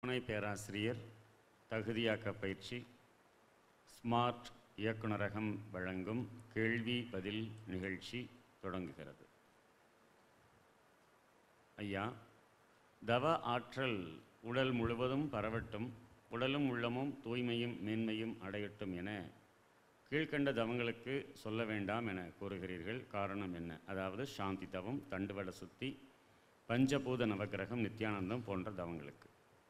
துணை பேராசிரியர் தகுதியாக்க பயிற்சி ஸ்மார்ட் இயக்குனரகம் வழங்கும் கேள்வி பதில் நிகழ்ச்சி தொடங்குகிறது ஐயா தவ ஆற்றல் உடல் முழுவதும் பரவட்டும் உடலும் உள்ளமும் தூய்மையும் மேன்மையும் அடையட்டும் என கீழ்க்கண்ட தவங்களுக்கு சொல்ல வேண்டாம் என கூறுகிறீர்கள் காரணம் என்ன அதாவது சாந்தி தவம் தண்டுவட சுத்தி பஞ்சபூத நவக்கிரகம் நித்யானந்தம் போன்ற தவங்களுக்கு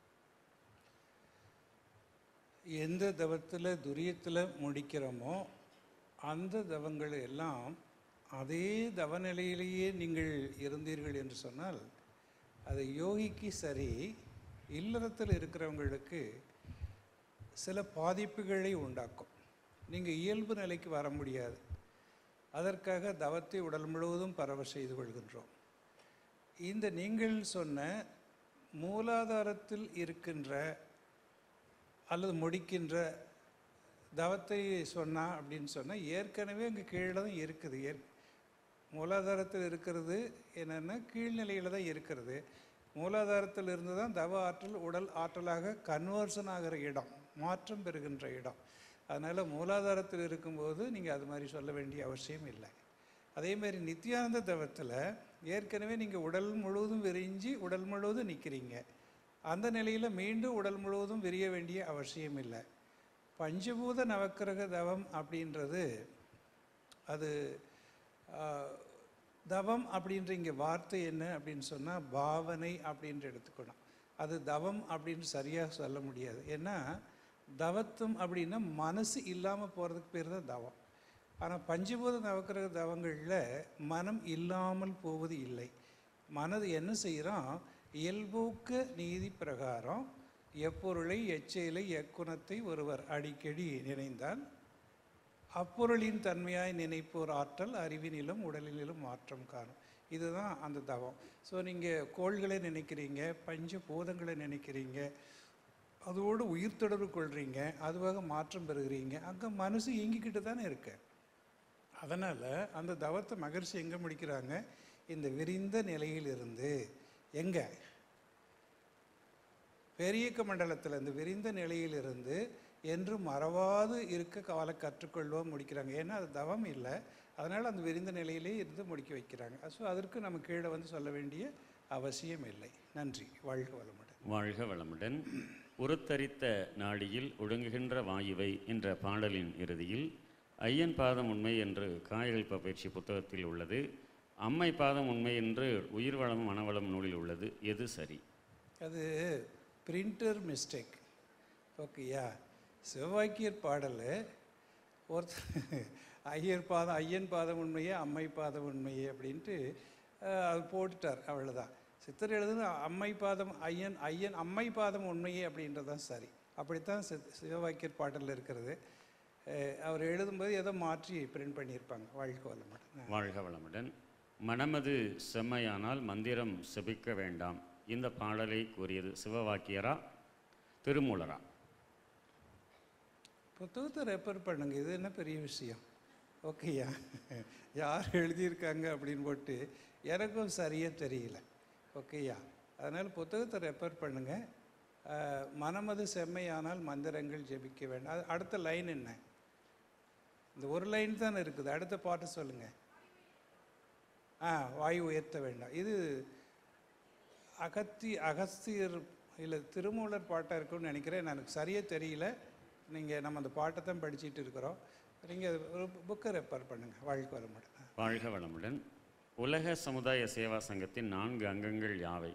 எந்த தவத்தில் துரியத்தில் முடிக்கிறோமோ அந்த தவங்கள் எல்லாம் அதே தவநிலையிலேயே நீங்கள் இருந்தீர்கள் என்று சொன்னால் அது யோகிக்கு சரி இல்லறத்தில் இருக்கிறவங்களுக்கு சில பாதிப்புகளை உண்டாக்கும் நீங்கள் இயல்பு நிலைக்கு வர முடியாது அதற்காக தவத்தை உடல் முழுவதும் பரவ செய்து கொள்கின்றோம் இந்த நீங்கள் சொன்ன மூலாதாரத்தில் இருக்கின்ற அல்லது முடிக்கின்ற தவத்தை சொன்னா அப்படின்னு சொன்னால் ஏற்கனவே அங்கே கீழே தான் இருக்குது ஏற் மூலாதாரத்தில் இருக்கிறது என்னென்னா கீழ்நிலையில் தான் இருக்கிறது மூலாதாரத்தில் இருந்து தான் தவ ஆற்றல் உடல் ஆற்றலாக கன்வர்ஷன் ஆகிற இடம் மாற்றம் பெறுகின்ற இடம் அதனால் மூலாதாரத்தில் இருக்கும்போது நீங்கள் அது மாதிரி சொல்ல வேண்டிய அவசியம் இல்லை அதே மாதிரி நித்யானந்த தவத்தில் ஏற்கனவே நீங்கள் உடல் முழுவதும் விரிஞ்சு உடல் முழுவதும் நிற்கிறீங்க அந்த நிலையில் மீண்டும் உடல் முழுவதும் விரிய வேண்டிய அவசியம் இல்லை பஞ்சபூத நவக்கிரக தவம் அப்படின்றது அது ஆ, தவம் அப்படின்ற இங்கே வார்த்தை என்ன அப்படின்னு சொன்னால் பாவனை அப்படின்ற எடுத்துக்கணும் அது தவம் அப்படின்னு சரியாக சொல்ல முடியாது ஏன்னா தவத்தும் அப்படின்னா மனசு இல்லாமல் போகிறதுக்கு பேர் தான் தவம் ஆனால் பஞ்சபூத நவக்கிரக தவங்களில் மனம் இல்லாமல் போவது இல்லை மனது என்ன செய்கிறோம் இயல்பூக்க நீதி பிரகாரம் எப்பொருளை எச்செயலை எக்குணத்தை ஒருவர் அடிக்கடி நினைந்தால் அப்பொருளின் தன்மையாய் நினைப்போர் ஆற்றல் அறிவினிலும் உடலினிலும் மாற்றம் காணும் இதுதான் அந்த தவம் ஸோ நீங்கள் கோள்களை நினைக்கிறீங்க பஞ்ச பூதங்களை நினைக்கிறீங்க அதோடு உயிர் தொடர்பு கொள்கிறீங்க அதுவாக மாற்றம் பெறுகிறீங்க அங்கே மனசு இயங்கிக்கிட்டு தானே இருக்கு அதனால் அந்த தவத்தை மகர்ஷி எங்கே முடிக்கிறாங்க இந்த விரிந்த நிலையிலிருந்து எங்கே பெரியக்க மண்டலத்தில் இந்த விரிந்த நிலையிலிருந்து என்று மறவாது இருக்க கால கற்றுக்கொள்வோம் முடிக்கிறாங்க ஏன்னா அது தவம் இல்லை அதனால் அந்த விரிந்த நிலையிலே இருந்து முடிக்க வைக்கிறாங்க ஸோ அதற்கு நம்ம கீழே வந்து சொல்ல வேண்டிய அவசியம் இல்லை நன்றி வாழ்க வளமுடன் வாழ்க வளமுடன் உருத்தரித்த நாடியில் ஒடுங்குகின்ற வாயுவை என்ற பாடலின் இறுதியில் ஐயன் பாதம் உண்மை என்று காயகல்ப பயிற்சி புத்தகத்தில் உள்ளது அம்மை பாதம் உண்மை என்று உயிர்வளம் மனவளம் நூலில் உள்ளது எது சரி அது பிரிண்டர் மிஸ்டேக் ஓகேயா சிவவாக்கியர் பாடல் ஒருத்தர் ஐயர் பாதம் ஐயன் பாதம் உண்மையே அம்மை பாதம் உண்மையே அப்படின்ட்டு அஹ், அது போட்டுட்டார் அவ்வளோதான் சித்தர் எழுதுன அம்மை பாதம் ஐயன் ஐயன் அம்மை பாதம் உண்மையே அப்படின்றது தான் சரி அப்படித்தான் சித் சிவவாக்கியர் பாடலில் இருக்கிறது அஹ், அவர் எழுதும்போது ஏதோ மாற்றி பிரிண்ட் பண்ணியிருப்பாங்க வாழ்க்கை வளமுடன் வாழ்க வளமுடன் மனமது செம்மையானால் மந்திரம் செபிக்க வேண்டாம் இந்த பாடலை கூறியது சிவவாக்கியரா திருமூலரா புத்தகத்தை ரெஃபர் பண்ணுங்க இது என்ன பெரிய விஷயம் ஓகேயா யார் எழுதியிருக்காங்க அப்படின்னு போட்டு எனக்கும் சரியாக தெரியல ஓகேயா அதனால் புத்தகத்தை ரெஃபர் பண்ணுங்க அஹ், மனமது செம்மையானால் மந்திரங்கள் ஜெபிக்க வேண்டாம் அது அடுத்த லைன் என்ன இந்த ஒரு லைன் தான் இருக்குது அடுத்த பாட்டு சொல்லுங்க ஆ வாயு உயர்த்த வேண்டாம் இது அகத்தி அகஸ்தியர் இல்லை திருமூலர் பாட்டாக இருக்கும்னு நினைக்கிறேன் எனக்கு சரியாக தெரியல நீங்கள் நம்ம அந்த பாட்டை தான் படிச்சிட்டு இருக்கிறோம் நீங்கள் ஒரு புக்கை ரெஃபர் பண்ணுங்கள் வாழ்க்கை வர மாட்டேன் வாழ்க வளமுடன் உலக சமுதாய சேவா சங்கத்தின் நான்கு அங்கங்கள் யாவை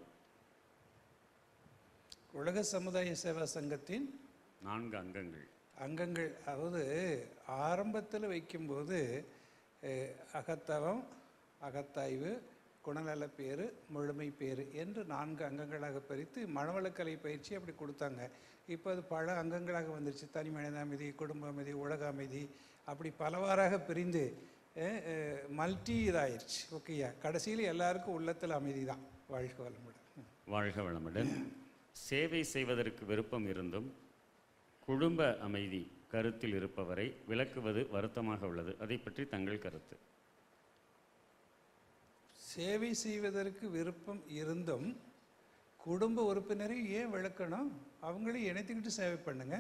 உலக சமுதாய சேவா சங்கத்தின் நான்கு அங்கங்கள் அங்கங்கள் அதாவது ஆரம்பத்தில் வைக்கும்போது அஹ், அகத்தவம் அகத்தாய்வு குணநல பேறு முழுமை பேறு என்று நான்கு அங்கங்களாக பிரித்து மனவளக்கலை பயிற்சி அப்படி கொடுத்தாங்க இப்போ அது பல அங்கங்களாக வந்துருச்சு தனி மனித அமைதி குடும்ப அமைதி உலக அமைதி அப்படி பலவாறாக பிரிந்து மல்டி இதாயிருச்சு ஓகேயா கடைசியில் எல்லாருக்கும் உள்ளத்தில் அமைதி தான் வாழ்க வளமுடன் வாழ்க வளமுடன் சேவை செய்வதற்கு விருப்பம் இருந்தும் குடும்ப அமைதி கருத்தில் இருப்பவரை விளக்குவது வருத்தமாக உள்ளது அதை பற்றி தங்கள் கருத்து சேவை செய்வதற்கு விருப்பம் இருந்தும் குடும்ப உறுப்பினரை ஏன் விளக்கணும் அவங்களையும் இணைத்துக்கிட்டு சேவை பண்ணுங்க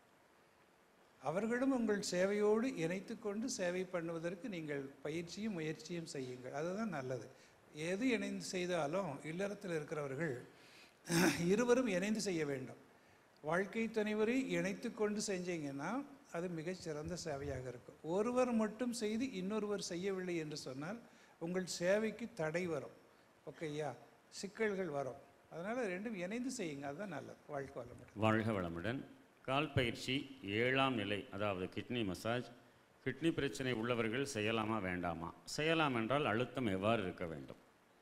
அவர்களும் உங்கள் சேவையோடு இணைத்து கொண்டு சேவை பண்ணுவதற்கு நீங்கள் பயிற்சியும் முயற்சியும் செய்யுங்கள் அதுதான் நல்லது எது இணைந்து செய்தாலும் இல்லறத்தில் இருக்கிறவர்கள் இருவரும் இணைந்து செய்ய வேண்டும் வாழ்க்கை துணைவரை இணைத்து கொண்டு செஞ்சீங்கன்னா அது மிகச் சிறந்த சேவையாக இருக்கும் ஒருவர் மட்டும் செய்து இன்னொருவர் செய்யவில்லை என்று சொன்னால் உங்கள் சேவைக்கு தடை வரும் ஓகேயா சிக்கல்கள் வரும் அதனால் ரெண்டும் இணைந்து செய்யுங்க அதுதான் நல்லது வாழ்க்கை வளமுடன் வாழ்க வளமுடன் கால் பயிற்சி ஏழாம் நிலை அதாவது கிட்னி மசாஜ் கிட்னி பிரச்சனை உள்ளவர்கள் செய்யலாமா வேண்டாமா செய்யலாம் என்றால் அழுத்தம் எவ்வாறு இருக்க வேண்டும்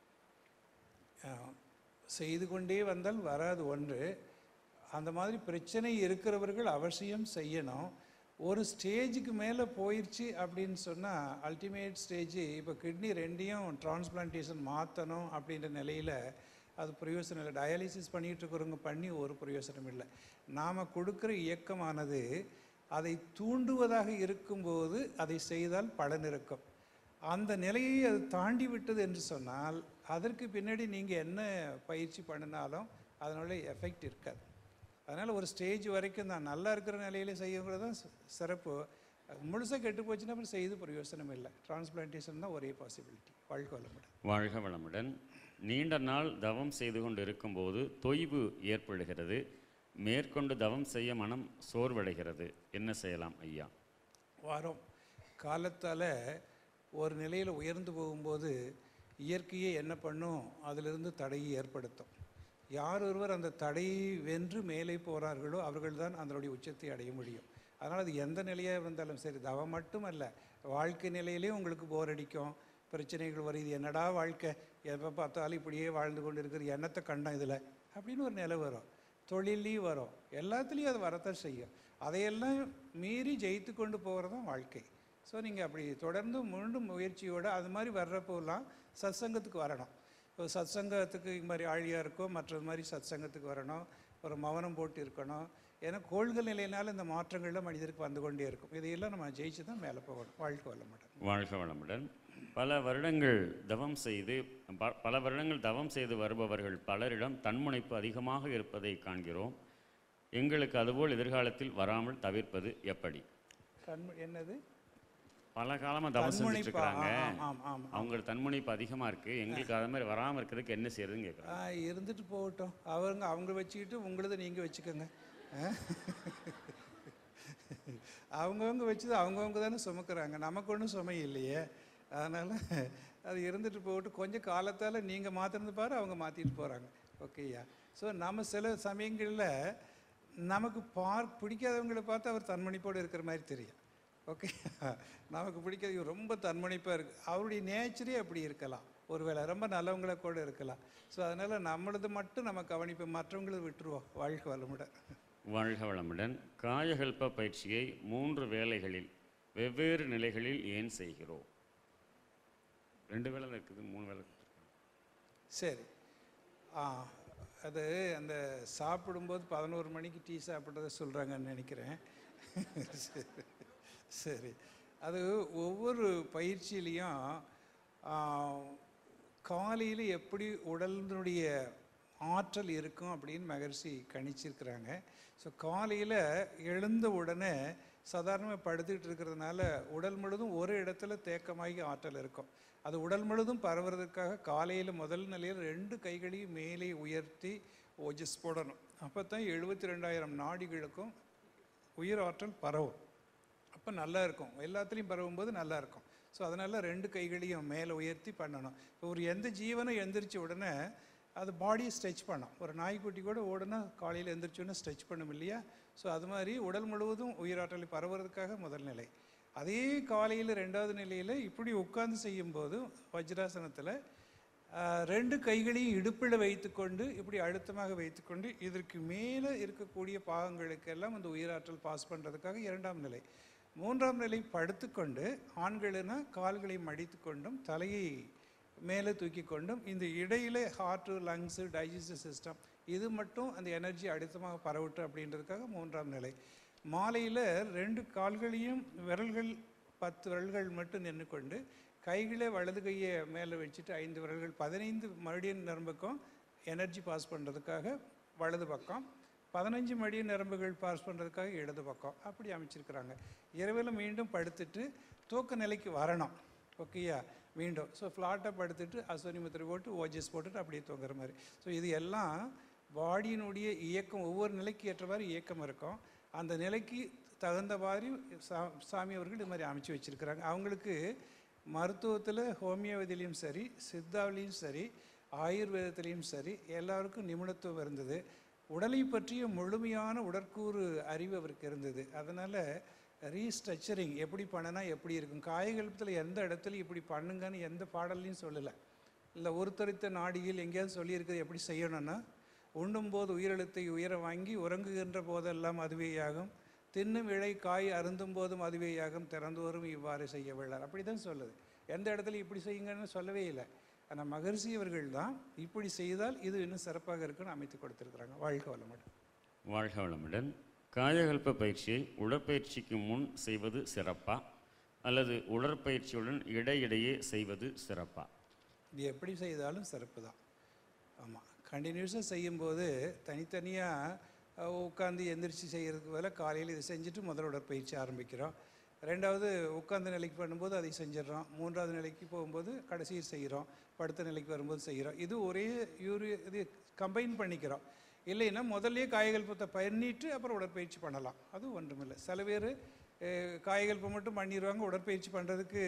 ஆஹ், செய்து கொண்டே வந்தால் வராது ஒன்று அந்த மாதிரி பிரச்சனை இருக்கிறவர்கள் அவசியம் செய்யணும் ஒரு ஸ்டேஜுக்கு மேலே போயிடுச்சு அப்படின்னு சொன்னால் அல்டிமேட் ஸ்டேஜ் இப்போ கிட்னி ரெண்டையும் டிரான்ஸ்பிளான்டேஷன் மாற்றணும் அப்படின்ற நிலையில் அது பிரயோசனம் இல்லை டயாலிசிஸ் பண்ணிகிட்டு இருக்கிறவங்க பண்ணி ஒரு பிரயோசனம் இல்லை நாம் கொடுக்குற இயக்கமானது அதை தூண்டுவதாக இருக்கும்போது அதை செய்தால் பலன் இருக்கும் அந்த நிலையை அது தாண்டி விட்டது என்று சொன்னால் அதற்கு பின்னாடி நீங்கள் என்ன பயிற்சி பண்ணினாலும் அதனுடைய எஃபெக்ட் இருக்காது அதனால் ஒரு ஸ்டேஜ் வரைக்கும் நான் நல்லா இருக்கிற நிலையில செய்யறது தான் சி- சிறப்பு முழுசாக கெட்டு போச்சுன்னா அப்புறம் செய்து பிரயோசனம் இல்லை டிரான்ஸ்பிளான்டேஷன் தான் ஒரே பாசிபிலிட்டி வாழ்க்கை வளமுடன் வாழ்க வளமுடன் நீண்ட நாள் தவம் செய்து கொண்டு இருக்கும்போது தொய்வு ஏற்படுகிறது மேற்கொண்டு தவம் செய்ய மனம் சோர்வடைகிறது என்ன செய்யலாம் ஐயா வாரம் காலத்தால் ஒரு நிலையில் உயர்ந்து போகும்போது இயற்கையே என்ன பண்ணும் அதிலிருந்து தடையை ஏற்படுத்தும் யார் ஒருவர் அந்த தடையை வென்று மேலே போகிறார்களோ அவர்கள்தான் அதனுடைய உச்சத்தை அடைய முடியும் அதனால் அது எந்த நிலையாக இருந்தாலும் சரி தவம் மட்டுமல்ல வாழ்க்கை நிலையிலேயும் உங்களுக்கு போர் அடிக்கும் பிரச்சனைகள் வரும் இது என்னடா வாழ்க்கை எப்போ பார்த்தாலும் இப்படியே வாழ்ந்து கொண்டு இருக்கிற எண்ணத்தை கண்டம் இதில் அப்படின்னு ஒரு நிலை வரும் தொழிலையும் வரும் எல்லாத்துலேயும் அது வரத்தான் செய்யும் அதையெல்லாம் மீறி ஜெயித்து கொண்டு போகிறது தான் வாழ்க்கை ஸோ நீங்கள் அப்படி தொடர்ந்து மீண்டும் முயற்சியோடு அது மாதிரி வர்றப்போலாம் சத்சங்கத்துக்கு வரணும் இப்போ சத்சங்கத்துக்கு இது மாதிரி ஆழியாக இருக்கோ மற்றது மாதிரி சத்சங்கத்துக்கு வரணும் ஒரு மௌனம் போட்டு இருக்கணும் ஏன்னா கோள்கள் நிலையினால இந்த மாற்றங்கள்லாம் மனிதருக்கு வந்து கொண்டே இருக்கும் இதையெல்லாம் நம்ம ஜெயிச்சு தான் மேலே போகணும் வாழ்க்கை வல்ல மாட்டோம் வாழ்க வளமுடன் பல வருடங்கள் தவம் செய்து ப- பல வருடங்கள் தவம் செய்து வருபவர்கள் பலரிடம் தன்முனைப்பு அதிகமாக இருப்பதை காண்கிறோம் எங்களுக்கு அதுபோல் எதிர்காலத்தில் வராமல் தவிர்ப்பது எப்படி கண் என்னது பல காலமாக தவம் செஞ்சுட்டு தன்முனைப்பா இருக்கிறாங்க ஆம் ஆம் ஆம் அவங்க தன்முனைப்பு அதிகமாக இருக்குது எங்களுக்கு அது மாதிரி வராமல் இருக்கிறதுக்கு என்ன செய்யறதுன்னு கேட்குறாங்க ஆ, இருந்துட்டு போகட்டும் அவங்க அவங்க வச்சுக்கிட்டு உங்களது நீங்கள் வச்சுக்கோங்க ஆ? அவங்கவங்க வச்சது அவங்கவங்க தானே சுமக்கிறாங்க நமக்கு ஒன்றும் சுமை இல்லையே அதனால் அது இருந்துட்டு போகட்டும் கொஞ்சம் காலத்தால் நீங்கள் மாற்றினது பாரு அவங்க மாற்றிட்டு போகிறாங்க ஓகேயா ஸோ நம்ம சில சமயங்களில் நமக்கு பார்க் பிடிக்காதவங்களை பார்த்து அவர் தன்மணிப்போடு இருக்கிற மாதிரி தெரியும் ஓகே நமக்கு பிடிக்காது இவர் ரொம்ப தன்மணிப்பாக இருக்கு அவருடைய நேச்சரே அப்படி இருக்கலாம் ஒருவேளை ரொம்ப நல்லவங்கள கூட இருக்கலாம் ஸோ அதனால் நம்மளது மட்டும் நம்ம கவனிப்போம் மற்றவங்களது விட்டுருவோம் வாழ்க்கை வளமுடன் வாழ்க வளமுடன் காயகல்ப பயிற்சியை மூன்று வேளைகளில் வெவ்வேறு நிலைகளில் ஏன் செய்கிறோம் ரெண்டு வேளை தான் இருக்குது மூணு வேளை கொடுத்திருக்காங்க. சரி ஆ அது அந்த சாப்பிடும்போது பதினோரு மணிக்கு டீ சாப்பிட்றத சொல்கிறாங்கன்னு நினைக்கிறேன் சரி. சரி அது ஒவ்வொரு பயிற்சியிலையும் காலையில் எப்படி உடலினுடைய ஆற்றல் இருக்கும் அப்படின்னு மகர்ஷி கணிச்சிருக்கிறாங்க ஸோ காலையில் எழுந்த உடனே சாதாரணமாக படுத்துக்கிட்டு இருக்கிறதுனால உடல் முழுதும் ஒரு இடத்துல தேக்கமாகி ஆற்றல் இருக்கும் அது உடல் முழுதும் பரவுறதுக்காக காலையில் முதல் நிலையில் ரெண்டு கைகளையும் மேலே உயர்த்தி ஓஜஸ் போடணும் அப்போ தான் எழுபத்தி ரெண்டாயிரம் நாடிகளுக்கும் உயிர் ஆற்றல் பரவும் அப்போ நல்லா இருக்கும் எல்லாத்துலேயும் பரவும்போது நல்லா இருக்கும் ஸோ அதனால் ரெண்டு கைகளையும் மேலே உயர்த்தி பண்ணணும் இப்போ ஒரு எந்த ஜீவனும் எந்திரிச்ச உடனே அது பாடியை ஸ்ட்ரெச் பண்ணும் ஒரு நாய்க்குட்டி கூட ஓடுனா காலையில் எந்திரிச்சோன்னே ஸ்ட்ரெச் பண்ணும் இல்லையா ஸோ அது மாதிரி உடல் முழுவதும் உயிராற்றலை பரவுறதுக்காக முதல் நிலை அதே காலையில் ரெண்டாவது நிலையில் இப்படி உட்கார்ந்து செய்யும்போது வஜ்ராசனத்தில் ஆஹ், ரெண்டு கைகளையும் இடுப்பில் வைத்துக்கொண்டு இப்படி அழுத்தமாக வைத்துக்கொண்டு இதற்கு மேலே இருக்கக்கூடிய பாகங்களுக்கெல்லாம் அந்த உயிராற்றல் பாஸ் பண்ணுறதுக்காக இரண்டாம் நிலை மூன்றாம் நிலை படுத்துக்கொண்டு ஆண்களினா கால்களை மடித்து கொண்டும் தலையை மேலே தூக்கி கொண்டும் இந்த இடையில ஹார்ட்டு லங்ஸு டைஜஸ்டிவ் சிஸ்டம் இது மட்டும் அந்த எனர்ஜி அழுத்தமாக பரவட்டும் அப்படின்றதுக்காக மூன்றாம் நிலை மாலையில் ரெண்டு கால்களையும் விரல்கள் பத்து விரல்கள் மட்டும் நின்று கொண்டு கைகளை வலது கையை மேலே வச்சுட்டு ஐந்து விரல்கள் பதினைந்து மறுபடியும் நரம்புக்கும் எனர்ஜி பாஸ் பண்ணுறதுக்காக வலது பக்கம் பதினஞ்சு மடி நரம்புகள் பாஸ் பண்ணுறதுக்காக இடது பக்கம் அப்படி அமைச்சிருக்கிறாங்க இரவில் மீண்டும் படுத்துட்டு தூக்க நிலைக்கு வரணும் ஓகேயா மீண்டும் ஸோ ஃப்ளாட்டாக படுத்துட்டு அஸ்வனி முத்திரை போட்டு ஓஜஸ் போட்டுட்டு அப்படியே தூங்குற மாதிரி ஸோ இது எல்லாம் பாடியினுடைய இயக்கம் ஒவ்வொரு நிலைக்கு ஏற்றவாறு இயக்கம் இருக்கும் அந்த நிலைக்கு தகுந்த மாதிரி சா சாமி அவர்கள் இது மாதிரி அமைச்சு வச்சுருக்கிறாங்க அவங்களுக்கு மருத்துவத்தில் ஹோமியோபதிலையும் சரி சித்தாவிலையும் சரி ஆயுர்வேதத்திலையும் சரி எல்லாருக்கும் நிபுணத்துவம் இருந்தது உடலை பற்றிய முழுமையான உடற்கூறு அறிவு அவருக்கு இருந்தது அதனால் ரீஸ்ட்ரக்சரிங் எப்படி பண்ணினா எப்படி இருக்கும் காயகல்பத்தில் எந்த இடத்துலையும் இப்படி பண்ணுங்கன்னு எந்த பாடல்லையும் சொல்லலை இல்லை ஒருத்தரித்த நாடியில் எங்கேயாவது சொல்லியிருக்கிறது எப்படி செய்யணும்னா உண்ணும்போது உயிரெழுத்தை உயர வாங்கி உறங்குகின்ற போதெல்லாம் அதுவேயாகும் தின்னும் இழை காய் அருந்தும் போதும் அதுவேயாகும் திறந்தோறும் இவ்வாறு செய்ய விழார் அப்படி தான் சொல்லுது எந்த இடத்துல இப்படி செய்யுங்கன்னு சொல்லவே இல்லை ஆனால் மகர்ஷி அவர்கள் தான் இப்படி செய்தால் இது இன்னும் சிறப்பாக இருக்குன்னு அமைத்து கொடுத்துருக்குறாங்க வாழ்க வளமுடன் வாழ்க வளமுடன் காயகல்ப பயிற்சியை உடற்பயிற்சிக்கு முன் செய்வது சிறப்பா அல்லது உடற்பயிற்சியுடன் இடையிடையே செய்வது சிறப்பா இது எப்படி செய்தாலும் சிறப்பு தான் ஆமாம் கண்டினியூஸாக செய்யும்போது தனித்தனியாக உட்காந்து எந்திரிச்சு செய்கிறதுக்கு பதிலாக காலையில் இதை செஞ்சுட்டு முதல் உடற்பயிற்சி ஆரம்பிக்கிறோம் ரெண்டாவது உட்கார்ந்த நிலைக்கு பண்ணும்போது அதை செஞ்சிடறோம் மூன்றாவது நிலைக்கு போகும்போது கடைசியில் செய்கிறோம் படுத்த நிலைக்கு வரும்போது செய்கிறோம் இது ஒரே யூரி இது கம்பைன் பண்ணிக்கிறோம் இல்லைன்னா முதல்லயே காயகல்பத்தை பண்ணிட்டு அப்புறம் உடற்பயிற்சி பண்ணலாம் அது ஒன்றுமில்லை சில பேர் காயகல்பம் மட்டும் பண்ணிடுவாங்க உடற்பயிற்சி பண்ணுறதுக்கு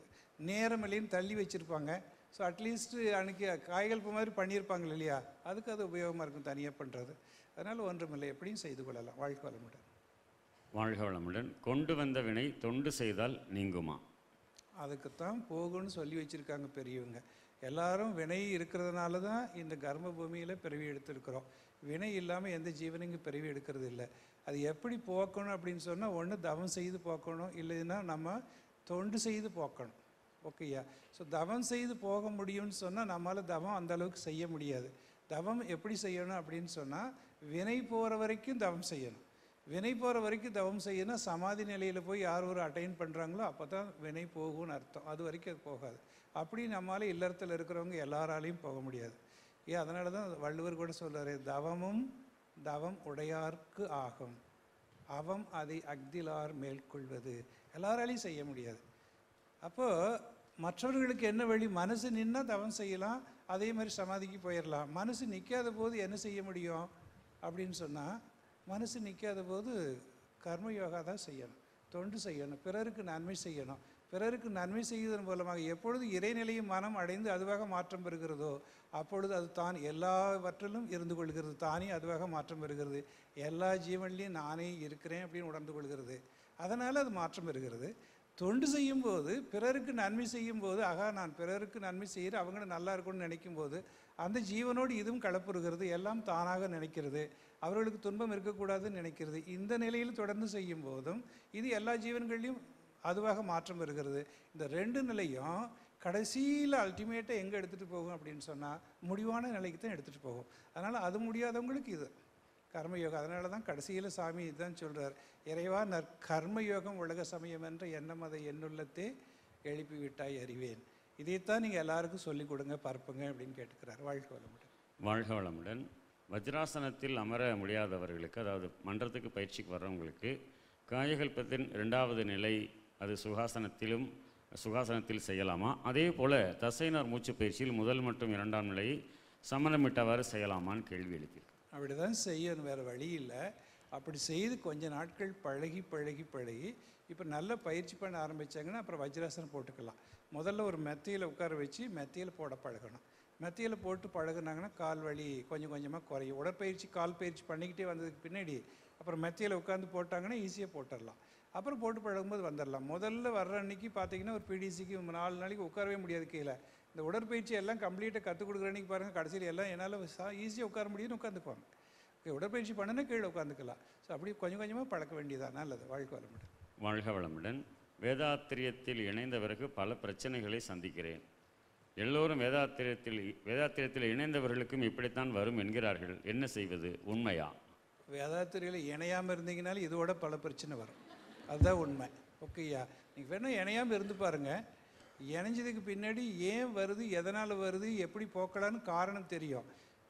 நேரம் இல்லைன்னு தள்ளி வச்சுருப்பாங்க ஸோ அட்லீஸ்ட் அன்றைக்கி காய்கல்பம் மாதிரி பண்ணியிருப்பாங்க இல்லையா அதுக்கு அது உபயோகமாக இருக்கும் தனியாக பண்ணுறது அதனால் ஒன்றுமில்லை எப்படியும் செய்து கொள்ளலாம் வாழ்க்கை வளமுடன் வாழ்க வளமுடன் கொண்டு வந்த வினை தொண்டு செய்தால் நீங்குமா அதுக்குத்தான் போகும்னு சொல்லி வச்சுருக்காங்க பெரியவங்க எல்லாரும் வினை இருக்கிறதுனால தான் இந்த கர்ம பூமியில் பிறவி எடுத்திருக்கிறோம் வினை இல்லாமல் எந்த ஜீவனையும் பிறவி எடுக்கிறது இல்லை அது எப்படி போக்கணும் அப்படின்னு சொன்னால் ஒன்று தவம் செய்து போக்கணும் இல்லைன்னா நம்ம தொண்டு செய்து போக்கணும் ஓகேயா ஸோ தவம் செய்து போக முடியும்னு சொன்னால் நம்மளால் தவம் அந்த அளவுக்கு செய்ய முடியாது தவம் எப்படி செய்யணும் அப்படின்னு சொன்னால் வினை போகிற வரைக்கும் தவம் செய்யணும் வினை போகிற வரைக்கும் தவம் செய்யணும் சமாதி நிலையில் போய் யார் ஒரு அட்டைன் பண்ணுறாங்களோ அப்போ தான் வினை போகும்னு அர்த்தம் அது வரைக்கும் அது போகாது அப்படி நம்மளால இல்லறத்தில் இருக்கிறவங்க எல்லாராலையும் போக முடியாது ஏன் அதனால தான் வள்ளுவர் கூட சொல்றாரு தவமும் தவம் உடையார்க்கு ஆகும் அவம் அதை அக்திலார் மேற்கொள்வது எல்லாராலையும் செய்ய முடியாது அப்போ மற்றவர்களுக்கு என்ன வழி மனசு நின்னா தவம் செய்யலாம் அதே மாதிரி சமாதிக்கு போயிடலாம் மனசு நிற்காத போது என்ன செய்ய முடியும் அப்படின்னு சொன்னால் மனசு நிற்காத போது கர்மயோகா தான் செய்யணும் தொண்டு செய்யணும் பிறருக்கு நன்மை செய்யணும் பிறருக்கு நன்மை செய்வதன் மூலமாக எப்பொழுது இறைநிலையும் மனம் அடைந்து அதுவாக மாற்றம் பெறுகிறதோ அப்பொழுது அது தான் எல்லாவற்றிலும் இருந்து கொள்கிறது தானே அதுவாக மாற்றம் பெறுகிறது எல்லா ஜீவன்லையும் நானே இருக்கிறேன் அப்படின்னு உணர்ந்து கொள்கிறது அதனால் அது மாற்றம் பெறுகிறது தொண்டு செய்யும்போது பிறருக்கு நன்மை செய்யும்போது ஆகா நான் பிறருக்கு நன்மை செய்கிற அவங்க நல்லா இருக்கணும்னு நினைக்கும் போது அந்த ஜீவனோடு இதுவும் கலப்புறுகிறது எல்லாம் தானாக நினைக்கிறது அவர்களுக்கு துன்பம் இருக்கக்கூடாதுன்னு நினைக்கிறது இந்த நிலையில் தொடர்ந்து செய்யும் போதும் இது எல்லா ஜீவன்கள்லையும் அதுவாக மாற்றம் வருகிறது இந்த ரெண்டு நிலையும் கடைசியில் அல்டிமேட்டாக எங்கே எடுத்துகிட்டு போகும் அப்படின்னு சொன்னால் முடிவான நிலைக்கு தான் எடுத்துகிட்டு போகும் அதனால் அது முடியாதவங்களுக்கு இது கர்மயோகம் அதனால தான் கடைசியில் சாமி இதுதான் சொல்கிறார் இறைவா நற் கர்மயோகம் உலக சமயம் என்ற எண்ணம் அதை என்னுள்ளத்தே எழுப்பி விட்டாய் அறிவேன் இதைத்தான் நீங்கள் எல்லாருக்கும் சொல்லிக் கொடுங்க பரப்புங்க அப்படின்னு கேட்டுக்கிறார் வாழ்க்கை வளமுடன் வாழ்க வளமுடன் வஜ்ராசனத்தில் அமர முடியாதவர்களுக்கு அதாவது மன்றத்துக்கு பயிற்சிக்கு வர்றவங்களுக்கு காயகல்பத்தின் இரண்டாவது நிலை அது சுகாசனத்திலும் சுகாசனத்தில் செய்யலாமா அதே போல் தசைனார் மூச்சு பயிற்சியில் முதல் மற்றும் இரண்டாம் நிலையை சமணமிட்டவாறு செய்யலாமான்னு கேள்வி எழுப்பியிருக்கு அப்படி தான் செய்யணும் வேறு வழி இல்லை அப்படி செய்து கொஞ்ச நாட்கள் பழகி பழகி பழகி இப்போ நல்ல பயிற்சி பண்ண ஆரம்பித்தாங்கன்னா அப்புறம் வஜ்ராசனம் போட்டுக்கலாம் முதல்ல ஒரு மெத்தையில் உட்கார வச்சு மெத்தையில் போட பழகணும் மெத்தையில் போட்டு பழகுனாங்கன்னா கால் வலி கொஞ்சம் கொஞ்சமாக குறையும் உடற்பயிற்சி கால் பயிற்சி பண்ணிக்கிட்டே வந்ததுக்கு பின்னாடி அப்புறம் மெத்தையில் உட்காந்து போட்டாங்கன்னா ஈஸியாக போட்டுடலாம் அப்புறம் போட்டு பழகும்போது வந்துடலாம் முதல்ல வர்ற அன்னைக்கு பார்த்தீங்கன்னா ஒரு பிடிசிக்கு நாலு நாளைக்கு உட்காரவே முடியாது கீழே இந்த உடற்பயிற்சி எல்லாம் கம்ப்ளீட்டாக கற்றுக் கொடுக்குற அன்னைக்கு பாருங்கள் கடைசியில் எல்லாம் என்னால் ஈஸியாக உட்கார முடியும்னு உட்காந்துக்குவாங்க ஓகே உடற்பயிற்சி பண்ணுனா கீழே உட்காந்துக்கலாம் ஸோ அப்படி கொஞ்சம் கொஞ்சமாக பழக்க வேண்டியதான் நல்லது வாழ்க்கை வளமுடன் வாழ்க வளமுடன் வேதாத்திரியத்தில் இணைந்த பிறகு பல பிரச்சனைகளை சந்திக்கிறேன் எல்லோரும் வேதாத்திரியத்தில் வேதாத்திரியத்தில் இணைந்தவர்களுக்கும் இப்படித்தான் வரும் என்கிறார்கள் என்ன செய்வது உண்மையா வேதாத்திரியில் இணையாமல் இருந்தீங்கனாலும் இதோட பல பிரச்சனை வரும் அதுதான் உண்மை ஓகேயா நீங்கள் வேணால் இணையாமல் இருந்து பாருங்கள் இணைஞ்சதுக்கு பின்னாடி ஏன் வருது எதனால் வருது எப்படி போக்கலான்னு காரணம் தெரியும்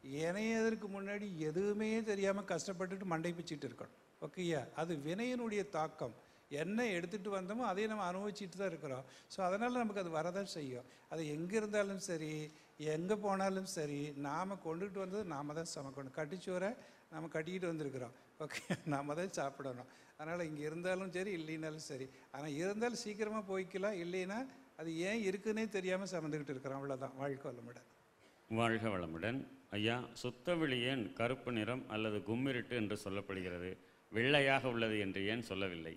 இணையதற்கு முன்னாடி எதுவுமே தெரியாமல் கஷ்டப்பட்டுட்டு மண்டை பிச்சுட்டு இருக்கணும் ஓகேயா அது வினையினுடைய தாக்கம் என்ன எடுத்துகிட்டு வந்தோமோ அதையும் நம்ம அனுபவிச்சுட்டு தான் இருக்கிறோம் ஸோ அதனால் நமக்கு அது வரதான் செய்யும் அது எங்கே இருந்தாலும் சரி எங்கே போனாலும் சரி நாம் கொண்டுகிட்டு வந்தது நாம் தான் சமைக்கணும் கட்டிச்சோரை நம்ம கட்டிக்கிட்டு வந்திருக்கிறோம் ஓகே நாம் தான் சாப்பிடணும் அதனால் இங்கே இருந்தாலும் சரி இல்லைனாலும் சரி ஆனால் இருந்தாலும் சீக்கிரமாக போய்க்கலாம் இல்லைன்னா அது ஏன் இருக்குன்னே தெரியாமல் சமந்துக்கிட்டு இருக்கிறோம் அவ்வளோதான் வாழ்க்கை வளமுடன் வாழ்க வளமுடன் ஐயா சுத்தவெளி ஏன் கருப்பு நிறம் அல்லது கும்மிருட்டு என்று சொல்லப்படுகிறது வெள்ளையாக உள்ளது என்று ஏன் சொல்லவில்லை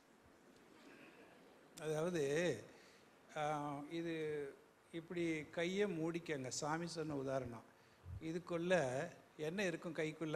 அதாவது ஆஹ், இது இப்படி கையை மூடிக்கங்க சாமி சொன்ன உதாரணம் இதுக்குள்ள என்ன இருக்கும் கைக்குள்ள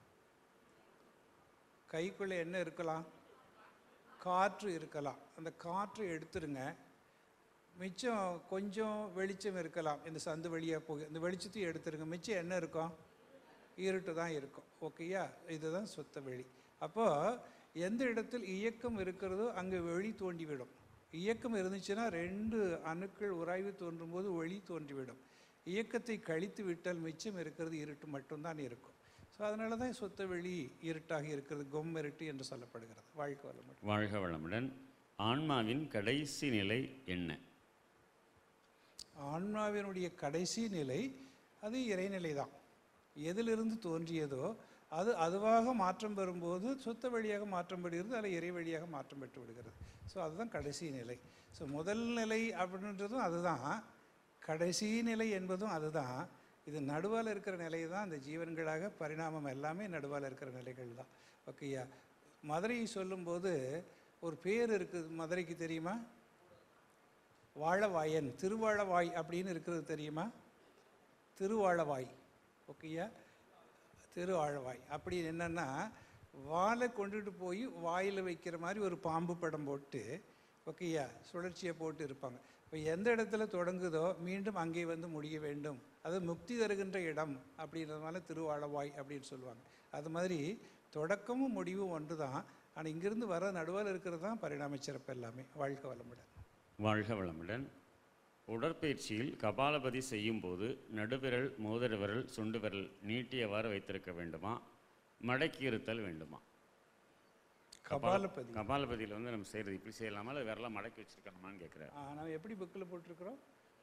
கைக்குள்ள என்ன இருக்கலாம் காற்று இருக்கலாம் அந்த காற்று எடுத்துருங்க மிச்சம் கொஞ்சம் வெளிச்சம் இருக்கலாம் இந்த சந்து வழியாக போக இந்த வெளிச்சத்தையும் எடுத்துருங்க மிச்சம் என்ன இருக்கும் இருட்டு தான் இருக்கும் ஓகேயா இதுதான் சுத்த வெளி அப்போ எந்த இடத்தில் இயக்கம் இருக்கிறதோ அங்கே வெளி தோண்டிவிடும் இயக்கம் இருந்துச்சுன்னா ரெண்டு அணுக்கள் உராய்வு தோன்றும் போது ஒளி தோன்றிவிடும் இயக்கத்தை கழித்து விட்டால் மிச்சம் இருக்கிறது இருட்டு மட்டும்தான் இருக்கும் ஸோ அதனால தான் சுத்த வெளி இருட்டாக இருக்கிறது கொம் இருட்டு என்று சொல்லப்படுகிறது வாழ்க்கை வளமுடன் வாழ்க வளமுடன் ஆன்மாவின் கடைசி நிலை என்ன ஆன்மாவினுடைய கடைசி நிலை அது இறைநிலை தான் எதிலிருந்து தோன்றியதோ அது அதுவாக மாற்றம் பெறும்போது சுத்த வழியாக மாற்றம் பெறுகிறது அல்ல இறை வழியாக மாற்றம் பெற்று விடுகிறது ஸோ அதுதான் கடைசி நிலை ஸோ முதல் நிலை அப்படின்றதும் அதுதான் கடைசி நிலை என்பதும் அதுதான் இது நடுவால் இருக்கிற நிலை தான் இந்த ஜீவன்களாக பரிணாமம் எல்லாமே நடுவால் இருக்கிற நிலைகள் தான் ஓகேயா மதுரையை சொல்லும்போது ஒரு பேர் இருக்குது மதுரைக்கு தெரியுமா வாழவாயன் திருவாழவாய் அப்படின்னு இருக்கிறது தெரியுமா திருவாழவாய் ஓகேயா திருவாழவாய் அப்படி என்னன்னா வாலை கொண்டுட்டு போய் வாயில் வைக்கிற மாதிரி ஒரு பாம்பு படம் போட்டு ஓகேயா சுழற்சியை போட்டு இருப்பாங்க இப்போ எந்த இடத்துல தொடங்குதோ மீண்டும் அங்கே வந்து முடிய வேண்டும் அது முக்தி தருகின்ற இடம் அப்படின்றதுனால திருவாழவாய் அப்படின்னு சொல்லுவாங்க அது மாதிரி தொடக்கமும் முடிவும் ஒன்று தான் ஆனால் இங்கிருந்து வர நடுவில் இருக்கிறது தான் பரிணாம சிறப்பு எல்லாமே வாழ்க்கை வளமுடன் வாழ்க வளமுடன் உடற்பயிற்சியில் கபாலபதி செய்யும் போது நடுவிரல் மோதிர விரல் சுண்டு விரல் நீட்டியவாறு வைத்திருக்க வேண்டுமா மடக்கி இருத்தல் வேண்டுமா கபாலபதி கபாலபதியில் வந்து நம்ம செய்கிறது இப்படி செய்யலாமா இல்லை விரலாம் மடக்கி வச்சிருக்கணுமான்னு கேட்குறாரு ஆ, நம்ம எப்படி புக்கில் போட்டிருக்கிறோம்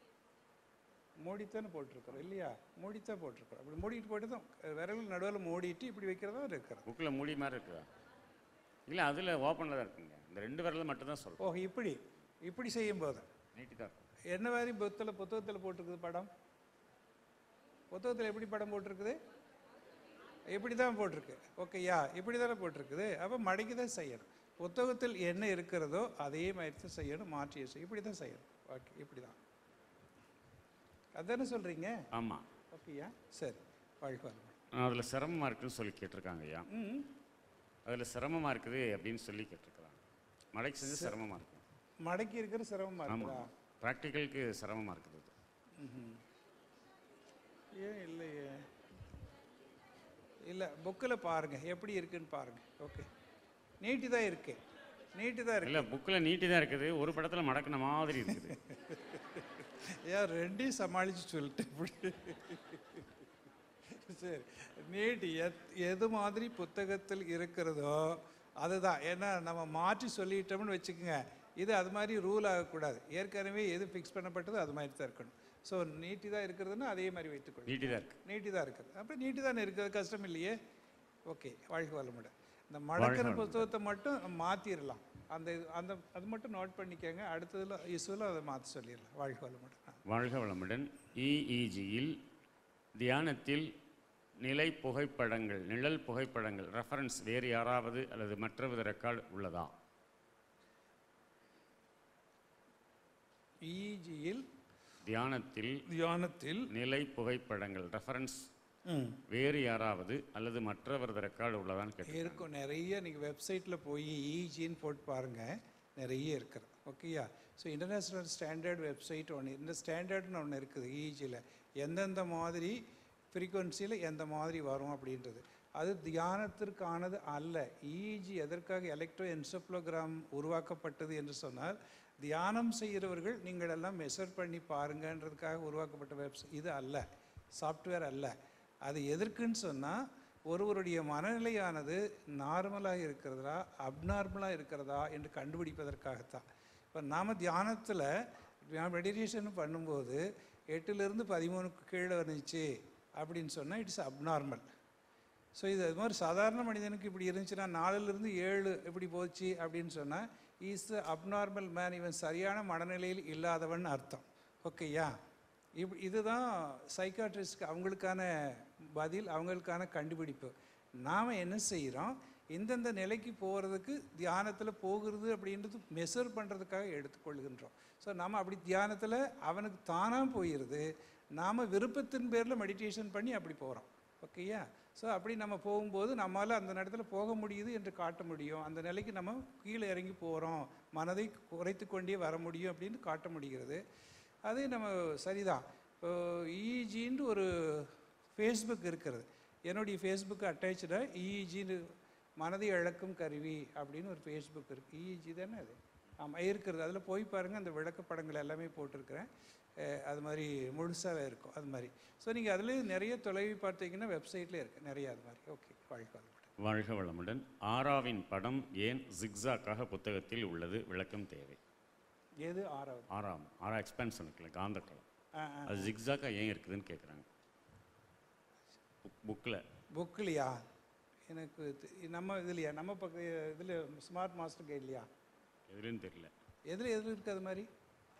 மூடித்தானே போட்டிருக்கிறோம் இல்லையா மூடித்தான் போட்டிருக்கிறோம் அப்படி மூடிட்டு போட்டு தான் விரல் நடுவில் மூடிட்டு இப்படி வைக்கிறதா இருக்கிறோம் புக்கில் மூடி மாதிரி இருக்குதா இல்லை அதில் ஓப்பனில் தான் இருக்குங்க இந்த ரெண்டு விரல் மட்டும்தான் சொல்கிறோம் ஓ இப்படி இப்படி செய்யும்போது நீட்டி தான் இருக்கும் என்ன மாதிரி புத்தில் புத்தகத்தில் போட்டிருக்குது படம் புத்தகத்தில் எப்படி படம் போட்டிருக்குது இப்படி தான் போட்டிருக்கு ஓகேயா இப்படி தானே போட்டிருக்குது அப்போ மடக்கி தான் செய்யணும் புத்தகத்தில் என்ன இருக்கிறதோ அதே மாதிரி தான் செய்யணும் மாற்றி செய்யணும் இப்படி தான் செய்யணும் ஓகே இப்படி தான் அதானே சொல்கிறீங்க ஆமாம் ஓகேயா சரி வாழ்க்கை வரணும் அதில் சிரமமாக இருக்குன்னு சொல்லி கேட்டிருக்காங்க ஐயா ம் அதில் சிரமமாக இருக்குது அப்படின்னு சொல்லி கேட்டிருக்கிறாங்க மடக்கி செஞ்சு சிரமமாக இருக்கும் மடக்கி இருக்கிற சிரமமாக இருக்குதா ஆமாம் ப்ராக்டிக்கலுக்கு சிரமமாக இருக்குது அது. ஏன் இல்லையே இல்லை புக்கில் பாருங்கள் எப்படி இருக்குன்னு பாருங்கள் ஓகே நீட்டி தான் இருக்கு நீட்டி தான் இருக்கு இல்லை புக்கில் நீட்டி தான் இருக்குது ஒரு படத்தில் மடக்கின மாதிரி இருக்குது ஏன் ரெண்டையும் சமாளித்து சொல்லிட்டு இப்படி சரி நீட்டி எத் எது மாதிரி புத்தகத்தில் இருக்கிறதோ அதுதான் ஏன்னா நம்ம மாற்றி சொல்லிட்டோம்னு வச்சுக்கோங்க இது அது மாதிரி ரூல் ஆகக்கூடாது ஏற்கனவே எது ஃபிக்ஸ் பண்ணப்பட்டதோ அது மாதிரி தான் இருக்கணும் ஸோ நீட்டி தான் இருக்கிறதுன்னா அதே மாதிரி வைத்துக்கொள்ளும் நீட்டி தான் இருக்குது நீட்டி தான் இருக்குது அப்போ நீட்டி தானே இருக்குது கஷ்டம் இல்லையே ஓகே வாழ்க்கை வளமுடன் இந்த மடக்கிற புத்தகத்தை மட்டும் மாற்றிடலாம் அந்த இது- அந்த அது மட்டும் நோட் பண்ணிக்கோங்க அடுத்ததில் இசுவில் அதை மாற்றி சொல்லிடலாம் வாழ்க்கை வளமுடன் வாழ்க வளமுடன் இஇஜியில் தியானத்தில் நிலை புகைப்படங்கள் நிழல் புகைப்படங்கள் ரெஃபரன்ஸ் வேறு யாராவது அல்லது மற்றவித ரெக்கார்டு உள்ளதா ஈஜியில் தியானத்தில் தியானத்தில் நிலை புகைப்படங்கள் ரெஃபரன்ஸ் ம் வேறு யாராவது அல்லது மற்றவரது ரெக்கார்டு உள்ளதான்னு கேட்டு இருக்கும் நிறைய நீங்கள் வெப்சைட்டில் போய் ஈஜின்னு போட்டு பாருங்கள் நிறைய இருக்கிறது ஓகேயா ஸோ இன்டர்நேஷ்னல் ஸ்டாண்டர்ட் வெப்சைட் ஒன்று இந்த ஸ்டாண்டர்ட்னு ஒன்று இருக்குது ஈஜியில் எந்தெந்த மாதிரி ஃப்ரீக்குவன்சியில் எந்த மாதிரி வரும் அப்படின்றது அது தியானத்திற்கானது அல்ல இஇஜி எதற்காக எலக்ட்ரோ என்செப்ளோகிராம் உருவாக்கப்பட்டது என்று சொன்னால் தியானம் செய்கிறவர்கள் நீங்கள் எல்லாம் மெஷர் பண்ணி பாருங்கன்றதுக்காக உருவாக்கப்பட்ட வெப்ஸ் இது அல்ல சாஃப்ட்வேர் அல்ல அது எதற்குன்னு சொன்னால் ஒருவருடைய மனநிலையானது நார்மலாக இருக்கிறதா அப்நார்மலாக இருக்கிறதா என்று கண்டுபிடிப்பதற்காகத்தான் இப்போ நாம் தியானத்தில் மெடிடேஷன் பண்ணும்போது எட்டுலேருந்து பதிமூணுக்கு கீழே வந்துச்சு அப்படின்னு சொன்னால் இட்ஸ் அப்நார்மல் ஸோ இது அது மாதிரி சாதாரண மனிதனுக்கு இப்படி இருந்துச்சுன்னா நாலுலேருந்து ஏழு இப்படி போச்சு அப்படின்னு சொன்னால் இஸ் அப்நார்மல் மேன் இவன் சரியான மனநிலையில் இல்லாதவன் அர்த்தம் ஓகேயா இப் இதுதான் சைக்காட்ரிஸ்ட்க்கு அவங்களுக்கான பதில் அவங்களுக்கான கண்டுபிடிப்பு நாம் என்ன செய்கிறோம் இந்தந்த நிலைக்கு போகிறதுக்கு தியானத்தில் போகிறது அப்படின்றது மெஷர் பண்ணுறதுக்காக எடுத்துக்கொள்கின்றோம் ஸோ நாம் அப்படி தியானத்தில் அவனுக்கு தானாக போயிடுது நாம் விருப்பத்தின் பேரில் மெடிடேஷன் பண்ணி அப்படி போகிறோம் ஓகேயா ஸோ அப்படி நம்ம போகும்போது நம்மளால் அந்த நேரத்துல போக முடியுது என்று காட்ட முடியும் அந்த நிலைக்கு நம்ம கீழே இறங்கி போகிறோம் மனதை குறைத்து கொண்டே வர முடியும் அப்படின்னு காட்ட முடிகிறது அது நம்ம சரிதான் இப்போ இஇஜின்னு ஒரு ஃபேஸ்புக் இருக்கிறது என்னுடைய ஃபேஸ்புக் அட்டாச்சாக இஇஜின்னு மனதை இழக்கும் கருவி அப்படின்னு ஒரு ஃபேஸ்புக் இருக்குது இஇஜி தானே அது ஆமாம் இருக்கிறது அதில் போய் பாருங்கள் அந்த விளக்கப்படங்கள் எல்லாமே போட்டிருக்கிறேன் அஹ் அது மாதிரி முழுசாகவே இருக்கும் அது மாதிரி ஸோ நீங்கள் அதுலேயே நிறைய தொலைவி பார்த்தீங்கன்னா வெப்சைட்லேயே இருக்குது நிறைய அது மாதிரி ஓகே வாழ்க்கை வளமுடன். வாழ்க வளமுடன் ஆறாவின் படம் ஏன் ஜிக்ஸாக்காக புத்தகத்தில் உள்ளது விளக்கம் தேவை எது ஆறாவது ஆறாம் ஆறா எக்ஸ்பென்ஷன் இருக்குல்ல காந்தக்களம் ஆ ஆ அது ஜிக்ஸாக்கா ஏன் இருக்குதுன்னு கேட்குறாங்க புக்கில் புக்லையா எனக்கு தெ- நம்ம இதுலையா நம்ம பக்க இதில் ஸ்மார்ட் மாஸ்டர் கைட்லையா எதுலேன்னு தெரியல எதில் எதில் இருக்குது அது மாதிரி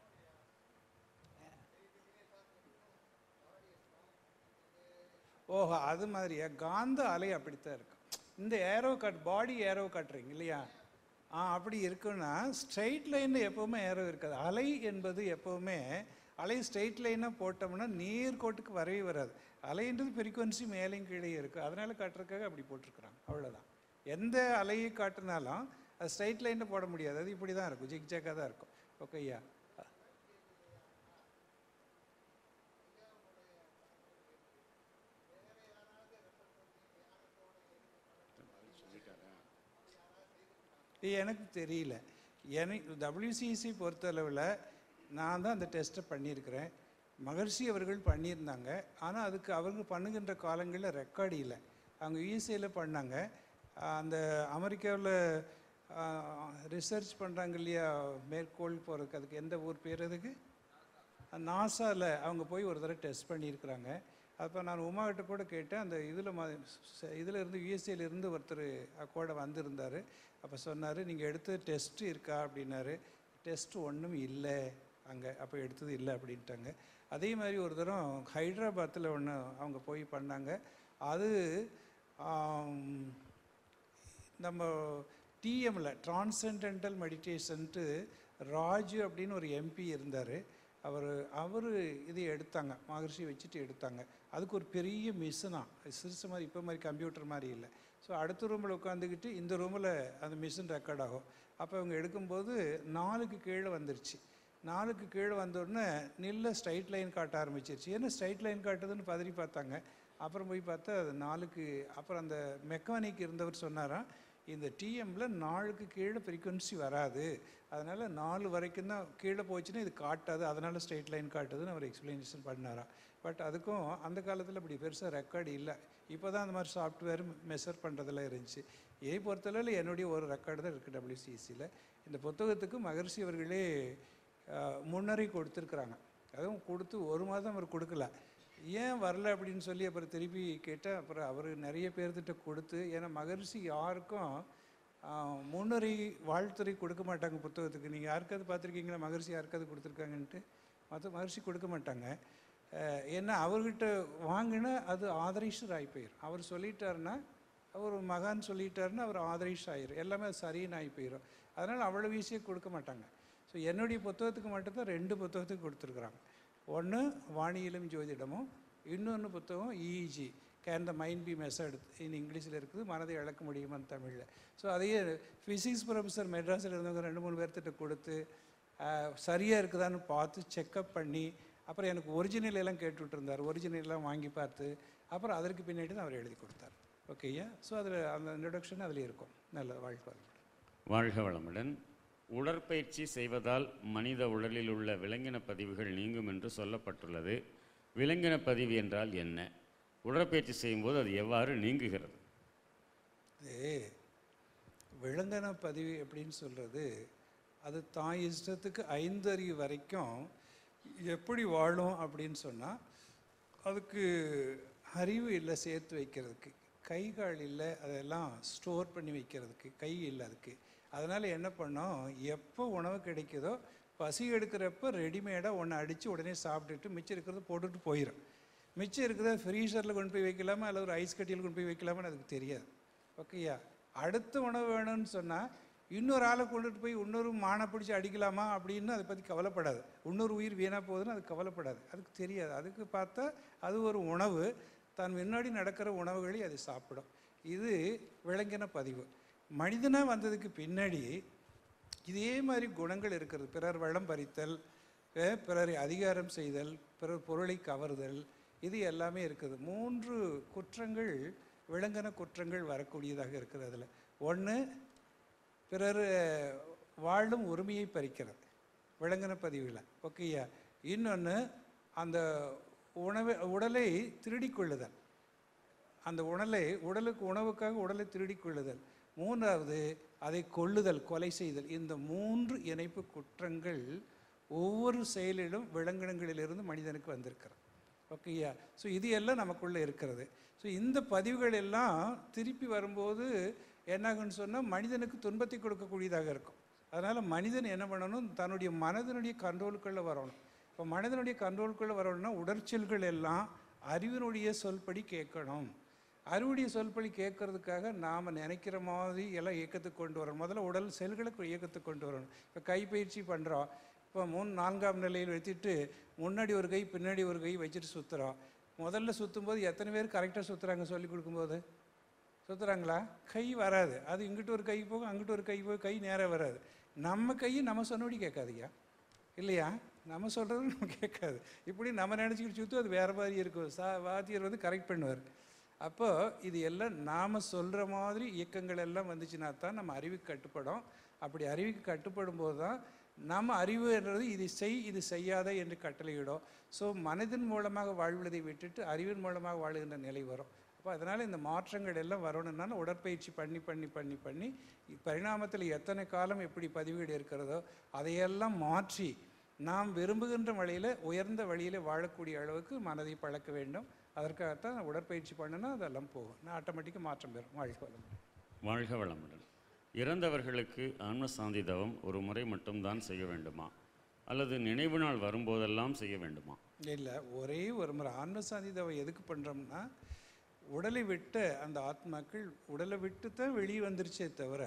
ஓஹோ அது மாதிரியா காந்த அலை அப்படித்தான் இருக்கும் இந்த ஏரோ கட் பாடி ஏரோ காட்டுறீங்க இல்லையா ஆ அப்படி இருக்குன்னா ஸ்ட்ரைட் லைனில் எப்போவுமே ஏரோ இருக்காது அலை என்பது எப்போவுமே அலை ஸ்ட்ரைட் லைனாக போட்டோம்னா நேர்கோட்டுக்கு வரவே வராது அலைன்றது ஃப்ரீக்குவன்சி மேலேயும் கீழே இருக்குது அதனால காட்டுறதுக்காக அப்படி போட்டிருக்கிறாங்க அவ்வளோதான் எந்த அலையை காட்டினாலும் அது ஸ்ட்ரைட் லைனில் போட முடியாது அது இப்படி தான் இருக்கும் ஜிக் ஜாக்காக தான் இருக்கும் ஓகே ஐயா இது எனக்கு தெரியல எனக்கு டபிள்யூசிசி பொறுத்தளவில் நான் தான் அந்த டெஸ்ட்டை பண்ணியிருக்கிறேன் மகர்ஷி அவர்கள் பண்ணியிருந்தாங்க ஆனால் அதுக்கு அவங்க பண்ணுகின்ற காலங்களில் ரெக்கார்டு இல்லை அவங்க யூஎஸ்ஏல பண்ணாங்க அந்த அமெரிக்காவில் ரிசர்ச் பண்ணுறாங்க இல்லையா மேற்கோள் போகிறதுக்கு அதுக்கு எந்த ஊர் பேர் அதுக்கு நாசாவில் அவங்க போய் ஒரு தடவை டெஸ்ட் பண்ணியிருக்கிறாங்க அப்போ நான் உமாகிட்ட கூட கேட்டேன் அந்த இதில் ம இதில் இருந்து யூஎஸ்ஏல இருந்து ஒருத்தர் கூட வந்திருந்தார் அப்போ சொன்னார் நீங்கள் எடுத்த டெஸ்ட் இருக்கா அப்படின்னாரு டெஸ்ட் ஒன்றும் இல்லை அங்கே அப்போ எடுத்தது இல்லை அப்படின்ட்டாங்க அதே மாதிரி ஒரு தரம் ஹைதராபாத்தில் ஒன்று அவங்க போய் பண்ணாங்க அது ஆம், நம்ம டிஎம்ல டிரான்சென்டென்டல் மெடிடேஷன்ட்டு ராஜு அப்படின்னு ஒரு எம்பி இருந்தார் அவர் அவர் இது எடுத்தாங்க மகர்ஷி வச்சுட்டு எடுத்தாங்க அதுக்கு ஒரு பெரிய மிஷினா சிறுசு மாதிரி இப்போ மாதிரி கம்ப்யூட்டர் மாதிரி இல்லை ஸோ அடுத்த ரூமில் உட்காந்துக்கிட்டு இந்த ரூமில் அந்த மிஷின் ரெக்கார்ட் ஆகும் அப்போ அவங்க எடுக்கும்போது நாலுக்கு கீழே வந்துருச்சு நாலுக்கு கீழே வந்த உடனே நில்ல ஸ்ட்ரைட் லைன் காட்ட ஆரம்பிச்சிருச்சு ஏன்னா ஸ்ட்ரைட் லைன் காட்டுதுன்னு பதறி பார்த்தாங்க அப்புறம் போய் பார்த்தா அது நாலுக்கு அப்புறம் அந்த மெக்கானிக் இருந்தவர் சொன்னாராம் இந்த டிஎம்ல நாலுக்கு கீழே ஃப்ரீக்குவன்சி வராது அதனால் நாலு வரைக்கும் தான் கீழே போச்சுன்னா இது காட்டாது அதனால் ஸ்ட்ரைட் லைன் காட்டுதுன்னு அவர் எக்ஸ்பிளனேஷன் பண்ணாராம் பட் அதுக்கும் அந்த காலத்தில் இப்படி பெருசாக ரெக்கார்டு இல்லை இப்போ தான் அந்த மாதிரி சாஃப்ட்வேர் மெஷர் பண்ணுறதெல்லாம் இருந்துச்சு இதை பொறுத்தளவில் என்னுடைய ஒரு ரெக்கார்டு தான் இருக்குது டபிள்யூசிசியில் இந்த புத்தகத்துக்கு மகர்ஷி அவர்களே அஹ், முன்னறி கொடுத்துருக்குறாங்க அதுவும் கொடுத்து ஒரு மாதம் அவர் கொடுக்கல ஏன் வரல அப்படின்னு சொல்லி அப்புறம் திருப்பி கேட்டால் அப்புறம் அவர் நிறைய பேர்த்திட்ட கொடுத்து ஏன்னா மகரிஷி யாருக்கும் ஆஹ், முன்னுரை வாழ்த்துறை கொடுக்க மாட்டாங்க புத்தகத்துக்கு நீங்கள் யாருக்காவது பார்த்துருக்கீங்களா மகரிஷி யாருக்காவது கொடுத்துருக்காங்கன்ட்டு மற்ற மகரிஷி கொடுக்க மாட்டாங்க அஹ், ஏன்னா அவர்கிட்ட வாங்கினா அது ஆதரைஷர் ஆகி போயிடும் அவர் சொல்லிட்டாருன்னா அவர் மகான் சொல்லிட்டாருன்னா அவர் ஆதரைஷ் ஆயிரும் எல்லாமே அது சரின்னு ஆகி போயிடும் அதனால் அவ்வளோ ஈஸியாக கொடுக்க மாட்டாங்க ஸோ என்னுடைய புத்தகத்துக்கு மட்டும்தான் ரெண்டு புத்தகத்துக்கு கொடுத்துருக்குறாங்க ஒன்று வாணியிலும் ஜோதிடமும் இன்னொன்று புத்தகம் EEG can the mind be measured in இங்கிலீஷில் இருக்குது மனதை இழக்க முடியுமான்னு தமிழில் ஸோ அதையே ஃபிசிக்ஸ் ப்ரொஃபஸர் மெட்ராஸில் இருந்தவங்க ரெண்டு மூணு பேர்த்திட்ட கொடுத்து சரியாக இருக்குதான்னு பார்த்து செக்கப் பண்ணி அப்புறம் எனக்கு ஒரிஜினல் எல்லாம் கேட்டுட்டு இருந்தார் ஒரிஜினல் எல்லாம் வாங்கி பார்த்து அப்புறம் அதற்கு பின்னாடி தான் அவர் எழுதி கொடுத்தார் ஓகேயா ஸோ அதில் அந்த இன்ட்ரடக்ஷன் அதில் இருக்கும் நல்ல வாழ்க்கை வளமுடன். வாழ்க வளமுடன் உடற்பயிற்சி செய்வதால் மனித உடலில் உள்ள விலங்கின பதிவுகள் நீங்கும் என்று சொல்லப்பட்டுள்ளது விலங்கின பதிவு என்றால் என்ன உடற்பயிற்சி செய்யும்போது அது எவ்வாறு நீங்குகிறது இது விலங்கன பதிவு எப்படின்னு சொல்கிறது அது தான் இஷ்டத்துக்கு ஐந்தறிவு வரைக்கும் எப்படி வாழும் அப்படின்னு சொன்னால் அதுக்கு அறிவு இல்லை சேர்த்து வைக்கிறதுக்கு கை கால் இல்லை அதெல்லாம் ஸ்டோர் பண்ணி வைக்கிறதுக்கு கை இல்லை அதுக்கு அதனால் என்ன பண்ணோம் எப்போ உணவு கிடைக்குதோ பசி எடுக்கிறப்ப ரெடிமேடாக ஒன்று அடித்து உடனே சாப்பிட்டுட்டு மிச்சம் இருக்கிறத போட்டுட்டு போயிடும் மிச்சம் இருக்கிறத ஃப்ரீசரில் கொண்டு போய் வைக்கலாமா அல்லது ஒரு ஐஸ் கட்டியில் கொண்டு போய் வைக்கலாமான்னு அதுக்கு தெரியாது ஓகேயா அடுத்த உணவு வேணும்னு சொன்னால் இன்னொரு ஆளை கொண்டுட்டு போய் இன்னொரு மானை பிடிச்சி அடிக்கலாமா அப்படின்னு அதை பற்றி கவலைப்படாது இன்னொரு உயிர் வீணாக போகுதுன்னு அது கவலைப்படாது அதுக்கு தெரியாது அதுக்கு பார்த்தா அது ஒரு உணவு தான் முன்னாடி நடக்கிற உணவுகளை அது சாப்பிடும் இது விலங்கின பதிவு மனிதனாக வந்ததுக்கு பின்னாடி இதே மாதிரி குணங்கள் இருக்கிறது பிறர் வளம் பறித்தல் அஹ் பிறரை அதிகாரம் செய்தல் பிறர் பொருளை கவர்தல் இது எல்லாமே இருக்குது மூன்று குற்றங்கள் விலங்கின குற்றங்கள் வரக்கூடியதாக இருக்குது அதில் ஒன்று பிறர் வாழும் உரிமையை பறிக்கிறது விலங்கின பதிவில் ஓகேயா இன்னொன்று அந்த உணவை உடலை திருடிக் கொள்ளுதல் அந்த உடலை உடலுக்கு உணவுக்காக உடலை திருடிக் கொள்ளுதல் மூன்றாவது அதை கொள்ளுதல் கொலை செய்தல் இந்த மூன்று இணைப்பு குற்றங்கள் ஒவ்வொரு செயலிலும் விலங்கினங்களிலிருந்து மனிதனுக்கு வந்திருக்கிறது ஓகேயா ஸோ இது எல்லாம் நமக்குள்ளே இருக்கிறது ஸோ இந்த பதிவுகள் எல்லாம் திருப்பி வரும்போது என்னாகுன்னு சொன்னால் மனிதனுக்கு துன்பத்தை கொடுக்கக்கூடியதாக இருக்கும் அதனால் மனிதன் என்ன பண்ணணும் தன்னுடைய மனதினுடைய கண்ட்ரோலுக்குள்ளே வரணும் இப்போ மனிதனுடைய கண்ட்ரோலுக்குள்ளே வரணும்னா உடற்செல்கள் எல்லாம் அறிவினுடைய சொல்படி கேட்கணும் அறிவுடைய சொல்படி கேட்கறதுக்காக நாம் நினைக்கிற மாதிரி எல்லாம் இயக்கத்துக்கு கொண்டு வரணும் முதல்ல உடல் செல்களுக்கு இயக்கத்துக்கு கொண்டு வரணும் இப்போ கைப்பயிற்சி பண்ணுறோம் இப்போ மூணு நான்காம் நிலையில் வச்சுட்டு முன்னாடி ஒரு கை பின்னாடி ஒரு கை வச்சுட்டு சுற்றுறோம் முதல்ல சுற்றும்போது எத்தனை பேர் கரெக்டாக சுற்றுறாங்க சொல்லி கொடுக்கும்போது சுற்றுறாங்களா கை வராது அது இங்கிட்டு ஒரு கை போகும் அங்கிட்டு ஒரு கை போகும் கை நேராக வராது நம்ம கை நம்ம சொன்னபடி கேட்காதுயா இல்லையா நம்ம சொல்கிறது நம்ம கேட்காது இப்படி நம்ம நினச்சிக்கிட்டு சுற்றும் அது வேறு மாதிரி இருக்கும் சா வாத்தியர் வந்து கரெக்ட் பண்ணுவார் அப்போ இது எல்லாம் நாம் சொல்கிற மாதிரி இயக்கங்கள் எல்லாம் வந்துச்சுன்னா தான் நம்ம அறிவுக்கு கட்டுப்படும் அப்படி அறிவுக்கு கட்டுப்படும் போது தான் நம்ம அறிவுன்றது இது செய் இது செய்யாத என்று கட்டளையிடும் ஸோ மனதின் மூலமாக வாழ்வதை விட்டுட்டு அறிவின் மூலமாக வாழுகின்ற நிலை வரும் அப்போ அதனால் இந்த மாற்றங்கள் எல்லாம் வரணும்னால உடற்பயிற்சி பண்ணி பண்ணி பண்ணி பண்ணி பரிணாமத்தில் எத்தனை காலம் எப்படி பதிவுகள் இருக்கிறதோ அதையெல்லாம் மாற்றி நாம் விரும்புகின்ற வழியில் உயர்ந்த வழியில் வாழக்கூடிய அளவுக்கு மனதை பழக்க வேண்டும் அதற்காகத்தான் உடற்பயிற்சி பண்ணினா அதெல்லாம் போகும் நான் ஆட்டோமேட்டிக்காக மாற்றம் பெறும் வாழ்க்கை வளம் வாழ்க வளமுடன் இறந்தவர்களுக்கு ஆன்ம சாந்தி தவம் ஒரு முறை மட்டும்தான் செய்ய வேண்டுமா அல்லது நினைவு நாள் வரும்போதெல்லாம் செய்ய வேண்டுமா இல்லை ஒரே ஒரு முறை ஆன்மசாந்தி தவம் எதுக்கு பண்ணுறோம்னா உடலை விட்டு அந்த ஆத்மாக்கள் உடலை விட்டு தான் வெளியே வந்துருச்சே தவிர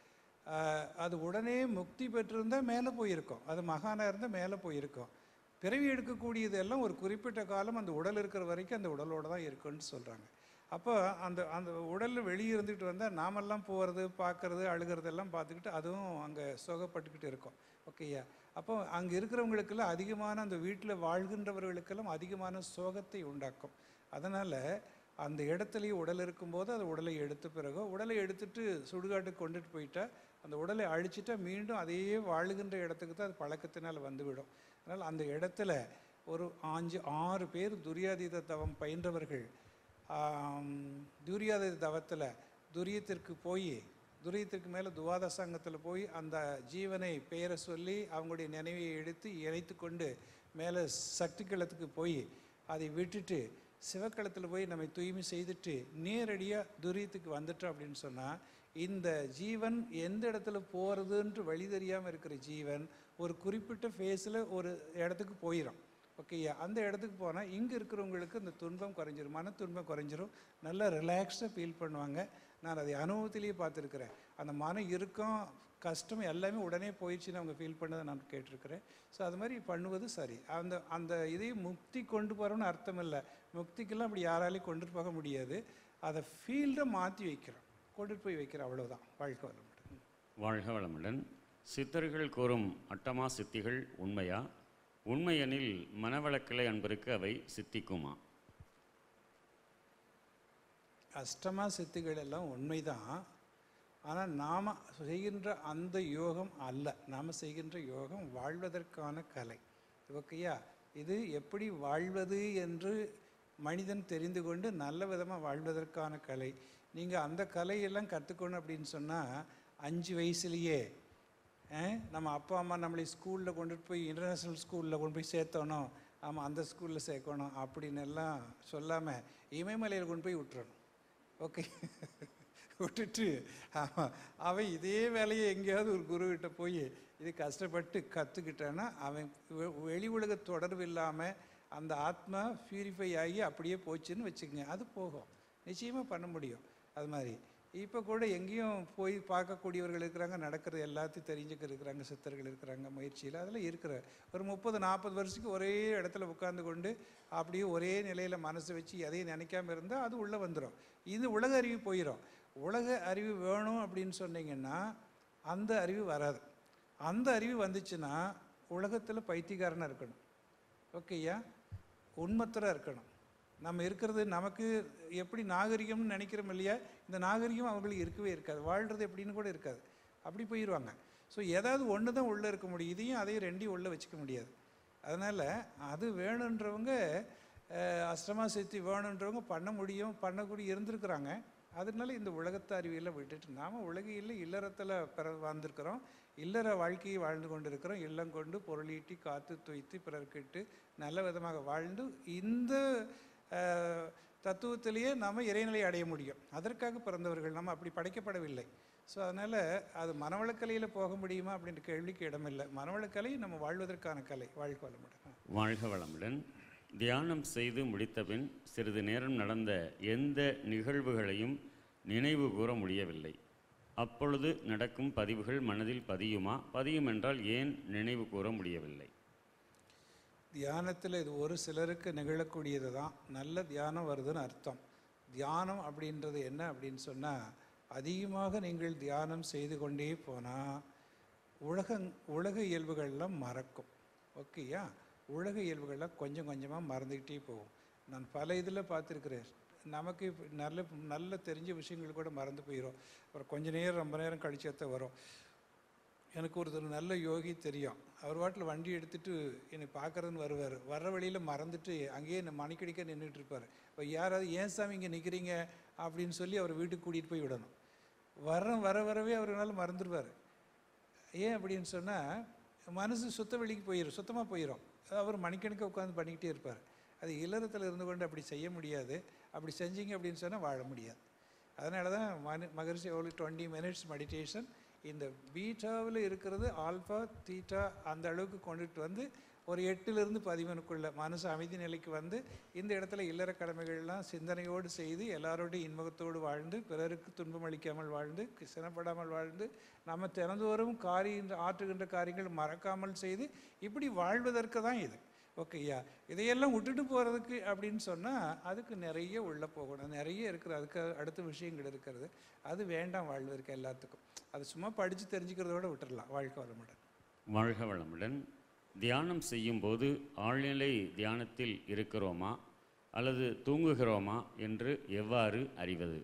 ஆஹ், அது உடனே முக்தி பெற்றிருந்தால் மேலே போயிருக்கும் அது மகானாக இருந்தால் மேலே போயிருக்கும் பிறவி எடுக்கக்கூடியது எல்லாம் ஒரு குறிப்பிட்ட காலம் அந்த உடல் இருக்கிற வரைக்கும் அந்த உடலோட தான் இருக்குன்னு சொல்கிறாங்க அப்போ அந்த அந்த உடலில் வெளியே இருந்துட்டு வந்தால் நாமெல்லாம் போகிறது பார்க்கறது அழுகிறதெல்லாம் பார்த்துக்கிட்டு அதுவும் அங்கே சுகப்பட்டுக்கிட்டு இருக்கும் ஓகேயா அப்போ அங்கே இருக்கிறவங்களுக்கெல்லாம் அதிகமான அந்த வீட்டில் வாழ்கின்றவர்களுக்கெல்லாம் அதிகமான சோகத்தை உண்டாக்கும் அதனால் அந்த இடத்துலயே உடல் இருக்கும்போது அது உடலை எடுத்த பிறகு உடலை எடுத்துட்டு சுடுகாட்டுக்கு கொண்டுட்டு போயிட்டா அந்த உடலை அழிச்சிட்டா மீண்டும் அதே வாழுகின்ற இடத்துக்கு தான் அது பழக்கத்தினால் வந்துவிடும் அதனால் அந்த இடத்துல ஒரு அஞ்சு ஆறு பேர் துரியாதீத தவம் பயின்றவர்கள் ஆம், துரியாதீத தவத்தில் துரியத்திற்கு போய் துரியத்திற்கு மேலே துவாத சங்கத்தில் போய் அந்த ஜீவனை பெயரை சொல்லி அவங்களுடைய நினைவை எடுத்து இணைத்து கொண்டு மேலே சக்திக்களத்துக்கு போய் அதை விட்டுட்டு சிவக்களத்தில் போய் நம்மை தூய்மை செய்துட்டு நேரடியாக துரியத்துக்கு வந்துட்டோம் அப்படின்னு சொன்னால் இந்த ஜீவன் எந்த இடத்துல போகிறதுன்ட்டு வழி தெரியாமல் இருக்கிற ஜீவன் ஒரு குறிப்பிட்ட ஃபேஸில் ஒரு இடத்துக்கு போயிடும் ஓகேயா அந்த இடத்துக்கு போனால் இங்கே இருக்கிறவங்களுக்கு இந்த துன்பம் குறைஞ்சிரும் மன துன்பம் குறைஞ்சிரும் நல்லா ரிலாக்ஸ்டாக ஃபீல் பண்ணுவாங்க நான் அதை அனுபவத்திலேயே பார்த்துருக்குறேன் அந்த மன இறுக்கம் கஷ்டம் எல்லாமே உடனே போயிடுச்சுன்னு அவங்க ஃபீல் பண்ணதை நான் கேட்டிருக்கிறேன் ஸோ அது மாதிரி பண்ணுவது சரி அந்த அந்த இதை முக்தி கொண்டு போகிறோம்னு அர்த்தம் இல்லை முக்திக்கெல்லாம் அப்படி யாராலையும் கொண்டுட்டு போக முடியாது அதை ஃபீல்டை மாற்றி வைக்கிறோம் கொண்டுட்டு போய் வைக்கிறோம் அவ்வளவுதான் வாழ்க்கை வளமுடன் வாழ்க வளமுடன் சித்தர்கள் கூறும் அட்டமா சித்திகள் உண்மையா உண்மையெனில் மனவளக்கலை அன்பருக்கு அவை சித்திக்குமா அஷ்டமா சித்திகள் எல்லாம் உண்மைதான் ஆனால் நாம் செய்கின்ற அந்த யோகம் அல்ல நாம் செய்கின்ற யோகம் வாழ்வதற்கான கலை ஓகேயா இது எப்படி வாழ்வது என்று மனிதன் தெரிந்து கொண்டு நல்ல விதமாக வாழ்வதற்கான கலை நீங்கள் அந்த கலையெல்லாம் கற்றுக்கணும் அப்படின்னு சொன்னால் அஞ்சு வயசுலேயே அஹ், நம்ம அப்பா அம்மா நம்மளை ஸ்கூலில் கொண்டுட்டு போய் இன்டர்நேஷ்னல் ஸ்கூலில் கொண்டு போய் சேர்த்தோணும் ஆமாம் அந்த ஸ்கூலில் சேர்க்கணும் அப்படின்னு எல்லாம் சொல்லாமல் இமயமலையில் கொண்டு போய் விட்டுறணும் ஓகே விட்டுட்டு ஆமாம் அவன் இதே வேலையை எங்கேயாவது ஒரு குருக்கிட்ட போய் இது கஷ்டப்பட்டு கற்றுக்கிட்டான்னா அவன் வெ- வெளி உலக தொடர்பு இல்லாமல் அந்த ஆத்மா பியூரிஃபை ஆகி அப்படியே போச்சுன்னு வச்சுக்கோங்க அது போகும் நிச்சயமாக பண்ண முடியும் அது மாதிரி இப்போ கூட எங்கேயும் போய் பார்க்கக்கூடியவர்கள் இருக்கிறாங்க நடக்கிறது எல்லாத்தையும் தெரிஞ்சுக்க இருக்கிறாங்க சித்தர்கள் இருக்கிறாங்க முயற்சியில் அதெல்லாம் இருக்கிற ஒரு முப்பது நாற்பது வருஷத்துக்கு ஒரே இடத்துல உட்கார்ந்து கொண்டு அப்படியே ஒரே நிலையில் மனசை வச்சு எதையும் நினைக்காம இருந்தால் அது உள்ளே வந்துடும் இது உலக அறிவு போயிடும் உலக அறிவு வேணும் அப்படின்னு சொன்னீங்கன்னா அந்த அறிவு வராது அந்த அறிவு வந்துச்சுன்னா உலகத்தில் பைத்தியக்காரனாக இருக்கணும் ஓகேயா உண்மத்தராக இருக்கணும் நம்ம இருக்கிறது நமக்கு எப்படி நாகரிகம்னு நினைக்கிறோம் இல்லையா இந்த நாகரிகம் அவங்களுக்கு இருக்கவே இருக்காது வாழ்கிறது எப்படின்னு கூட இருக்காது அப்படி போயிடுவாங்க ஸோ ஏதாவது ஒன்று தான் உள்ளே இருக்க முடியும் இதையும் அதையும் ரெண்டையும் உள்ளே வச்சுக்க முடியாது அதனால் அது வேணுன்றவங்க அஹ், அஷ்டமா சித்தி வேணுன்றவங்க பண்ண முடியும் பண்ணக்கூடிய இருந்திருக்கிறாங்க அதனால இந்த உலகத்து அறிவியெல்லாம் விட்டுட்டு நாம் உலகையில் இல்லறத்தில் பிற வாழ்ந்திருக்கிறோம் இல்லற வாழ்க்கையை வாழ்ந்து கொண்டு இருக்கிறோம் இல்லம் கொண்டு பொருளீட்டி காத்து துய்த்து பிறர்க்கிட்டு நல்ல விதமாக வாழ்ந்து இந்த அஹ், தத்துவத்திலேயே நாம் இறைநிலை அடைய முடியும் அதற்காக பிறந்தவர்கள் நம்ம அப்படி படைக்கப்படவில்லை ஸோ அதனால் அது மனவளக்கலையில் போக முடியுமா அப்படின்ற கேள்விக்கு இடமில்லை மனவளக்கலை நம்ம வாழ்வதற்கான கலை வாழ்க்கை வளமுடன் வாழ்க வளமுடன் தியானம் செய்து முடித்தபின் சிறிது நேரம் நடந்த எந்த நிகழ்வுகளையும் நினைவு கூற முடியவில்லை அப்பொழுது நடக்கும் பதிவுகள் மனதில் பதியுமா பதியும் என்றால் ஏன் நினைவு கூற முடியவில்லை தியானத்தில் இது ஒரு சிலருக்கு நிகழக்கூடியது தான் நல்ல தியானம் வருதுன்னு அர்த்தம் தியானம் அப்படின்றது என்ன அப்படின்னு சொன்னால் அதிகமாக நீங்கள் தியானம் செய்து கொண்டே போனால் உலக உலக இயல்புகள்லாம் மறக்கும் ஓகேயா உலக இயல்புகள்லாம் கொஞ்சம் கொஞ்சமாக மறந்துக்கிட்டே போகும் நான் பல இதில் பார்த்துருக்கிறேன் நமக்கு இப்ப நல்ல நல்ல தெரிஞ்ச விஷயங்கள் கூட மறந்து போயிடும் அப்புறம் கொஞ்ச நேரம் ரொம்ப நேரம் கழிச்சத்த வரும் எனக்கு ஒருத்தர் நல்ல யோகி தெரியும் அவர் வாட்டில் வண்டி எடுத்துட்டு என்னை பார்க்கறதுன்னு வருவார் வர்ற வழியில் மறந்துட்டு அங்கேயே என்ன மணிக்கடிக்க நின்றுட்டு இருப்பார் இப்போ யாராவது ஏன் சாமி இங்கே நிற்கிறீங்க அப்படின்னு சொல்லி அவர் வீட்டுக்கு கூட்டிகிட்டு போய் விடணும் வர வர வரவே அவரால் மறந்துடுவார் ஏன் அப்படின்னு சொன்னால் மனசு சுத்த வெளிக்கு போயிடும் சுத்தமாக போயிடும் அவர் மணிக்கணக்க உட்காந்து பண்ணிக்கிட்டே இருப்பார் அது இல்லறத்தில் இருந்து கொண்டு அப்படி செய்ய முடியாது அப்படி செஞ்சீங்க அப்படின்னு சொன்னால் வாழ முடியாது அதனால தான் மனு மகரிஷி எவ்வளோ டுவெண்ட்டி மினிட்ஸ் மெடிடேஷன் இந்த பீட்டாவில் இருக்கிறது ஆல்ஃபா தீட்டா அந்த அளவுக்கு கொண்டுட்டு வந்து ஒரு எட்டுலேருந்து பதிமூணுக்குள்ள மனசு அமைதி நிலைக்கு வந்து இந்த இடத்துல இல்லற கடமைகள்லாம் சிந்தனையோடு செய்து எல்லாரோடையும் இன்முகத்தோடு வாழ்ந்து பிறருக்கு துன்பம் அளிக்காமல் வாழ்ந்து சினப்படாமல் வாழ்ந்து நம்ம தினந்தோறும் காரியம் ஆற்றுகின்ற காரியங்கள் மறக்காமல் செய்து இப்படி வாழ்வதற்கு தான் இது ஓகேயா இதையெல்லாம் விட்டுட்டு போகிறதுக்கு அப்படின்னு சொன்னால் அதுக்கு நிறைய உள்ளே போகணும் நிறைய இருக்குது அதுக்கு அடுத்த விஷயங்கள் இருக்கிறது அது வேண்டாம் வாழ்வதற்கு எல்லாத்துக்கும் அது சும்மா படித்து தெரிஞ்சுக்கிறதோட விட்டுறலாம் வாழ்க்கை வளமுடன் வாழ்க வளமுடன் தியானம் செய்யும்போது ஆழ்நிலை தியானத்தில் இருக்கிறோமா அல்லது தூங்குகிறோமா என்று எவ்வாறு அறிவது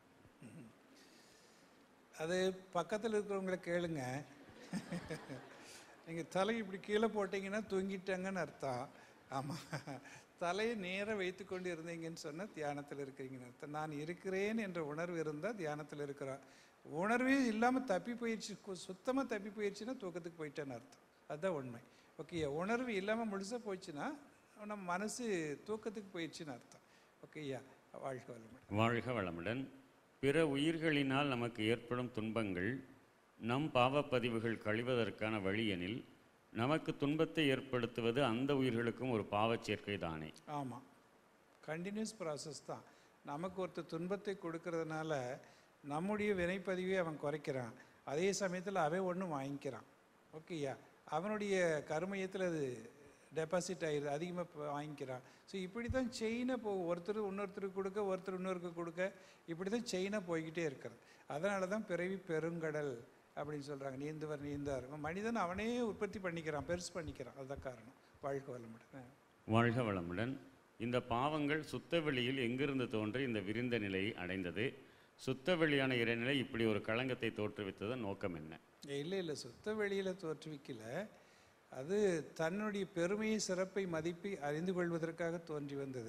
அது பக்கத்தில் இருக்கிறவங்கள கேளுங்க நீங்கள் தலை இப்படி கீழே போட்டிங்கன்னா தூங்கிட்டாங்கன்னு அர்த்தம் ஆமாம் தலையை நேராக வைத்து கொண்டு இருந்தீங்கன்னு சொன்னால் தியானத்தில் இருக்கிறீங்கன்னு அர்த்தம் நான் இருக்கிறேன் என்ற உணர்வு இருந்தால் தியானத்தில் இருக்கிறோம் உணர்வே இல்லாமல் தப்பி போயிடுச்சு சுத்தமாக தப்பி போயிடுச்சுன்னா தூக்கத்துக்கு போயிட்டேன்னு அர்த்தம் அதுதான் உண்மை ஓகே உணர்வு இல்லாமல் முழுசாக போச்சுன்னா நம்ம மனசு தூக்கத்துக்கு போயிடுச்சுன்னு அர்த்தம் ஓகேயா வாழ்க்கை வளமுடன் வாழ்க வளமுடன் பிற உயிர்களினால் நமக்கு ஏற்படும் துன்பங்கள் நம் பாவப்பதிவுகள் கழிவதற்கான வழி எனில் நமக்கு துன்பத்தை ஏற்படுத்துவது அந்த உயிர்களுக்கும் ஒரு பாவச் சேர்க்கை தானே ஆமாம் கண்டினியூஸ் ப்ராசஸ் தான் நமக்கு ஒருத்தர் துன்பத்தை கொடுக்கறதுனால நம்முடைய வினைப்பதிவை அவன் குறைக்கிறான் அதே சமயத்தில் அவன் ஒன்று வாங்கிக்கிறான் ஓகேயா அவனுடைய கருமையத்தில் அது டெபாசிட் ஆகிடுது அதிகமாக வாங்கிக்கிறான் ஸோ இப்படி தான் செயினாக போ ஒருத்தர் இன்னொருத்தருக்கு கொடுக்க ஒருத்தர் இன்னொருக்கு கொடுக்க இப்படி தான் செயினாக போய்கிட்டே இருக்கிறது அதனால தான் பிறவி பெருங்கடல் அப்படின்னு சொல்கிறாங்க நீந்துவர் நீந்தார் மனிதன் அவனே உற்பத்தி பண்ணிக்கிறான் பெருசு பண்ணிக்கிறான் அதுதான் காரணம் வாழ்க்கை வளமுடன் வாழ்க வளமுடன் இந்த பாவங்கள் சுத்தவெளியில் எங்கிருந்து தோன்றி இந்த விரிந்த நிலையை அடைந்தது சுத்தவெளியான இறைநிலை இப்படி ஒரு களங்கத்தை தோற்றுவித்ததன் நோக்கம் என்ன இல்லை இல்லை சுத்த வெளியில் தோற்றுவிக்கல அது தன்னுடைய பெருமையை சிறப்பை மதிப்பை அறிந்து கொள்வதற்காக தோன்றி வந்தது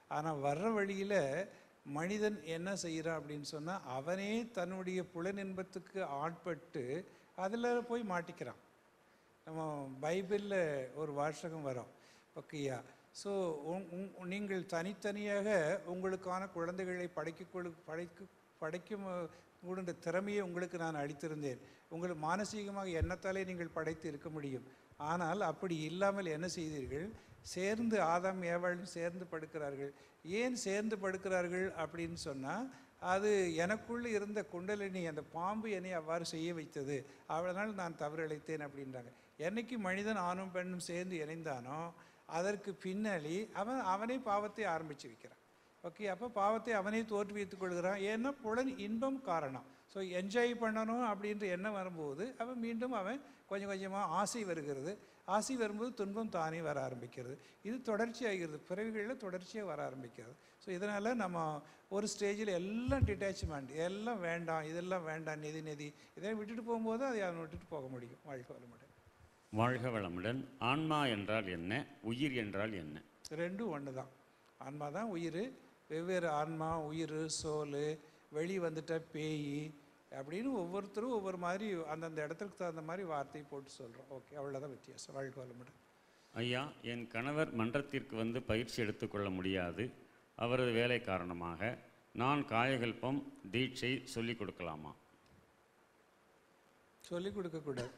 ஆனால் வர்ற வழியில் மனிதன் என்ன செய்கிறான் அப்படின்னு சொன்னால் அவனே தன்னுடைய புலனின்பத்துக்கு ஆட்பட்டு அதில் போய் மாட்டிக்கிறான் நம்ம பைபிளில் ஒரு வாசகம் வரும் ஓகேயா ஸோ நீங்கள் தனித்தனியாக உங்களுக்கான குழந்தைகளை படைக்க படைக்க படைக்கும் கூட திறமையை உங்களுக்கு நான் அளித்திருந்தேன் உங்கள் மானசீகமாக எண்ணத்தாலே நீங்கள் படைத்து இருக்க முடியும் ஆனால் அப்படி இல்லாமல் என்ன செய்தீர்கள் சேர்ந்து ஆதாம் ஏவாளும் சேர்ந்து படுக்கிறார்கள் ஏன் சேர்ந்து படுக்கிறார்கள் அப்படின்னு சொன்னால் அது எனக்குள் இருந்த குண்டலினி அந்த பாம்பு என்னை அவ்வாறு செய்ய வைத்தது அதனால் நான் தவறிழைத்தேன் அப்படின்றாங்க என்னைக்கு மனிதன் ஆணும் பெண்ணும் சேர்ந்து இணைந்தானோ அதற்கு பின்னாடி அவன் அவனே பாவத்தை ஆரம்பித்து வைக்கிறான் ஓகே அப்போ பாவத்தை அவனே தோற்றுவித்துக் கொள்கிறான் ஏன்னா புலன் இன்பம் காரணம் ஸோ என்ஜாய் பண்ணணும் அப்படின்ற எண்ணம் வரும்போது அவன் மீண்டும் அவன் கொஞ்சம் கொஞ்சமாக ஆசை வருகிறது ஆசை வரும்போது துன்பம் தானே வர ஆரம்பிக்கிறது இது தொடர்ச்சியாகிறது பிறவிகளில் தொடர்ச்சியாக வர ஆரம்பிக்கிறது ஸோ இதனால் நம்ம ஒரு ஸ்டேஜில் எல்லாம் டிட்டாச்மெண்ட் எல்லாம் வேண்டாம் இதெல்லாம் வேண்டாம் நெதி நெதி இதை விட்டுட்டு போகும்போது அதை அவன் விட்டுட்டு போக முடியும் வாழ்க்கை வர முடியும் வாழ்க வளமுடன் ஆன்மா என்றால் என்ன உயிர் என்றால் என்ன ரெண்டும் ஒன்று தான் ஆன்மா தான் உயிர் வெவ்வேறு ஆன்மா உயிர் சோல் வெளி வந்துட்ட பேய் அப்படின்னு ஒவ்வொருத்தரும் ஒவ்வொரு மாதிரி அந்தந்த இடத்துக்கு தகுந்த மாதிரி வார்த்தை போட்டு சொல்கிறோம் ஓகே அவ்வளோதான் வித்தியாசம் வாழ்க்கை வளமுடன் ஐயா என் கணவர் மன்றத்திற்கு வந்து பயிற்சி எடுத்துக்கொள்ள முடியாது அவரது வேலை காரணமாக நான் காயகல்பம் தீட்சை சொல்லிக் கொடுக்கலாமா சொல்லிக் கொடுக்கக்கூடாது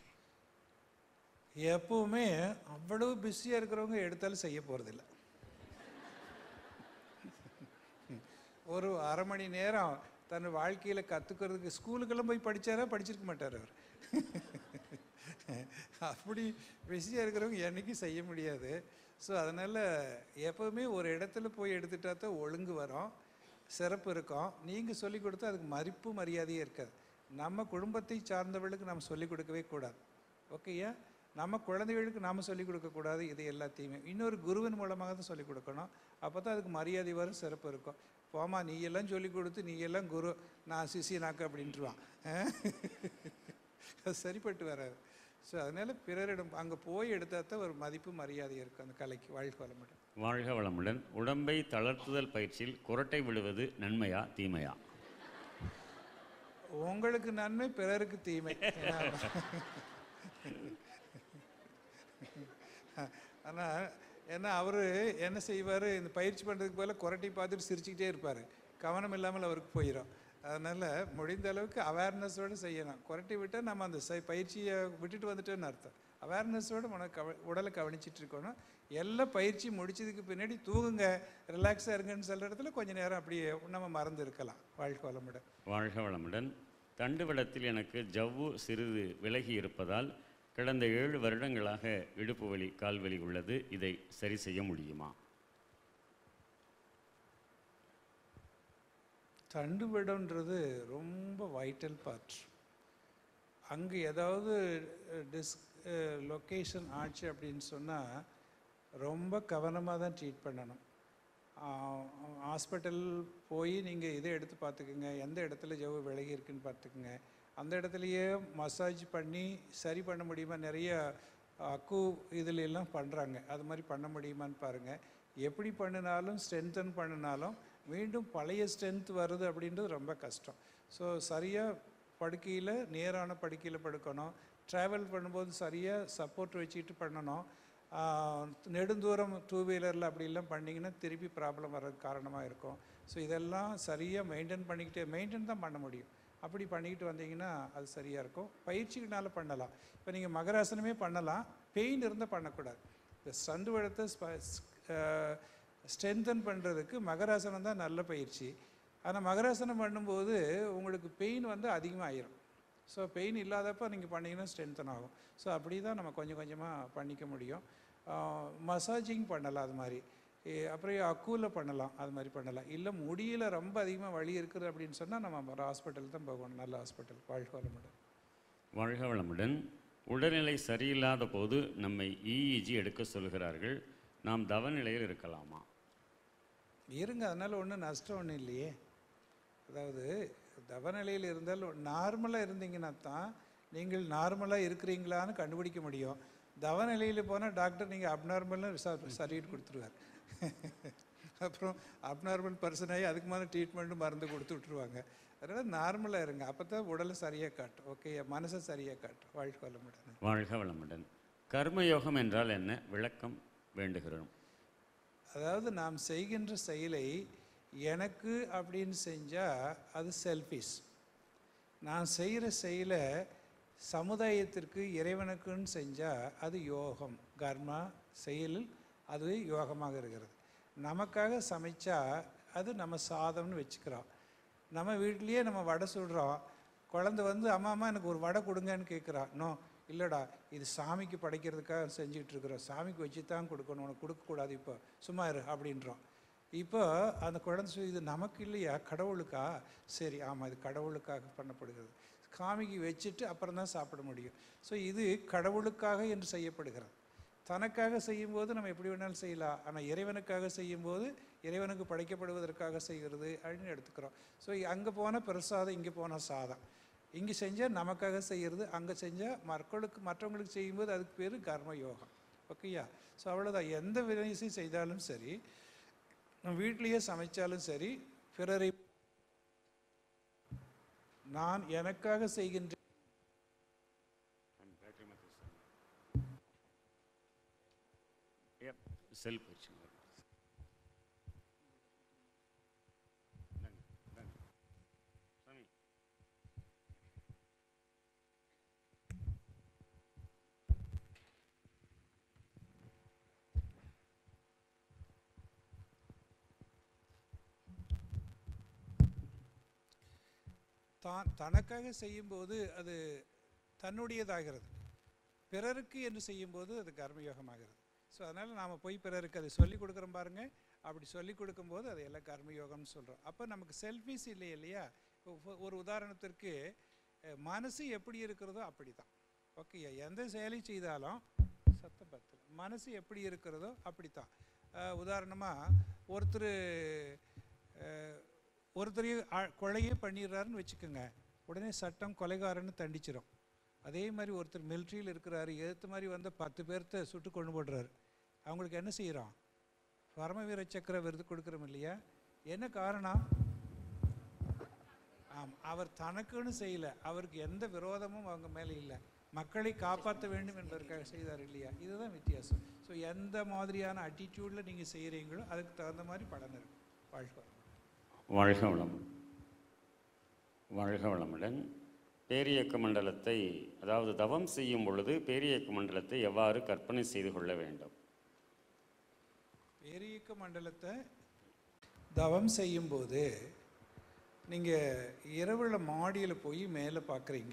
எப்பவுமே அவ்வளவு பிஸியாக இருக்கிறவங்க எடுத்தாலும் செய்ய போகிறதில்ல ஒரு அரை மணி நேரம் தன் வாழ்க்கையில் கற்றுக்கிறதுக்கு ஸ்கூலுக்கெல்லாம் போய் படித்தாரா படிச்சிருக்க மாட்டார் அவர் அப்படி பிஸியாக இருக்கிறவங்க என்றைக்கும் செய்ய முடியாது ஸோ அதனால் எப்போவுமே ஒரு இடத்துல போய் எடுத்துட்டா தான் ஒழுங்கு வரும் சிறப்பு இருக்கும் நீங்கள் சொல்லிக் கொடுத்தா அதுக்கு மதிப்பு மரியாதையே இருக்காது நம்ம குடும்பத்தை சார்ந்தவர்களுக்கு நம்ம சொல்லிக் கொடுக்கவே கூடாது ஓகேயா நம்ம குழந்தைகளுக்கு நாம் சொல்லிக் கொடுக்கக்கூடாது இது எல்லாத்தையுமே இன்னொரு குருவின் மூலமாக தான் சொல்லிக் கொடுக்கணும் அப்போ தான் அதுக்கு மரியாதை வரும் சிறப்பு இருக்கும் போமா நீ எல்லாம் சொல்லிக் கொடுத்து நீ எல்லாம் குரு நான் சிசினாக்கு அப்படின்ட்டுருவான் அது சரிப்பட்டு வராது ஸோ அதனால் பிறரிடம் அங்கே போய் எடுத்தால் தான் ஒரு மதிப்பு மரியாதை இருக்கும் அந்த கலைக்கு வாழ்க்கை வளமுடன் வாழ்க வளமுடன் உடம்பை தளர்த்துதல் பயிற்சியில் குரட்டை விழுவது நன்மையா தீமையா உங்களுக்கு நன்மை பிறருக்கு தீமை ஆனால் ஏன்னா அவர் என்ன செய்வார் இந்த பயிற்சி பண்ணுறதுக்கு போல குரட்டி பார்த்துட்டு சிரிச்சுக்கிட்டே இருப்பார் கவனம் இல்லாமல் அவருக்கு போயிடும் அதனால் முடிந்த அளவுக்கு அவேர்னஸோடு செய்யணும் குரட்டி விட்டால் நம்ம அந்த செ- பயிற்சியை விட்டுட்டு வந்துட்டோன்னு அர்த்தம் அவேர்னஸோடு மன கவ உடலை கவனிச்சிட்டு இருக்கணும் எல்லா பயிற்சி முடிச்சதுக்கு பின்னாடி தூங்குங்க ரிலாக்ஸாக இருங்கன்னு சொல்கிற இடத்துல கொஞ்சம் நேரம் அப்படியே நம்ம மறந்து இருக்கலாம் வாழ்க்கை வளமுடன் வாழ்க வளமுடன் தண்டுவடத்தில் எனக்கு ஜவ்வு சிறிது விலகி இருப்பதால் கடந்த ஏழு வருடங்களாக இடுப்பு வலி கால்வலி உள்ளது இதை சரி செய்ய முடியுமா தண்டுவிடன்றது ரொம்ப வைட்டல் பார்ட் அங்கே ஏதாவது டிஸ் லொக்கேஷன் ஆச்சு அப்படின்னு சொன்னால் ரொம்ப கவனமாக தான் ட்ரீட் பண்ணணும் ஹாஸ்பிட்டல் போய் நீங்கள் இதை எடுத்து பார்த்துக்குங்க எந்த இடத்துல ஜவ்வு விலகி இருக்குன்னு பார்த்துக்குங்க அந்த இடத்துலையே மசாஜ் பண்ணி சரி பண்ண முடியுமா நிறைய அக்கு இதுல எல்லாம் பண்ணுறாங்க அது மாதிரி பண்ண முடியுமான்னு பாருங்கள் எப்படி பண்ணினாலும் ஸ்ட்ரென்தன் பண்ணினாலும் மீண்டும் பழைய ஸ்ட்ரென்த் வருது அப்படின்றது ரொம்ப கஷ்டம் ஸோ சரியாக படுக்கையில் நேரான படுக்கையில் படுக்கணும் ட்ராவல் பண்ணும்போது சரியாக சப்போர்ட் வச்சுக்கிட்டு பண்ணணும் ஆஹ் நெடுந்தூரம் டூ வீலரில் அப்படிலாம் பண்ணிங்கன்னா திருப்பி ப்ராப்ளம் வர்றதுக்கு காரணமாக இருக்கும் ஸோ இதெல்லாம் சரியாக மெயின்டைன் பண்ணிக்கிட்டே மெயின்டைன் தான் பண்ண முடியும் அப்படி பண்ணிக்கிட்டு வந்தீங்கன்னா அது சரியாக இருக்கும் பயிற்சிகளால் பண்ணலாம் இப்போ நீங்கள் மகராசனமே பண்ணலாம் பெயின் இருந்தால் பண்ணக்கூடாது இந்த சண்டு வழத்தை ஸ்ட்ரென்தன் பண்ணுறதுக்கு மகராசனம் தான் நல்ல பயிற்சி ஆனால் மகராசனம் பண்ணும்போது உங்களுக்கு பெயின் வந்து அதிகமாகிடும் ஸோ பெயின் இல்லாதப்போ நீங்கள் பண்ணீங்கன்னா ஸ்ட்ரென்தன் ஆகும் ஸோ அப்படி தான் நம்ம கொஞ்சம் கொஞ்சமாக பண்ணிக்க முடியும் மசாஜிங் பண்ணலாம் அது மாதிரி ஏ, அப்புறம் அக்கூவில் பண்ணலாம் அது மாதிரி பண்ணலாம் இல்லை முடியல ரொம்ப அதிகமாக வலி இருக்குது அப்படின்னு சொன்னால் நம்ம ஒரு ஹாஸ்பிட்டல் தான் போகணும் நல்ல ஹாஸ்பிட்டல் வாழ்க்கை வளமுடன் வாழ்க வளமுடன் உடல்நிலை சரியில்லாத போது நம்மை இஇஜி எடுக்க சொல்கிறார்கள் நாம் தவநிலையில் இருக்கலாமா இருங்க அதனால் ஒன்றும் நஷ்டம் ஒன்றும் இல்லையே அதாவது தவநிலையில் இருந்தால் நார்மலாக இருந்தீங்கன்னா தான் நீங்கள் நார்மலாக இருக்கிறீங்களான்னு கண்டுபிடிக்க முடியும் தவநிலையில் போனால் டாக்டர் நீங்கள் அப்நார்மல்னு சர்டிஃபிகேட் கொடுத்துருவார் அப்புறம் அப்நார்மல் பர்சனாகி அதுக்கு மேலே ட்ரீட்மெண்ட்டும் மருந்து கொடுத்து விட்ருவாங்க அதனால் நார்மலாக இருங்க அப்போ தான் உடலை சரியாக காட்டும் ஓகே மனசை சரியாக காட்டும் வாழ்க்கை வளமுடன் வாழ்க வளமுடன் கர்மயோகம் என்றால் என்ன விளக்கம் வேண்டுகிறோம் அதாவது நாம் செய்கின்ற செயலை எனக்கு அப்படின்னு செஞ்சால் அது செல்ஃபிஷ் நான் செய்கிற செயலை சமுதாயத்திற்கு இறைவனுக்குன்னு செஞ்சால் அது யோகம் கர்மா செயலில் அது யோகமாக இருக்கிறது நமக்காக சமைச்சா அது நம்ம சாதம்னு வச்சுக்கிறோம் நம்ம வீட்லேயே நம்ம வடை சுடுறோம் குழந்தை வந்து அம்மா அம்மா எனக்கு ஒரு வடை கொடுங்கன்னு கேட்குறான் நோ இல்லைடா இது சாமிக்கு படைக்கிறதுக்காக செஞ்சுட்டு இருக்கிறோம் சாமிக்கு வச்சு தான் கொடுக்கணும் உனக்கு கொடுக்கக்கூடாது இப்போ சும்மா இரு அப்படின்றோம் இப்போ அந்த குழந்தை சொல்லி, இது நமக்கு இல்லையா கடவுளுக்கா சரி ஆமாம் இது கடவுளுக்காக பண்ணப்படுகிறது சாமிக்கு வச்சுட்டு அப்புறம் தான் சாப்பிட முடியும் ஸோ இது கடவுளுக்காக என்று செய்யப்படுகிறது தனக்காக செய்யும்போது நம்ம எப்படி வேணாலும் செய்யலாம் ஆனால் இறைவனுக்காக செய்யும்போது இறைவனுக்கு படைக்கப்படுவதற்காக செய்கிறது அப்படின்னு எடுத்துக்கிறோம் ஸோ அங்கே போனால் பிரசாதம் இங்கே போனால் சாதம் இங்கே செஞ்சால் நமக்காக செய்கிறது அங்கே செஞ்சால் மக்களுக்கு மற்றவங்களுக்கு செய்யும்போது அதுக்கு பேர் கர்ம யோகம் ஓகேயா ஸோ அவ்வளோதான் எந்த வினைசையும் செய்தாலும் சரி நம்ம வீட்லேயே சமைச்சாலும் சரி பிறரை நான் எனக்காக செய்கின்ற செல் போச்சு இந்தாங்க, இந்தாங்க. சாமி தான் தனக்காக செய்யும்போது அது தன்னுடையதாகிறது பிறருக்கு என்று செய்யும்போது அது கர்மயோகமாகிறது ஸோ அதனால் நாம் போய் பிறருக்கு அதை சொல்லிக் கொடுக்குறோம் பாருங்க அப்படி சொல்லிக் கொடுக்கும்போது அது எல்லாம் கர்மயோகம்னு சொல்கிறோம் அப்போ நமக்கு செல்ஃபிஸ் இல்லை இல்லையா இப்போ ஒ- ஒரு உதாரணத்திற்கு அஹ், மனசு எப்படி இருக்கிறதோ அப்படி தான் ஓகேயா எந்த செயலை செய்தாலும் சத்தம் பத்தல மனசு எப்படி இருக்கிறதோ அப்படி தான் உதாரணமாக ஒருத்தர் ஒருத்தரையும் ஆ- கொலையே பண்ணிடுறாருன்னு வச்சுக்கோங்க உடனே சட்டம் கொலைகாரன்னு தண்டிச்சிடும் அதே மாதிரி ஒருத்தர் மிலிட்ரியில் இருக்கிறாரு எதிர்த்த மாதிரி வந்து பத்து பேர்த்த சுட்டு கொண்டு போடுறாரு அவங்களுக்கு என்ன செய்கிறோம் பரமவீர சக்கர விருது கொடுக்குறோம் இல்லையா என்ன காரணம் ஆம் அவர் தனக்குன்னு செய்யல அவருக்கு எந்த விரோதமும் அவங்க மேலே இல்லை மக்களை காப்பாற்ற வேண்டும் என்பதற்காக செய்தார் இல்லையா இதுதான் வித்தியாசம் ஸோ எந்த மாதிரியான அட்டிடியூடில் நீங்கள் செய்கிறீங்களோ அதுக்கு தகுந்த மாதிரி பலன் இருக்கும் வாழ்க்கை வாழ்க வளம் வாழ்க வளமுடன் பேரியக்க மண்டலத்தை அதாவது தவம் செய்யும் பொழுது பேரியக்க மண்டலத்தை எவ்வாறு கற்பனை செய்து கொள்ள வேண்டும் பேரியக்க மண்டலத்தை தவம் செய்யும்போது நீங்கள் இரவில் மாடியில் போய் மேலே பார்க்குறீங்க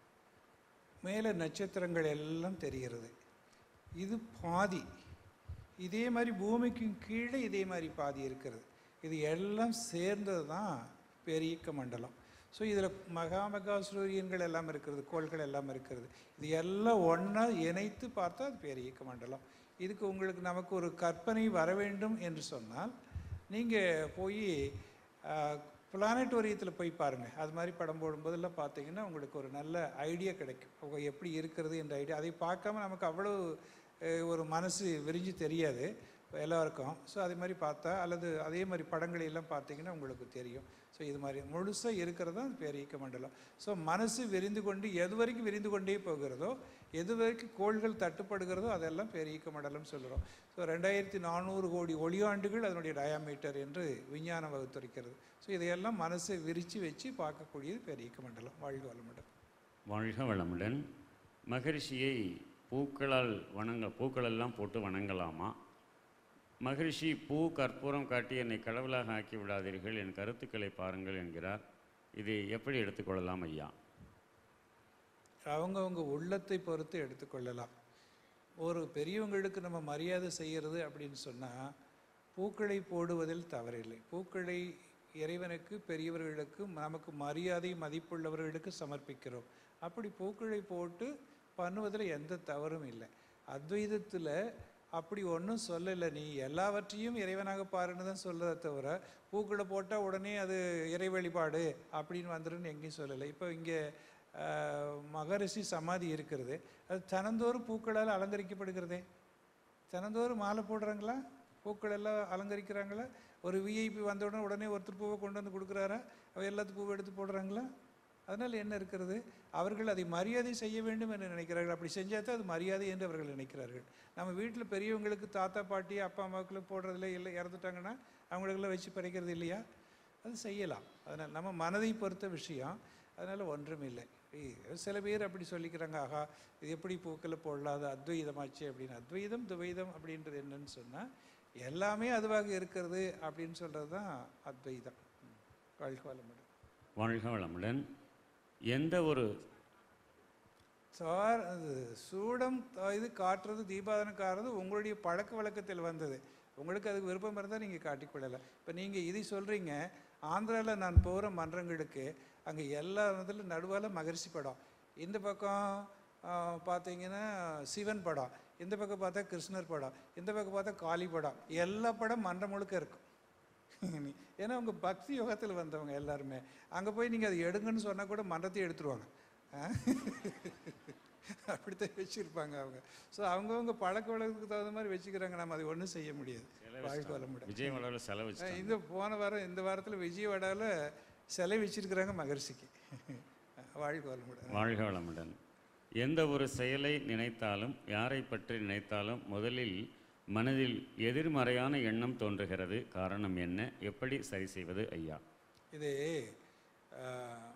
மேலே நட்சத்திரங்கள் எல்லாம் தெரிகிறது இது பாதி இதே மாதிரி பூமிக்கும் கீழே இதே மாதிரி பாதி இருக்கிறது இது எல்லாம் சேர்ந்தது தான் பெரியக்க மண்டலம் ஸோ இதில் மகா மகா சூரியன்கள் எல்லாம் இருக்கிறது கோள்கள் எல்லாம் இருக்கிறது இது எல்லாம் ஒன்றா இணைத்து பார்த்தா அது பெரியக்க மண்டலம் இதுக்கு உங்களுக்கு நமக்கு ஒரு கற்பனை வர வேண்டும் என்று சொன்னால் நீங்கள் போய் பிளானட்டோரியத்தில் போய் பாருங்கள் அது மாதிரி படம் போடும்போதெல்லாம் பார்த்தீங்கன்னா உங்களுக்கு ஒரு நல்ல ஐடியா கிடைக்கும் அவங்க எப்படி இருக்கிறது என்ற ஐடியா அதை பார்க்காம நமக்கு அவ்வளோ அஹ், ஒரு மனசு விரிஞ்சு தெரியாது எல்லாருக்கும் ஸோ அதே மாதிரி பார்த்தா அல்லது அதே மாதிரி படங்களை எல்லாம் பார்த்தீங்கன்னா உங்களுக்கு தெரியும் ஸோ இது மாதிரி முழுசாக இருக்கிறது தான் பேரியக்க மண்டலம் ஸோ மனசு விரிந்து கொண்டு எது வரைக்கும் விரிந்து கொண்டே போகிறதோ எது வரைக்கும் கோள்கள் தட்டுப்படுகிறதோ அதெல்லாம் பேரியக்க மண்டலம் சொல்கிறோம் ஸோ ரெண்டாயிரத்தி நானூறு கோடி ஒளியாண்டுகள் அதனுடைய டயாமீட்டர் என்று விஞ்ஞானம் வகுத்துரைக்கிறது ஸோ இதையெல்லாம் மனசை விரித்து வச்சு பார்க்கக்கூடியது பெரியக்க மண்டலம் வாழ்க வளமுடன் வாழ்க வளமுடன் மகரிஷியை பூக்களால் வணங்க பூக்களெல்லாம் போட்டு வணங்கலாமா மகரிஷி பூ கற்பூரம் காட்டி என்னை கடவுளாக ஆக்கி விடாதீர்கள் என் கருத்துக்களை பாருங்கள் என்கிறார் இதை எப்படி எடுத்துக்கொள்ளலாம் ஐயா அவங்கவங்க உள்ளத்தை பொறுத்து எடுத்துக்கொள்ளலாம் ஒரு பெரியவங்களுக்கு நம்ம மரியாதை செய்கிறது அப்படின்னு சொன்னால் பூக்களை போடுவதில் தவறில்லை பூக்களை இறைவனுக்கு பெரியவர்களுக்கு நமக்கு மரியாதை மதிப்புள்ளவர்களுக்கு சமர்ப்பிக்கிறோம் அப்படி பூக்களை போட்டு பண்ணுவதில் எந்த தவறும் இல்லை அத்வைதத்தில் அப்படி ஒன்றும் சொல்லலை நீ எல்லாவற்றையும் இறைவனாக பாருன்னு தான் சொல்கிறத தவிர பூக்களை போட்டால் உடனே அது இறை வழிபாடு அப்படின்னு வந்துருன்னு எங்கேயும் சொல்லலை இப்போ இங்கே ஆஹ், மகரிஷி சமாதி இருக்கிறது அது தினந்தோறும் பூக்களால் அலங்கரிக்கப்படுகிறதே தினந்தோறும் மாலை போடுறாங்களா பூக்கள் எல்லாம் அலங்கரிக்கிறாங்களா ஒரு விஐபி வந்த உடனே உடனே ஒருத்தர் பூவை கொண்டு வந்து கொடுக்குறாரா அவ எல்லாத்து பூவை எடுத்து போடுறாங்களா அதனால் என்ன இருக்கிறது அவர்கள் அதை மரியாதை செய்ய வேண்டும் என்று நினைக்கிறார்கள் அப்படி செஞ்சால் தான் அது மரியாதை என்று அவர்கள் நினைக்கிறார்கள் நம்ம வீட்டில் பெரியவங்களுக்கு தாத்தா பாட்டி அப்பா அம்மாவுக்கு போடுறதில்ல இல்லை இறந்துட்டாங்கன்னா அவங்களுக்கெல்லாம் வச்சு படைக்கிறது இல்லையா அது செய்யலாம் அதனால் நம்ம மனதை பொறுத்த விஷயம் அதனால் ஒன்றும் இல்லை இ- சில பேர் அப்படி சொல்லிக்கிறாங்க ஆஹா இது எப்படி பூக்களை போடலாம் அது அத்வைதமாச்சு அப்படின்னு அத்வைதம் துவைதம் அப்படின்றது என்னன்னு சொன்னால் எல்லாமே அதுவாக இருக்கிறது அப்படின்னு சொல்கிறது தான் அத்வைதம் ம். வாழ்க வளமுடன் வாழ்க வளமுடன் எந்த ஒரு சார் அது சூடம் த- இது காட்டுறது தீபாதனம் காட்டுறது உங்களுடைய பழக்க வழக்கத்தில் வந்தது உங்களுக்கு அதுக்கு விருப்பம் இருந்தால் நீங்கள் காட்டிக்கொள்ளலாம் இப்போ நீங்கள் இது சொல்கிறீங்க ஆந்திராவில் நான் போகிற மன்றங்களுக்கு அங்கே எல்லா இதில் நடுவால் மகரிஷி படம் இந்த பக்கம் ஆ, பார்த்தீங்கன்னா சிவன் படம் இந்த பக்கம் பார்த்தா கிருஷ்ணர் படம் இந்த பக்கம் பார்த்தா காளி படம் எல்லா படம் மன்றம் முழுக்க இருக்கும் ஏன்னா அவங்க பக்தி யோகத்தில் வந்தவங்க எல்லாருமே அங்கே போய் நீங்கள் அதை எடுங்கன்னு சொன்னால் கூட மன்றத்தை எடுத்துருவாங்க ஆ? அப்படித்தான் வச்சுருப்பாங்க அவங்க ஸோ அவங்கவுங்க பழக்க வழக்கத்துக்கு தகுந்த மாதிரி வச்சுக்கிறாங்க நம்ம அதை ஒன்றும் செய்ய முடியாது வாழ்க்கை வர முடியாது விஜயவாடாவில் செலவு வச்சுட்டாங்க. இந்த போன வாரம் இந்த வாரத்தில் விஜயவாடாவில் சிலை வச்சிருக்கிறாங்க மகர்ஷிக்கு வாழ்க்கை வர முடியாது வாழ்க வளமுடன் எந்த ஒரு செயலை நினைத்தாலும் யாரை பற்றி நினைத்தாலும் முதலில் மனதில் எதிர்மறையான எண்ணம் தோன்றுகிறது காரணம் என்ன எப்படி சரி செய்வது ஐயா இது ஆஹ்,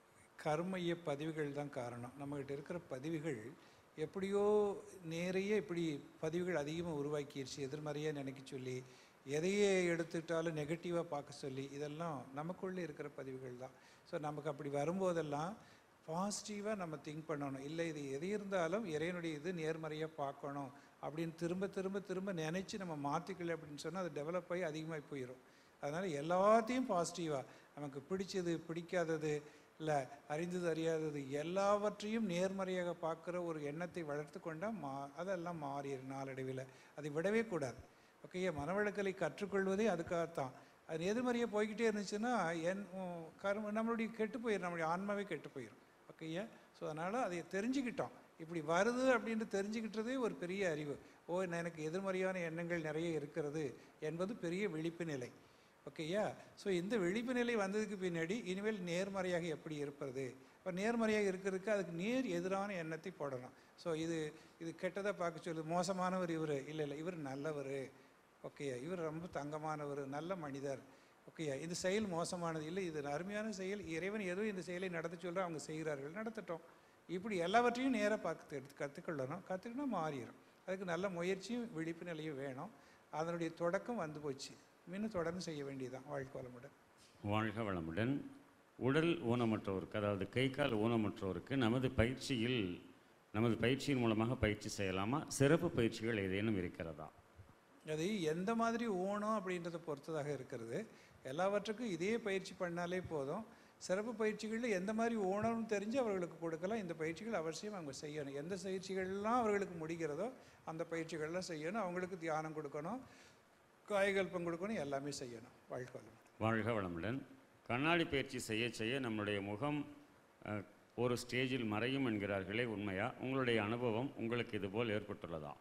கர்மைய பதிவுகள் தான் காரணம் நம்மகிட்ட இருக்கிற பதிவுகள் எப்படியோ நிறைய இப்படி பதிவுகள் அதிகமாக உருவாக்கிடுச்சு எதிர்மறையாக நினைக்க சொல்லி எதையே எடுத்துக்கிட்டாலும் நெகட்டிவாக பார்க்க சொல்லி இதெல்லாம் நமக்குள்ளே இருக்கிற பதிவுகள் தான் ஸோ நமக்கு அப்படி வரும்போதெல்லாம் பாசிட்டிவாக நம்ம திங்க் பண்ணணும் இல்லை இது எது இருந்தாலும் இறைவனுடைய இது நேர்மறையாக பார்க்கணும் அப்படின்னு திரும்ப திரும்ப திரும்ப நினச்சி நம்ம மாற்றிக்கல அப்படின்னு சொன்னால் அது டெவலப் ஆகி அதிகமாக போயிடும் அதனால் எல்லாத்தையும் பாசிட்டிவாக நமக்கு பிடிச்சது பிடிக்காதது இல்லை அறிந்தது அறியாதது எல்லாவற்றையும் நேர்மறையாக பார்க்குற ஒரு எண்ணத்தை வளர்த்து கொண்டால் மா அதெல்லாம் மாறிடும் நாளடைவில் அதை விடவே கூடாது ஓகே மனவளக்கலை கற்றுக்கொள்வதே அதுக்காகத்தான் அது எதிர்மறையாக போய்கிட்டே இருந்துச்சுன்னா என் உம், கர்ம நம்மளுடைய கெட்டு போயிடும் நம்மளுடைய ஆன்மாவே கெட்டு போயிடும் ஓகேயா ஸோ அதனால் அதை தெரிஞ்சுக்கிட்டோம் இப்படி வருது அப்படின்னு தெரிஞ்சுக்கிட்டதே ஒரு பெரிய அறிவு ஓ எனக்கு எதிர்மறையான எண்ணங்கள் நிறைய இருக்கிறது என்பது பெரிய விழிப்பு நிலை ஓகேயா ஸோ இந்த விழிப்பு நிலை வந்ததுக்கு பின்னாடி இனிமேல் நேர்மறையாக எப்படி இருப்பது இப்போ நேர்மறையாக இருக்கிறதுக்கு அதுக்கு நேர் எதிரான எண்ணத்தை போடணும் ஸோ இது இது கெட்டதாக பார்க்க சொல்லுது மோசமானவர் இவர் இல்லை இல்லை இவர் நல்லவர் ஓகேயா இவர் ரொம்ப தங்கமானவர் நல்ல மனிதர் ஓகேயா இந்த செயல் மோசமானது இல்லை இது அருமையான செயல் இறைவன் ஏதோ இந்த செயலை நடத்த சொல்ற அவங்க செய்கிறார்கள் நடத்தட்டும் இப்படி எல்லாவற்றையும் நேராக பார்த்து எடுத்து கற்றுக்கொள்ளணும் கற்றுக்கினா மாறிடும் அதுக்கு நல்ல முயற்சியும் விழிப்பு நிலையும் வேணும் அதனுடைய தொடக்கம் வந்து போச்சு இன்னும் தொடர்ந்து செய்ய வேண்டியதுதான் வாழ்க்கை வளமுடன் வாழ்க வளமுடன் உடல் ஊனமற்றோருக்கு அதாவது கை கால் ஊனமற்றோருக்கு நமது பயிற்சியில் நமது பயிற்சியின் மூலமாக பயிற்சி செய்யலாமா சிறப்பு பயிற்சிகள் ஏதேனும் இருக்கிறதா அது எந்த மாதிரி ஊனம் அப்படின்றத பொறுத்ததாக இருக்கிறது எல்லாவற்றுக்கும் இதே பயிற்சி பண்ணாலே போதும் சிறப்பு பயிற்சிகளில் எந்த மாதிரி ஊனம்னு தெரிஞ்சு அவர்களுக்கு கொடுக்கலாம் இந்த பயிற்சிகள் அவசியம் அவங்க செய்யணும் எந்த பயிற்சிகள்லாம் அவர்களுக்கு முடிகிறதோ அந்த பயிற்சிகள்லாம் செய்யணும் அவங்களுக்கு தியானம் கொடுக்கணும் காய்கல்பம் கொடுக்கணும் எல்லாமே செய்யணும் வாழ்க்கை வளமுடன். வாழ்க வளமுடன் கண்ணாடி பயிற்சி செய்ய செய்ய நம்முடைய முகம் அஹ், ஒரு ஸ்டேஜில் மறையும் என்கிறார்களே உண்மையா உங்களுடைய அனுபவம் உங்களுக்கு இதுபோல் ஏற்பட்டுள்ளதா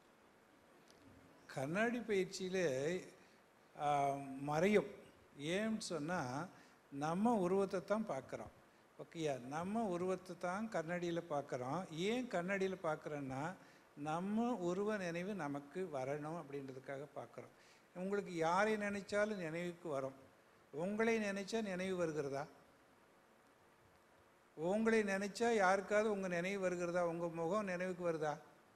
கண்ணாடி பயிற்சியில் மறையும் ஏன்னு சொன்னால் நம்ம உருவத்தை தான் பார்க்குறோம் ஓகேயா நம்ம உருவத்தை தான் கண்ணாடியில் பார்க்குறோம் ஏன் கண்ணாடியில் பார்க்குறோன்னா நம்ம உருவ நினைவு நமக்கு வரணும் அப்படின்றதுக்காக பார்க்குறோம் உங்களுக்கு யாரை நினைச்சாலும் நினைவுக்கு வரும் உங்களை நினைச்சா நினைவு வருகிறதா உங்களை நினைச்சா யாருக்காவது உங்கள் நினைவு வருகிறதா உங்கள் முகம் நினைவுக்கு வருதா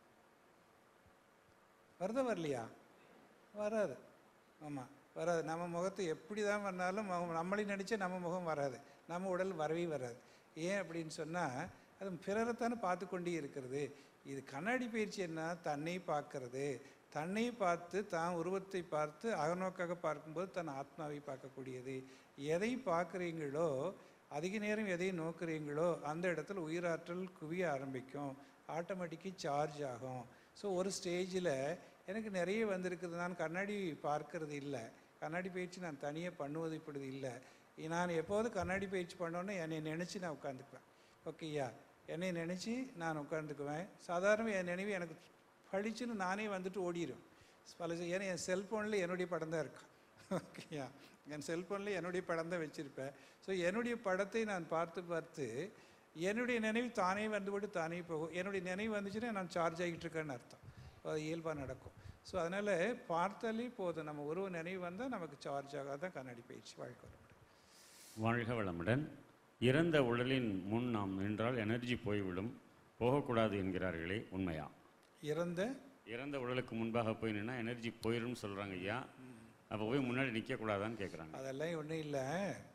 வருதா வரலையா வராது ஆமாம் வராது நம்ம முகத்தை எப்படி தான் பண்ணாலும் முகம் நம்மளையும் நினச்சா நம்ம முகம் வராது நம்ம உடல் வரவே வராது ஏன் அப்படின்னு சொன்னால் அது பிறரைத்தானே பார்த்து கொண்டே இருக்கிறது இது கண்ணாடி பயிற்சி என்ன தன்னை பார்க்கறது தன்னை பார்த்து தான் உருவத்தை பார்த்து அகநோக்காக பார்க்கும்போது தன் ஆத்மாவை பார்க்கக்கூடியது எதை பார்க்குறீங்களோ அதிக நேரம் எதை நோக்குறீங்களோ அந்த இடத்துல உயிராற்றல் குவிய ஆரம்பிக்கும் ஆட்டோமேட்டிக்கி சார்ஜ் ஆகும் ஸோ ஒரு ஸ்டேஜில் எனக்கு நிறைய வந்திருக்குது நான் கண்ணாடி பார்க்கறது இல்லை கண்ணாடி பயிற்சி நான் தனியாக பண்ணுவது இப்படி இல்லை நான் எப்போது கண்ணாடி பயிற்சி பண்ணோன்னே என்னை நினச்சி நான் உட்காந்துக்குவேன் ஓகேயா என்னை நினச்சி நான் உட்காந்துக்குவேன் சாதாரண என் நினைவு எனக்கு பளிச்சுன்னு நானே வந்துட்டு ஓடிடும் பல ச- ஏன்னா என் செல்ஃபோனில் என்னுடைய படம் தான் இருக்கும் ஓகேயா என் செல்ஃபோனில் என்னுடைய படம் தான் வச்சுருப்பேன் ஸோ என்னுடைய படத்தை நான் பார்த்து பார்த்து என்னுடைய நினைவு தானே வந்துவிட்டு தானே போகும் என்னுடைய நினைவு வந்துச்சுன்னா நான் சார்ஜ் ஆகிட்டு இருக்கேன்னு அர்த்தம் அது இயல்பாக நடக்கும் ஸோ அதனால் பார்த்தாலே போதும் நம்ம உருவ நினைவு வந்தால் நமக்கு சார்ஜ் ஆகாதான் கண்ணாடி பயிற்சி வாழ்க்கை வரும் வாழ்க வளமுடன் இறந்த உடலின் முன் நாம் நின்றால் எனர்ஜி போய்விடும் போகக்கூடாது என்கிறார்களே உண்மையா இறந்த இறந்த உடலுக்கு முன்பாக போய் நின்னா எனர்ஜி போயிடும்னு சொல்கிறாங்க ஐயா அப்போ போய் முன்னாடி நிற்கக்கூடாதான்னு கேட்குறாங்க அதெல்லாம் ஒன்றும் இல்லை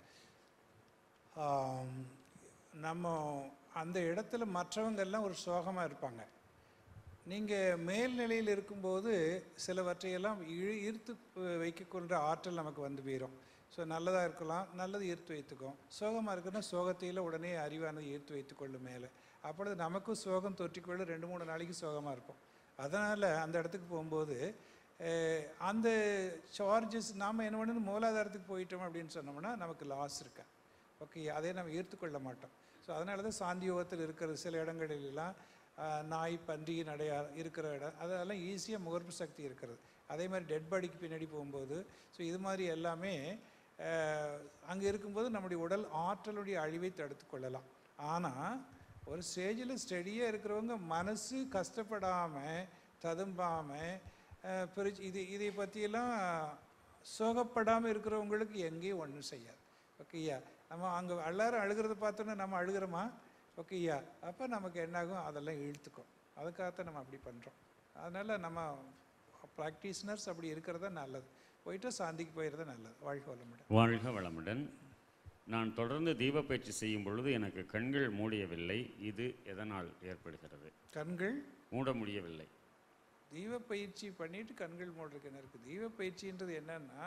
ஆம், நம்ம அந்த இடத்துல மற்றவங்க எல்லாம் ஒரு சோகமாக இருப்பாங்க நீங்கள் மேல்நிலையில் இருக்கும்போது சிலவற்றையெல்லாம் இழு ஈர்த்து ப- வைக்கக்கொள்கிற ஆற்றல் நமக்கு வந்து போயிடும் ஸோ நல்லதாக இருக்கலாம் நல்லது ஈர்த்து வைத்துக்கும் சோகமாக இருக்குன்னா சோகத்தையில் உடனே அறிவானது ஈர்த்து வைத்துக்கொள்ளும் மேலே அப்பொழுது நமக்கும் சோகம் தொற்றிக்கொள்ள ரெண்டு மூணு நாளைக்கு சோகமாக இருப்போம் அதனால் அந்த இடத்துக்கு போகும்போது அஹ், அந்த சார்ஜஸ் நாம் என்ன பண்ணணும் மூலாதாரத்துக்கு போயிட்டோம் அப்படின்னு சொன்னோம்னா நமக்கு லாஸ் இருக்கா ஓகே அதை நம்ம ஈர்த்துக்கொள்ள மாட்டோம் ஸோ அதனால தான் சாந்தி யோகத்தில் இருக்கிற சில இடங்களிலெல்லாம் ஆஹ், நாய் பன்றி நடையா இருக்கிற இடம் அதெல்லாம் ஈஸியாக முகர்ப்பு சக்தி இருக்கிறது அதே மாதிரி டெட் பாடிக்கு பின்னாடி போகும்போது ஸோ இது மாதிரி எல்லாமே அங்கே இருக்கும்போது நம்முடைய உடல் ஆற்றலுடைய அழிவை தடுத்து கொள்ளலாம் ஆனால் ஒரு ஸ்டேஜில் ஸ்டெடியாக இருக்கிறவங்க மனசு கஷ்டப்படாமல் ததும்பாமல் பிரிச்சு இது இதை பற்றியெல்லாம் சோகப்படாமல் இருக்கிறவங்களுக்கு எங்கேயும் ஒன்றும் செய்யாது ஓகேயா நம்ம அங்கே எல்லாரும் அழுகிறத பார்த்தோன்னே நம்ம அழுகிறோமா ஓகேயா அப்போ நமக்கு என்னாகும் அதெல்லாம் இழுத்துக்கும் அதுக்காகத்தான் நம்ம அப்படி பண்ணுறோம் அதனால் நம்ம ப்ராக்டிஸ்னர்ஸ் அப்படி இருக்கிறது தான் நல்லது போயிட்டு சாந்திக்கு போயிடுறது நல்லது வாழ்க்கை வளமுடன் வாழ்க வளமுடன் நான் தொடர்ந்து தீப பயிற்சி செய்யும் பொழுது எனக்கு கண்கள் மூடியவில்லை இது எதனால் ஏற்படுகிறது கண்கள் மூட முடியவில்லை தீப பயிற்சி பண்ணிட்டு கண்கள் மூடுறதுக்கு என்ன இருக்குது தீப பயிற்சின்றது என்னன்னா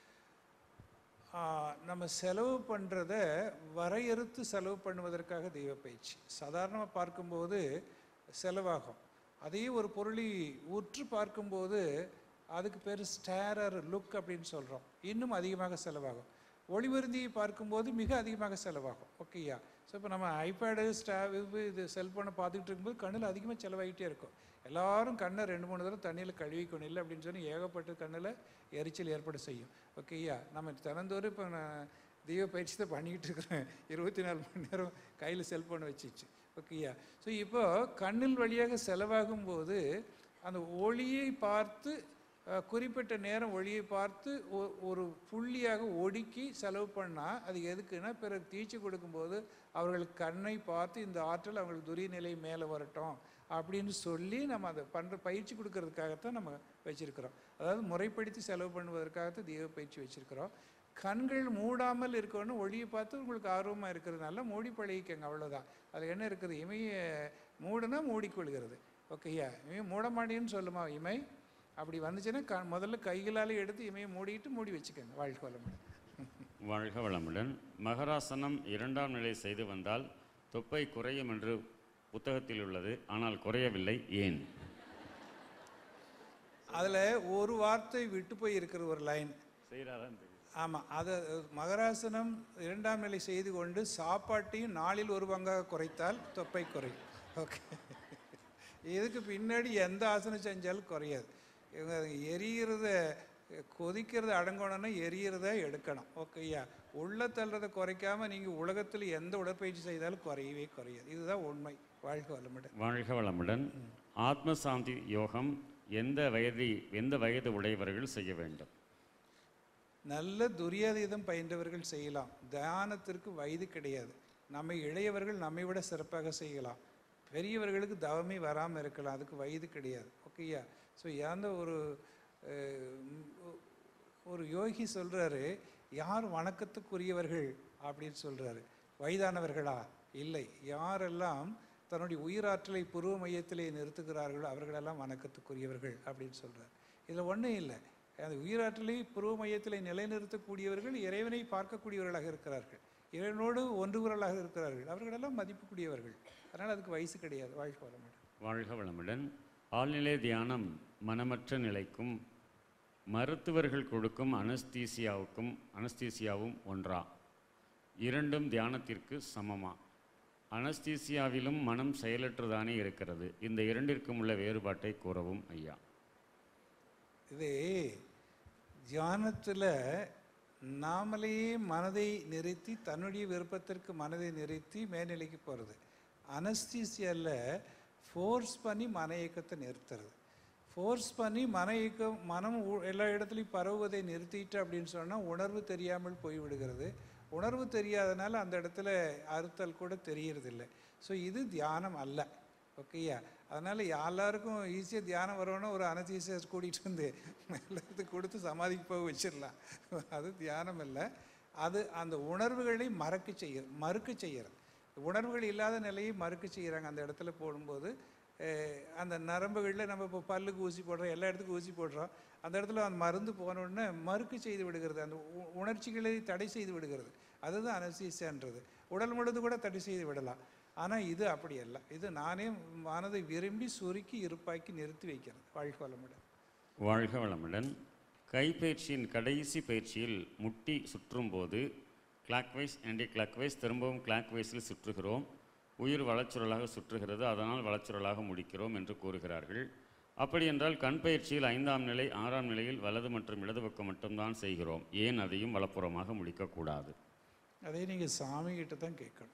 ஆஹ், நம்ம செலவு பண்ணுறத வரையறுத்து செலவு பண்ணுவதற்காக தெய்வ பயிற்சி சாதாரணமாக பார்க்கும்போது செலவாகும் அதே ஒரு பொருளை உற்று பார்க்கும்போது அதுக்கு பேர் ஸ்டேரர் லுக் அப்படின்னு சொல்கிறோம் இன்னும் அதிகமாக செலவாகும் ஒளிவருந்தியை பார்க்கும்போது மிக அதிகமாக செலவாகும் ஓகேயா ஸோ இப்போ நம்ம ஐபேடு ஸ்டா இது இது செல்ஃபோனை பார்த்துக்கிட்டு இருக்கும்போது கண்ணில் அதிகமாக செலவாகிட்டே இருக்கும் எல்லாரும் கண்ணை ரெண்டு மூணு தடவை தண்ணியில் கழுவிக்கணும் இல்லை அப்படின்னு சொல்லி ஏகப்பட்ட கண்ணில் எரிச்சல் ஏற்பட செய்யும் ஓகேயா நம்ம தினந்தோறும் இப்போ நான் தெய்வ பயிற்சி தான் பண்ணிக்கிட்டு இருக்கிறேன் இருபத்தி நாலு மணி நேரம் கையில் செல்ஃபோன் வச்சிச்சு ஓகேயா ஸோ இப்போ கண்ணில் வழியாக செலவாகும் போது அந்த ஒளியை பார்த்து அஹ், குறிப்பிட்ட நேரம் ஒளியை பார்த்து ஒ- ஒரு புள்ளியாக ஒடுக்கி செலவு பண்ணால் அது எதுக்குன்னா பிறகு தீச்சு கொடுக்கும்போது அவர்களுக்கு கண்ணை பார்த்து இந்த ஆற்றல் அவங்களுக்கு துரிய நிலை மேலே வரட்டும் அப்படின்னு சொல்லி நம்ம அதை பண்ணுற பயிற்சி கொடுக்கறதுக்காகத்தான் நம்ம வச்சுருக்கிறோம் அதாவது முறைப்படுத்தி செலவு பண்ணுவதற்காகத்தான் தெய்வ பயிற்சி வச்சுருக்கிறோம் கண்கள் மூடாமல் இருக்கணும் ஒளியை பார்த்து உங்களுக்கு ஆர்வமாக இருக்கிறதுனால மூடி பழகிக்கங்க அவ்வளோதான் அது என்ன இருக்குது இமைய மூடுனா மூடிக்கொள்கிறது ஓகேயா இமை மூட மாட்டேன்னு சொல்லுமா இமை அப்படி வந்துச்சுன்னா க முதல்ல கைகளால் எடுத்து இமையை மூடிட்டு மூடி வச்சுக்கோங்க வாழ்க்கை வளமுடன் வாழ்க வளமுடன் மகராசனம் இரண்டாம் நிலை செய்து வந்தால் தொப்பை குறையும் என்று புத்தகத்தில் உள்ளது ஆனால் குறையவில்லை ஏன் அதில் ஒரு வார்த்தை விட்டு போய் இருக்கிற ஒரு லைன் செய்கிறாரான்னு தெரியும் ஆமாம் அதை மகராசனம் இரண்டாம் நிலை செய்து கொண்டு சாப்பாட்டையும் நாளில் ஒரு பங்காக குறைத்தால் தொப்பை குறையும் ஓகே இதுக்கு பின்னாடி எந்த ஆசனம் செஞ்சாலும் குறையாது இவங்க எரியிறத கொதிக்கிறத அடங்கணும்னா எரியறத எடுக்கணும் ஓகேயா உள்ள தள்ளுறதை குறைக்காம நீங்கள் உலகத்தில் எந்த உடற்பயிற்சி செய்தாலும் குறையவே குறையாது இதுதான் உண்மை வாழ்க வளமுடன் வாழ்க வளமுடன் ஆத்ம சாந்தி யோகம் எந்த வயது எந்த வயது உடையவர்கள் செய்ய வேண்டும் நல்ல துரியாதீதம் பயின்றவர்கள் செய்யலாம் தியானத்திற்கு வயது கிடையாது நம்மை இளையவர்கள் நம்மை விட சிறப்பாக செய்யலாம் பெரியவர்களுக்கு தவமே வராமல் இருக்கலாம் அதுக்கு வயது கிடையாது ஓகேயா ஸோ எந்த ஒரு அஹ், ம், ஒரு யோகி சொல்றாரு யார் வணக்கத்துக்குரியவர்கள் அப்படின்னு சொல்றாரு வயதானவர்களா இல்லை யாரெல்லாம் தன்னுடைய உயிராற்றலை புருவ மையத்திலே நிறுத்துகிறார்களோ அவர்களெல்லாம் வணக்கத்துக்குரியவர்கள் அப்படின்னு சொல்றார் இதில் ஒன்றும் இல்லை அந்த உயிராற்றலை புருவ மையத்திலே நிலைநிறுத்தக்கூடியவர்கள் இறைவனை பார்க்கக்கூடியவர்களாக இருக்கிறார்கள் இறைவனோடு ஒன்றுகுரலாக இருக்கிறார்கள் அவர்களெல்லாம் மதிப்புக்குரியவர்கள் அதனால் அதுக்கு வயசு கிடையாது வாழ்க்கை வளமுடன் வாழ்க வளமுடன் ஆழ்நிலை தியானம் மனமற்ற நிலைக்கும் மருத்துவர்கள் கொடுக்கும் அனஸ்தீசியாவுக்கும் அனஸ்தீசியாவும் ஒன்றா இரண்டும் தியானத்திற்கு சமமா அனஸ்தீசியாவிலும் மனம் செயலற்றுதானே இருக்கிறது இந்த இரண்டிற்கும் உள்ள வேறுபாட்டை கூறவும் ஐயா இது தியானத்தில் நாமளையே மனதை நிறுத்தி தன்னுடைய விருப்பத்திற்கு மனதை நிறுத்தி மேல்நிலைக்கு போகிறது அனஸ்தீசியாவில் ஃபோர்ஸ் பண்ணி மன இயக்கத்தை நிறுத்துறது ஃபோர்ஸ் பண்ணி மன இயக்கம் மனம் உ- எல்லா இடத்துலையும் பரவுவதை நிறுத்திட்டு அப்படின்னு சொன்னால் உணர்வு தெரியாமல் போய்விடுகிறது உணர்வு தெரியாதனால அந்த இடத்துல அறுத்தல் கூட தெரியறதில்லை ஸோ இது தியானம் அல்ல ஓகேயா அதனால் எல்லாருக்கும் ஈஸியாக தியானம் வரணும்னா ஒரு அனதீசியஸ் கூட்டிகிட்டு வந்து மேலே இருந்து கொடுத்து சமாதிக்கு போக வச்சிடலாம் அது தியானம் இல்லை அது அந்த உணர்வுகளை மறக்க செய்ய மறுக்க செய்யறது உணர்வுகள் இல்லாத நிலையை மறுக்க செய்கிறாங்க அந்த இடத்துல போடும்போது அஹ், அந்த நரம்புகளில் நம்ம இப்போ பல்லுக்கு ஊசி போடுறோம் எல்லா இடத்துக்கும் ஊசி போடுறோம் அந்த இடத்துல அந்த மருந்து போன உடனே மறுக்க செய்து விடுகிறது அந்த உ- உணர்ச்சிகளை தடை செய்து விடுகிறது அதுதான் அனசீசியான்றது உடல் முழுது கூட தடை செய்து விடலாம் ஆனால் இது அப்படி அல்ல இது நானே மனதை விரும்பி சுருக்கி இருப்பாக்கி நிறுத்தி வைக்கிறது வாழ்க்கை வளமுடன் வாழ்க வளமுடன் கைப்பயிற்சியின் கடைசி பயிற்சியில் முட்டி சுற்றும் போது கிளாக்வைஸ் ஆன்டி கிளாக்வைஸ் திரும்பவும் கிளாக்வைஸில் சுற்றுகிறோம் உயிர் வளச்சுரலாக சுற்றுகிறது அதனால் வளச்சுரலாக முடிக்கிறோம் என்று கூறுகிறார்கள் அப்படி என்றால் கண் பயிற்சியில் ஐந்தாம் நிலை ஆறாம் நிலையில் வலது மற்றும் இடது பக்கம் மட்டும்தான் செய்கிறோம் ஏன் அதையும் வலப்புறமாக முடிக்கக்கூடாது அதே நீங்கள் சாமி கிட்ட தான் கேட்கணும்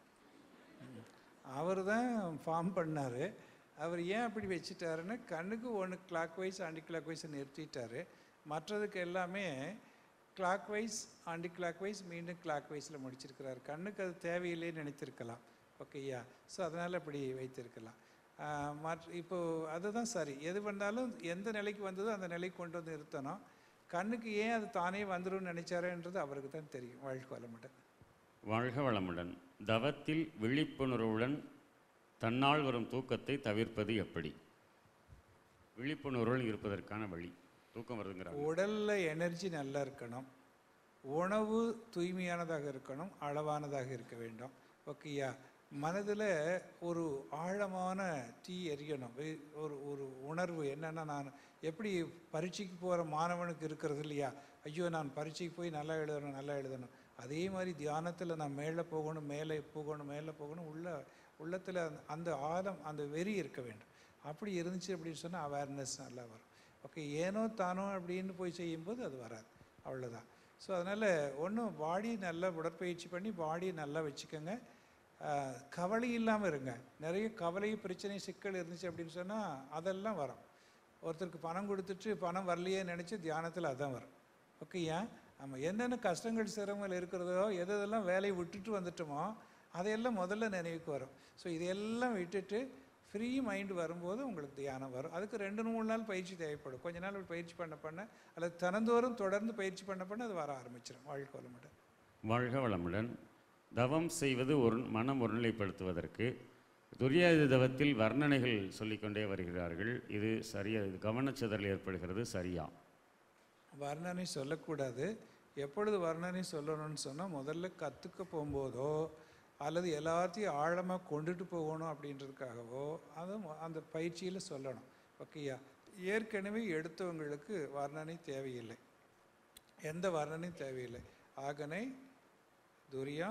அவர் தான் ஃபார்ம் பண்ணார் அவர் ஏன் அப்படி வச்சுட்டாருன்னா கண்ணுக்கு ஒன்று கிளாக் வைஸ் ஆண்டி கிளாக் வைஸை நிறுத்திட்டாரு மற்றதுக்கு எல்லாமே clockwise aunty anticlockwise மீண்டும் கிளாக் வைஸில் முடிச்சிருக்கிறார் கண்ணுக்கு அது தேவையில்லைன்னு நினைத்திருக்கலாம் ஓகேயா ஸோ அதனால் அப்படி வைத்திருக்கலாம் ஆஹ் மற்ற இப்போ அதுதான் சரி எது பண்ணாலும் எந்த நிலைக்கு வந்ததோ அந்த நிலைக்கு கொண்டு வந்து நிறுத்தணும் கண்ணுக்கு ஏன் அது தானே வந்துரும்னு நினைச்சாருன்றது அவருக்கு தான் தெரியும் வாழ்க்கை வளமுடன் வாழ்க வளமுடன் தவத்தில் விழிப்புணர்வுடன் தன்னால் வரும் தூக்கத்தை தவிர்ப்பது எப்படி விழிப்புணர்வுடன் இருப்பதற்கான வழி தூக்கம் வருதுங்கிறாங்க உடல்ல எனர்ஜி நல்லா இருக்கணும் உணவு தூய்மையானதாக இருக்கணும் அளவானதாக இருக்க வேண்டும் ஓகேயா மனதில் ஒரு ஆழமான தீ எரியணும் வே- ஒரு ஒரு உணர்வு என்னன்னா நான் எப்படி பரீட்சைக்கு போகிற மாணவனுக்கு இருக்கிறது இல்லையா ஐயோ நான் பரீட்சைக்கு போய் நல்லா எழுதணும் நல்லா எழுதணும் அதே மாதிரி தியானத்தில் நான் மேலே போகணும் மேலே போகணும் மேலே போகணும் உள்ள உள்ளத்தில் அந்த ஆழம் அந்த வெறி இருக்க வேண்டும் அப்படி இருந்துச்சு அப்படின்னு சொன்னால் அவேர்னஸ் நல்லா வரும் ஓகே ஏனோ தானோ அப்படின்னு போய் செய்யும்போது அது வராது அவ்வளோதான் ஸோ அதனால் ஒன்றும் பாடி நல்லா உடற்பயிற்சி பண்ணி பாடியை நல்லா வச்சுக்கோங்க ஆஹ், கவலை இல்லாமல் இருங்க நிறைய கவலை பிரச்சனை சிக்கல் இருந்துச்சு அப்படின்னு சொன்னால் அதெல்லாம் வரும் ஒருத்தருக்கு பணம் கொடுத்துட்டு பணம் வரலையே நினச்சி தியானத்தில் அதான் வரும் ஓகே ஏன் ஆமாம் என்னென்ன கஷ்டங்கள் சிரமங்கள் இருக்கிறதோ எது எதெல்லாம் வேலையை விட்டுட்டு வந்துட்டோமோ அதையெல்லாம் முதல்ல நினைவுக்கு வரும் ஸோ இதையெல்லாம் விட்டுட்டு ஃப்ரீ மைண்ட் வரும்போது உங்களுக்கு தியானம் வரும் அதுக்கு ரெண்டு மூணு நாள் பயிற்சி தேவைப்படும் கொஞ்ச நாள் பயிற்சி பண்ண பண்ண அல்லது தினந்தோறும் தொடர்ந்து பயிற்சி பண்ண பண்ண அது வர ஆரம்பிச்சிடும் வாழ்க்கை வளமுடன் வாழ்க வளமுடன் தவம் செய்வது ஒரு மனம் ஒருநிலைப்படுத்துவதற்கு துரியாயுத தவத்தில் வர்ணனைகள் சொல்லிக்கொண்டே வருகிறார்கள் இது சரியா இது கவனச்சிதறல் ஏற்படுகிறது சரியா வர்ணனை சொல்லக்கூடாது எப்பொழுது வர்ணனை சொல்லணும்னு சொன்னால் முதல்ல கற்றுக்க போகும்போதோ அல்லது எல்லாத்தையும் ஆழமாக கொண்டுட்டு போகணும் அப்படின்றதுக்காகவோ அது மொ- அந்த பயிற்சியில் சொல்லணும் ஓகேயா ஏற்கனவே எடுத்தவங்களுக்கு வர்ணனை தேவையில்லை எந்த வர்ணனையும் தேவையில்லை ஆகனை துரியா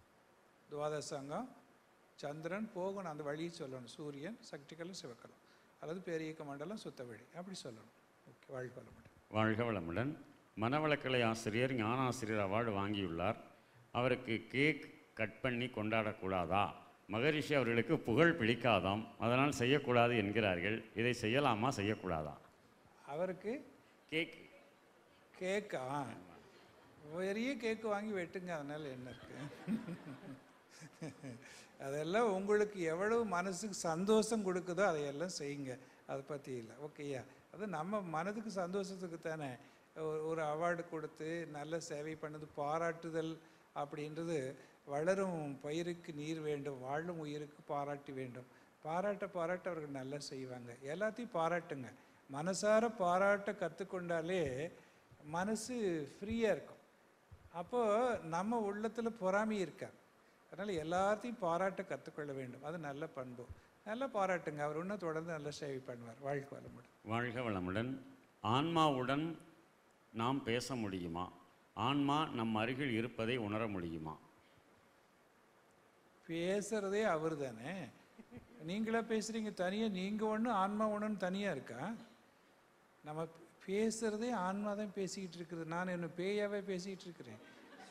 துவாதசங்கம் சந்திரன் போகணும் அந்த வழியை சொல்லணும் சூரியன் சக்திகளும் சிவக்கலம் அல்லது பெரியக்க மண்டலம் சுத்த வழி அப்படி சொல்லணும் ஓகே வாழ்க்கை வளமுடன் வாழ்க வளமுடன் மனவளக்கலை ஆசிரியர் ஞானாசிரியர் அவார்டு வாங்கியுள்ளார் அவருக்கு கேக் கட் பண்ணி கொண்டாடக்கூடாதா மகரிஷி அவர்களுக்கு புகழ் பிடிக்காதாம் அதனால் செய்யக்கூடாது என்கிறார்கள் இதை செய்யலாமா செய்யக்கூடாதா அவருக்கு கேக் கேக்கா பெரிய கேக்கு வாங்கி வெட்டுங்க அதனால என்ன இருக்கு அதெல்லாம் உங்களுக்கு எவ்வளவு மனசுக்கு சந்தோஷம் கொடுக்குதோ அதையெல்லாம் செய்யுங்க அதை பற்றி இல்லை ஓகேயா அது நம்ம மனதுக்கு சந்தோஷத்துக்கு தானே ஒரு- ஒரு அவார்டு கொடுத்து நல்ல சேவை பண்ணது பாராட்டுதல் அப்படின்றது வளரும் பயிருக்கு நீர் வேண்டும் வாழும் உயிருக்கு பாராட்டி வேண்டும் பாராட்ட பாராட்ட அவர்கள் நல்லா செய்வாங்க எல்லாத்தையும் பாராட்டுங்க மனசார பாராட்ட கற்றுக்கொண்டாலே மனசு ஃப்ரீயாக இருக்கும் அப்போது நம்ம உள்ளத்தில் பொறாமை இருக்காது அதனால் எல்லாத்தையும் பாராட்ட கற்றுக்கொள்ள வேண்டும் அது நல்ல பண்பு நல்லா பாராட்டுங்க அவர் இன்னும் தொடர்ந்து நல்ல சேவை பண்ணுவார் வாழ்க்கை வளமுடன் வாழ்க வளமுடன் ஆன்மாவுடன் நாம் பேச முடியுமா ஆன்மா நம் அருகில் இருப்பதை உணர முடியுமா பேசுகிறதே அவர் தானே நீங்களா பேசுகிறீங்க தனியாக நீங்கள் ஒன்று ஆன்மா ஒன்றுன்னு தனியாக இருக்கா நம்ம பேசுகிறதே ஆன்மா தான் பேசிக்கிட்டு இருக்குது நான் என்ன பேயாவே பேசிக்கிட்டு இருக்கிறேன்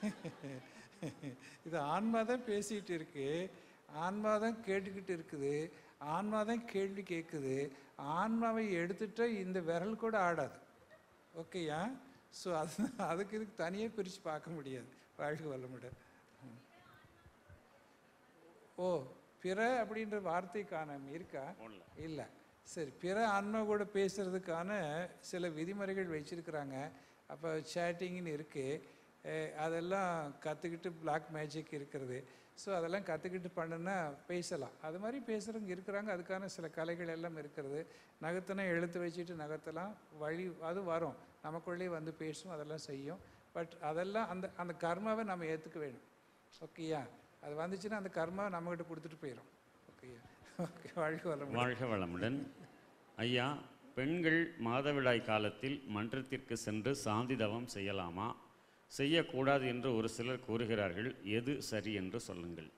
இது ஆன்மா தான் பேசிக்கிட்டு இருக்கு ஆன்மா தான் கேட்டுக்கிட்டு இருக்குது ஆன்மா தான் கேள்வி கேட்குது ஆன்மாவை எடுத்துட்டா இந்த விரல் கூட ஆடாது ஓகேயா ஸோ அது அதுக்கு இதுக்கு தனியாக பிரித்து பார்க்க முடியாது வாழ்க வல்லமுடன் ஓ பிற அப்படின்ற வார்த்தைக்கான இருக்கா போடல இல்லை சரி பிற ஆன்மா கூட பேசுறதுக்கான சில விதிமுறைகள் வச்சிருக்கிறாங்க அப்போ சேட்டிங்னு இருக்குது அதெல்லாம் கற்றுக்கிட்டு பிளாக் மேஜிக் இருக்கிறது ஸோ அதெல்லாம் கற்றுக்கிட்டு பண்ணுனா பேசலாம் அது மாதிரி பேசுகிறவங்க இருக்கிறாங்க அதுக்கான சில கலைகள் எல்லாம் இருக்கிறது நகர்த்தினா எழுத்து வச்சுட்டு நகர்த்தலாம் வழி அது வரும் நமக்குள்ளே வந்து பேசும் அதெல்லாம் செய்யும் பட் அதெல்லாம் அந்த அந்த கர்மாவை நம்ம ஏற்றுக்க வேணும் ஓகேயா அது வந்துச்சுன்னா அந்த கர்மாவை நம்மகிட்ட கொடுத்துட்டு போயிடும் ஓகேயா ஓகே வாழ்க்கை வளம் வாழ்க வளமுடன் ஐயா பெண்கள் மாதவிடாய் காலத்தில் மன்றத்திற்கு சென்று சாந்தி தவம் செய்யலாமா செய்யக்கூடாது என்று ஒரு சிலர் கூறுகிறார்கள் எது சரி என்று சொல்லுங்கள்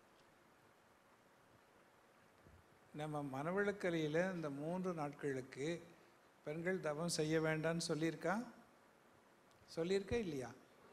நம்ம மனவளக்கலையில் இந்த மூன்று நாட்களுக்கு பெண்கள் தவம் செய்ய வேண்டாம்னு சொல்லியிருக்கா சொல்லியிருக்கா இல்லையா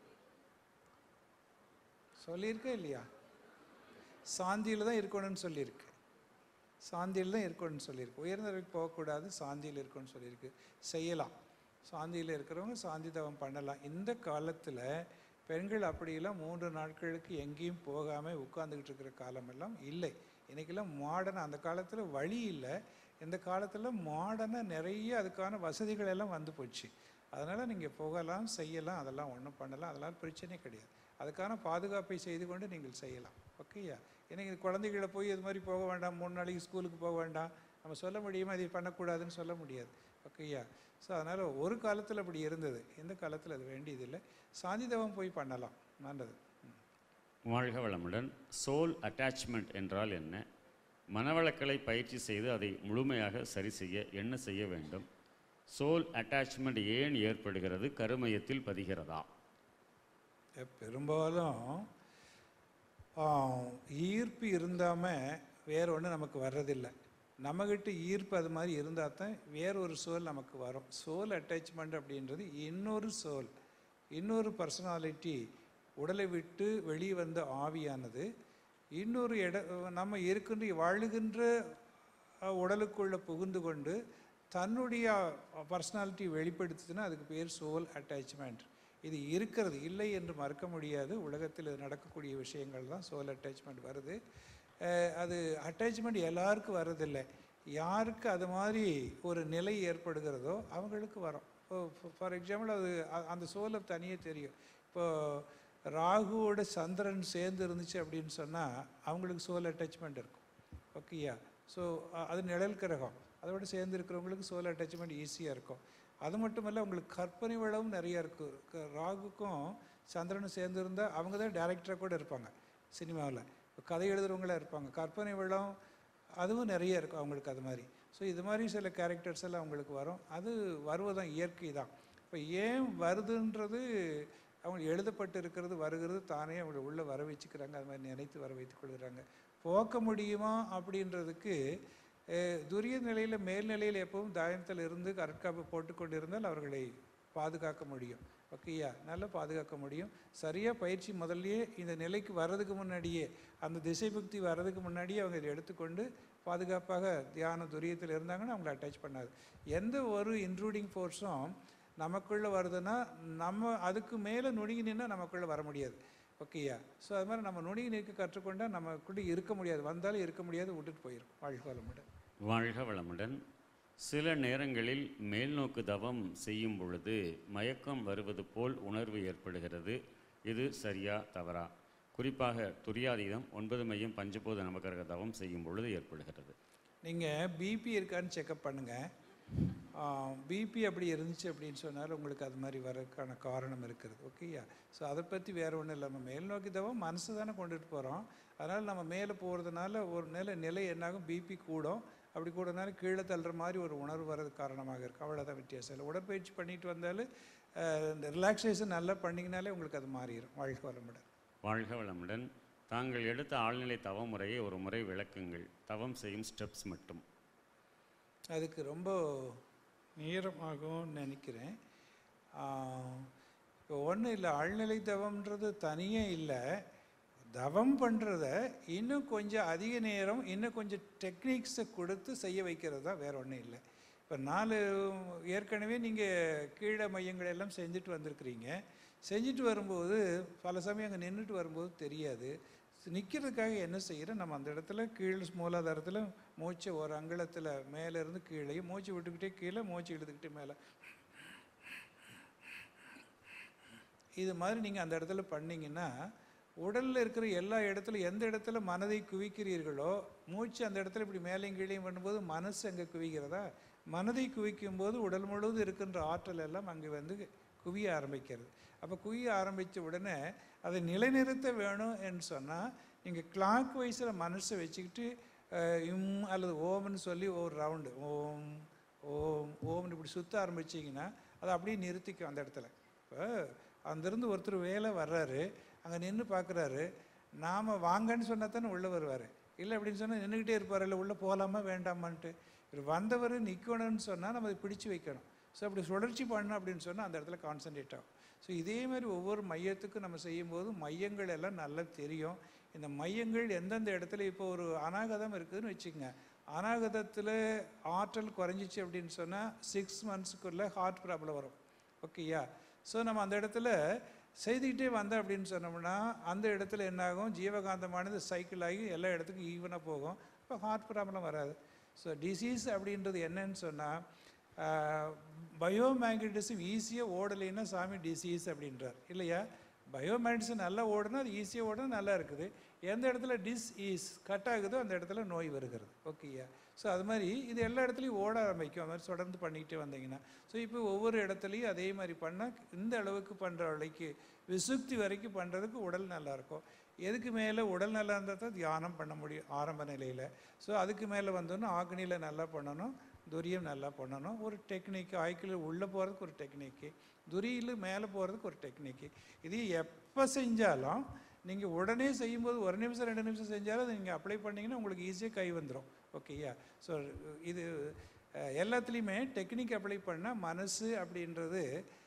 சொல்லியிருக்கா இல்லையா சாந்தியில் தான் இருக்கணும்னு சொல்லியிருக்கு சாந்தியில் தான் இருக்கணும்னு சொல்லியிருக்கு உயர்ந்தவருக்கு போகக்கூடாது சாந்தியில் இருக்கணும்னு சொல்லியிருக்கு செய்யலாம் சாந்தியில் இருக்கிறவங்க சாந்தி தவம் பண்ணலாம் இந்த காலத்தில் பெண்கள் அப்படியெல்லாம் மூன்று நாட்களுக்கு எங்கேயும் போகாமல் உட்கார்ந்துக்கிட்டு இருக்கிற காலமெல்லாம் இல்லை இன்றைக்கெல்லாம் மாடர்ன் அந்த காலத்தில் வழி இல்லை இந்த காலத்தில் மாடர்னாக நிறைய அதுக்கான வசதிகள் எல்லாம் வந்து போச்சு அதனால் நீங்கள் போகலாம் செய்யலாம் அதெல்லாம் ஒன்றும் பண்ணலாம் அதெல்லாம் பிரச்சனை கிடையாது அதுக்கான பாதுகாப்பை செய்து கொண்டு நீங்கள் செய்யலாம் ஓகேயா எனக்கு குழந்தைகளை போய் இது மாதிரி போக வேண்டாம் மூணு நாளைக்கு ஸ்கூலுக்கு போக வேண்டாம் நம்ம சொல்ல முடியுமா இதை பண்ணக்கூடாதுன்னு சொல்ல முடியாது ஓகேயா ஸோ அதனால் ஒரு காலத்தில் அப்படி இருந்தது இந்த காலத்தில் அது வேண்டியதில்லை சாந்திதவம் போய் பண்ணலாம் நல்லது ம். வாழ்க வளமுடன் சோல் அட்டாச்மெண்ட் என்றால் என்ன மனவளக்கலை பயிற்சி செய்து அதை முழுமையாக சரி செய்ய என்ன செய்ய வேண்டும் சோல் அட்டாச்மெண்ட் ஏன் ஏற்படுகிறது கருமையத்தில் பதிகிறதா பெரும்பாலும் ஆ, ஈர்ப்பு இருந்தாமல் வேற ஒன்று நமக்கு வர்றதில்லை நம்மகிட்ட ஈர்ப்பு அது மாதிரி இருந்தால் தான் வேற ஒரு சோல் நமக்கு வரும் சோல் அட்டாச்மெண்ட் அப்படின்றது இன்னொரு சோல் இன்னொரு பர்சனாலிட்டி உடலை விட்டு வெளியே வந்த ஆவியானது இன்னொரு இட நம்ம இருக்கின்ற வாழுகின்ற அஹ், உடலுக்குள்ள புகுந்து கொண்டு தன்னுடைய பர்சனாலிட்டி வெளிப்படுத்துதுன்னா அதுக்கு பேர் சோல் அட்டாச்மெண்ட் இது இருக்கிறது இல்லை என்று மறுக்க முடியாது உலகத்தில் இது நடக்கக்கூடிய விஷயங்கள் தான் சோல் அட்டாச்மெண்ட் வருது அஹ், அது அட்டாச்மெண்ட் எல்லாருக்கும் வர்றதில்லை யாருக்கு அது மாதிரி ஒரு நிலை ஏற்படுகிறதோ அவங்களுக்கு வரும் இப்போ ஃபார் எக்ஸாம்பிள் அது அ- அந்த சோலை தனியே தெரியும் இப்போ ராகுவோட சந்திரன் சேர்ந்து இருந்துச்சு அப்படின்னு சொன்னால் அவங்களுக்கு சோல் அட்டாச்மெண்ட் இருக்கும் ஓகேயா ஸோ அது நிழல் கிரகம் அதோட சேர்ந்து இருக்கிறவங்களுக்கு சோல் அட்டாச்மெண்ட் ஈஸியாக இருக்கும் அது மட்டும் இல்லை உங்களுக்கு கற்பனை வளமும் நிறைய இருக்குது க- ராகுக்கும் சந்திரனும் சேர்ந்து இருந்தால் அவங்க தான் டேரக்டராக கூட இருப்பாங்க சினிமாவில் இப்போ கதை எழுதுறவங்களா இருப்பாங்க கற்பனை வளம் அதுவும் நிறைய இருக்கும் அவங்களுக்கு அது மாதிரி ஸோ இது மாதிரி சில கேரக்டர்ஸ் எல்லாம் அவங்களுக்கு வரும் அது வருவதும் இயற்கை தான் இப்போ ஏன் வருதுன்றது அவங்க எழுதப்பட்டு இருக்கிறது வருகிறது தானே அவங்களை உள்ளே வர வச்சுக்கிறாங்க அது மாதிரி நினைத்து வர வைத்துக் கொள்கிறாங்க போக்க முடியுமா அப்படின்றதுக்கு அஹ், துரிய நிலையில் மேல்நிலையில் எப்பவும் தாயத்தில் இருந்து கற்காப்பு போட்டுக்கொண்டு இருந்தால் அவர்களை பாதுகாக்க முடியும் ஓகேயா நல்லா பாதுகாக்க முடியும் சரியாக பயிற்சி முதல்லயே இந்த நிலைக்கு வர்றதுக்கு முன்னாடியே அந்த திசை புக்தி வர்றதுக்கு முன்னாடியே அவங்க இதை எடுத்துக்கொண்டு பாதுகாப்பாக தியான துரியத்தில் இருந்தாங்கன்னா அவங்கள அட்டாச் பண்ணாது எந்த ஒரு இன்ட்ரூடிங் ஃபோர்ஸும் நமக்குள்ளே வருதுன்னா நம்ம அதுக்கு மேலே நுணுங்கி நின்னா நமக்குள்ளே வர முடியாது ஓகேயா ஸோ அது மாதிரி நம்ம நுணுங்கி நிற்க கற்றுக்கொண்டா நமக்குள்ளே இருக்க முடியாது வந்தாலும் இருக்க முடியாது விட்டுட்டு போயிடும் வாழ்க்கை வளமுடன் வாழ்க வளமுடன் சில நேரங்களில் மேல்நோக்கு தவம் செய்யும் பொழுது மயக்கம் வருவது போல் உணர்வு ஏற்படுகிறது இது சரியா தவறா குறிப்பாக துரியாதீதம் ஒன்பது மையம் பஞ்சபோத நமக்கரக தவம் செய்யும் பொழுது ஏற்படுகிறது நீங்கள் பிபி இருக்கான்னு செக்கப் பண்ணுங்கள் பிபி அப்படி இருந்துச்சு அப்படின்னு சொன்னால் உங்களுக்கு அது மாதிரி வரதுக்கான காரணம் இருக்கிறது ஓகேயா ஸோ அதை பற்றி வேறு ஒன்றும் இல்லை நம்ம மேல் நோக்கி தவம் மனசு தானே கொண்டுட்டு போகிறோம் அதனால் நம்ம மேலே போகிறதுனால ஒரு நிலை நிலை என்னாகும் பிபி கூடும் அப்படி கூடனால கீழே தள்ளுற மாதிரி ஒரு உணர்வு வர்றது காரணமாக இருக்குது அவ்வளோதான் வித்தியாசம் இல்லை உடற்பயிற்சி பண்ணிட்டு வந்தாலும் அஹ், இந்த ரிலாக்ஸேஷன் நல்லா பண்ணிங்கனாலே உங்களுக்கு அது மாறிடும் வாழ்க்கை வளமுடன் வாழ்க வளமுடன் தாங்கள் எடுத்த ஆழ்நிலை தவ முறையை ஒரு முறை விளக்குங்கள் தவம் செய்யும் ஸ்டெப்ஸ் மட்டும் அதுக்கு ரொம்ப நேரமாகும்னு நினைக்கிறேன் இப்போ ஒன்றும் இல்லை ஆழ்நிலை தவம்ன்றது தனியே இல்லை தவம் பண்ணுறத இன்னும் கொஞ்சம் அதிக நேரம் இன்னும் கொஞ்சம் டெக்னிக்ஸை கொடுத்து செய்ய வைக்கிறது தான் வேற ஒன்றும் இல்லை இப்போ நாலு ஏற்கனவே நீங்கள் கீழே மையங்கள் எல்லாம் செஞ்சுட்டு வந்திருக்கிறீங்க செஞ்சுட்டு வரும்போது பல சமயம் அங்கே நின்றுட்டு வரும்போது தெரியாது நிற்கிறதுக்காக என்ன செய்கிறோம் நம்ம அந்த இடத்துல கீழ் மூலாதாரத்தில் மூச்சை ஒரு அங்குலத்தில் மேலேருந்து கீழே மூச்சு விட்டுக்கிட்டே கீழே மூச்சு இழுத்துக்கிட்டே மேலே இது மாதிரி நீங்கள் அந்த இடத்துல பண்ணீங்கன்னா உடலில் இருக்கிற எல்லா இடத்துல எந்த இடத்துல மனதை குவிக்கிறீர்களோ மூச்சு அந்த இடத்துல இப்படி மேலேயும் கீழேயும் பண்ணும்போது மனசு அங்கே குவிக்கிறதா மனதை குவிக்கும் போது உடல் முழுவதும் இருக்கின்ற ஆற்றல் எல்லாம் அங்கே வந்து குவிய ஆரம்பிக்கிறது அப்போ குவிய ஆரம்பித்த உடனே அதை நிலைநிறுத்த வேணும் என்று சொன்னால் நீங்கள் கிளாக் வைஸில் மனசை வச்சுக்கிட்டு அஹ், இம் அல்லது ஓம்னு சொல்லி ஒரு ரவுண்டு ஓம் ஓம் ஓம்னு இப்படி சுற்ற ஆரம்பிச்சிங்கன்னா அதை அப்படியே நிறுத்திக்கும் அந்த இடத்துல இப்போ அங்கேருந்து ஒருத்தர் வேலை வர்றாரு அங்கே நின்று பார்க்குறாரு நாம் வாங்கன்னு சொன்னால் தானே உள்ளே வருவார் இல்லை அப்படின்னு சொன்னால் நின்றுக்கிட்டே இருப்பார் இல்லை உள்ளே போகலாமா வேண்டாமான்ட்டு இவர் வந்தவர் நிற்கணும்னு சொன்னால் நம்ம அதை பிடிச்சு வைக்கணும் ஸோ அப்படி சுழற்சி பண்ணணும் அப்படின்னு சொன்னால் அந்த இடத்துல கான்சன்ட்ரேட் ஆகும் ஸோ இதே மாதிரி ஒவ்வொரு மையத்துக்கும் நம்ம செய்யும்போது மையங்கள் எல்லாம் நல்லா தெரியும் இந்த மையங்கள் எந்தெந்த இடத்துல இப்போ ஒரு அநாகதம் இருக்குதுன்னு வச்சுக்கோங்க அநாகதத்தில் ஆற்றல் குறைஞ்சிச்சு அப்படின்னு சொன்னால் சிக்ஸ் மந்த்ஸுக்குள்ளே ஹார்ட் ப்ராப்ளம் வரும் ஓகேயா ஸோ நம்ம அந்த இடத்துல செய்துக்கிட்டே வந்தோம் அப்படின்னு சொன்னோம்னா அந்த இடத்துல என்னாகும் ஜீவகாந்தமானது சைக்கிள் ஆகி எல்லா இடத்துக்கும் ஈவனாக போகும் இப்போ ஹார்ட் ப்ராப்ளம் வராது ஸோ டிசீஸ் அப்படின்றது என்னன்னு சொன்னால் பயோமேக்னட்டிசம் ஈஸியாக ஓடலைன்னா சாமி டிசீஸ் அப்படின்றார் இல்லையா பயோமேக்னட்டிசம் நல்லா ஓடுனா அது ஈஸியாக ஓடுனா நல்லா இருக்குது எந்த இடத்துல டிஸ் ஈஸ் கட் ஆகுதோ அந்த இடத்துல நோய் வருகிறது ஓகேயா ஸோ அது மாதிரி இது எல்லா இடத்துலையும் ஓட ஆரம்பிக்கும் அது மாதிரி தொடர்ந்து பண்ணிக்கிட்டே வந்தீங்கன்னா ஸோ இப்போ ஒவ்வொரு இடத்துலையும் அதே மாதிரி பண்ணால் இந்த அளவுக்கு பண்ணுற அளவுக்கு விசுக்தி வரைக்கும் பண்ணுறதுக்கு உடல் நல்லா இருக்கும் எதுக்கு மேலே உடல் நல்லா இருந்தால் தான் தியானம் பண்ண முடியும் ஆரம்ப நிலையில் ஸோ அதுக்கு மேலே வந்தோன்னா ஆக்னியில் நல்லா பண்ணணும் துரியம் நல்லா பண்ணணும் ஒரு டெக்னிக் ஆய்க்கில் உள்ளே போகிறதுக்கு ஒரு டெக்னிக்கு துரியில் மேலே போகிறதுக்கு ஒரு டெக்னிக்கு இது எப்போ செஞ்சாலும் நீங்கள் உடனே செய்யும்போது ஒரு நிமிஷம் ரெண்டு நிமிஷம் செஞ்சாலும் அதை நீங்கள் அப்ளை பண்ணிங்கன்னா உங்களுக்கு ஈஸியாக கை வந்துடும் ஓகேயா ஸோ இது அஹ், எல்லாத்துலேயுமே டெக்னிக் அப்ளை பண்ணால் மனசு அப்படின்றது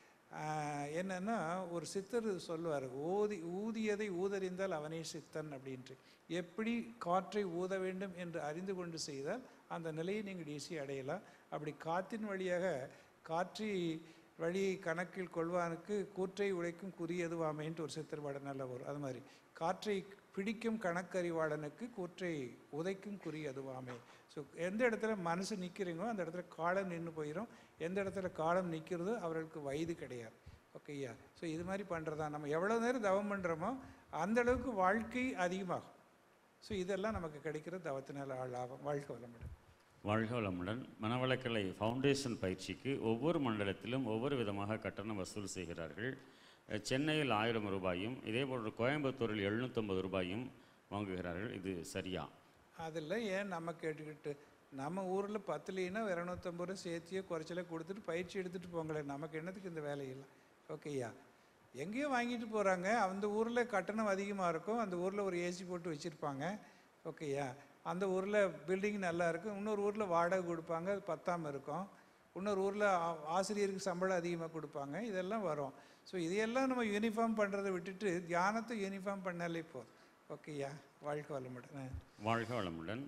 ஆஹ், என்னன்னா ஒரு சித்தர் சொல்லுவார் ஊதி ஊதியதை ஊதறிந்தால் அவனே சித்தன் அப்படின்ட்டு எப்படி காற்றை ஊத வேண்டும் என்று அறிந்து கொண்டு செய்தால் அந்த நிலையை நீங்கள் ஈஸியாக அடையலாம் அப்படி காற்றின் வழியாக காற்றி வழி கணக்கில் கொள்வானுக்கு கூற்றை உழைக்கும் குறியதுவாமைன்ட்டு ஒரு சித்தர் பாட நல்ல வரும் அது மாதிரி காற்றை பிடிக்கும் கணக்கறிவாளனுக்கு கூற்றை உதைக்கும் குறி அதுவாமே ஸோ எந்த இடத்துல மனசு நிற்கிறீங்களோ அந்த இடத்துல காலம் நின்று போயிடும் எந்த இடத்துல காலம் நிற்கிறதோ அவர்களுக்கு வயது கிடையாது ஓகேயா ஸோ இது மாதிரி பண்ணுறதா நம்ம எவ்வளோ நேரம் தவம் பண்ணுறோமோ அந்த அளவுக்கு வாழ்க்கை அதிகமாகும் ஸோ இதெல்லாம் நமக்கு கிடைக்கிற தவத்தினால லாபம் வாழ்க்கை வளமுடன் வாழ்க வளமுடன் மனவளக்கலை ஃபவுண்டேஷன் பயிற்சிக்கு ஒவ்வொரு மண்டலத்திலும் ஒவ்வொரு விதமாக கட்டணம் வசூல் செய்கிறார்கள் அஹ், சென்னையில் ஆயிரம் ரூபாயும் இதேபோன்று கோயம்புத்தூரில் எழுநூற்றம்பது ரூபாயும் வாங்குகிறார்கள் இது சரியா அதில் ஏன் நம்ம கேட்டுக்கிட்டு நம்ம ஊரில் பத்துலேனா இரநூத்தம்பது ரூபா சேர்த்தியோ குறைச்சலே கொடுத்துட்டு பயிற்சி எடுத்துகிட்டு போங்களேன் நமக்கு என்னத்துக்கு இந்த வேலையில்லை ஓகேயா எங்கேயோ வாங்கிட்டு போகிறாங்க அந்த ஊரில் கட்டணம் அதிகமாக இருக்கும் அந்த ஊரில் ஒரு ஏசி போட்டு வச்சுருப்பாங்க ஓகேயா அந்த ஊரில் பில்டிங் நல்லா இருக்கும் இன்னொரு ஊரில் வாடகை கொடுப்பாங்க அது பத்தாமல் இருக்கும் இன்னொரு ஊரில் ஆசிரியருக்கு சம்பளம் அதிகமாக கொடுப்பாங்க இதெல்லாம் வரும் ஸோ இதையெல்லாம் நம்ம யூனிஃபார்ம் பண்ணுறதை விட்டுட்டு தியானத்தை யூனிஃபார்ம் பண்ணாலே போதும் ஓகேயா வாழ்க்கை வளமுடன் வாழ்க வளமுடன்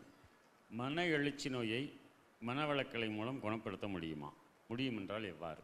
மன எழுச்சி நோயை மனவளக்கலை மூலம் குணப்படுத்த முடியுமா முடியும் என்றால் எவ்வாறு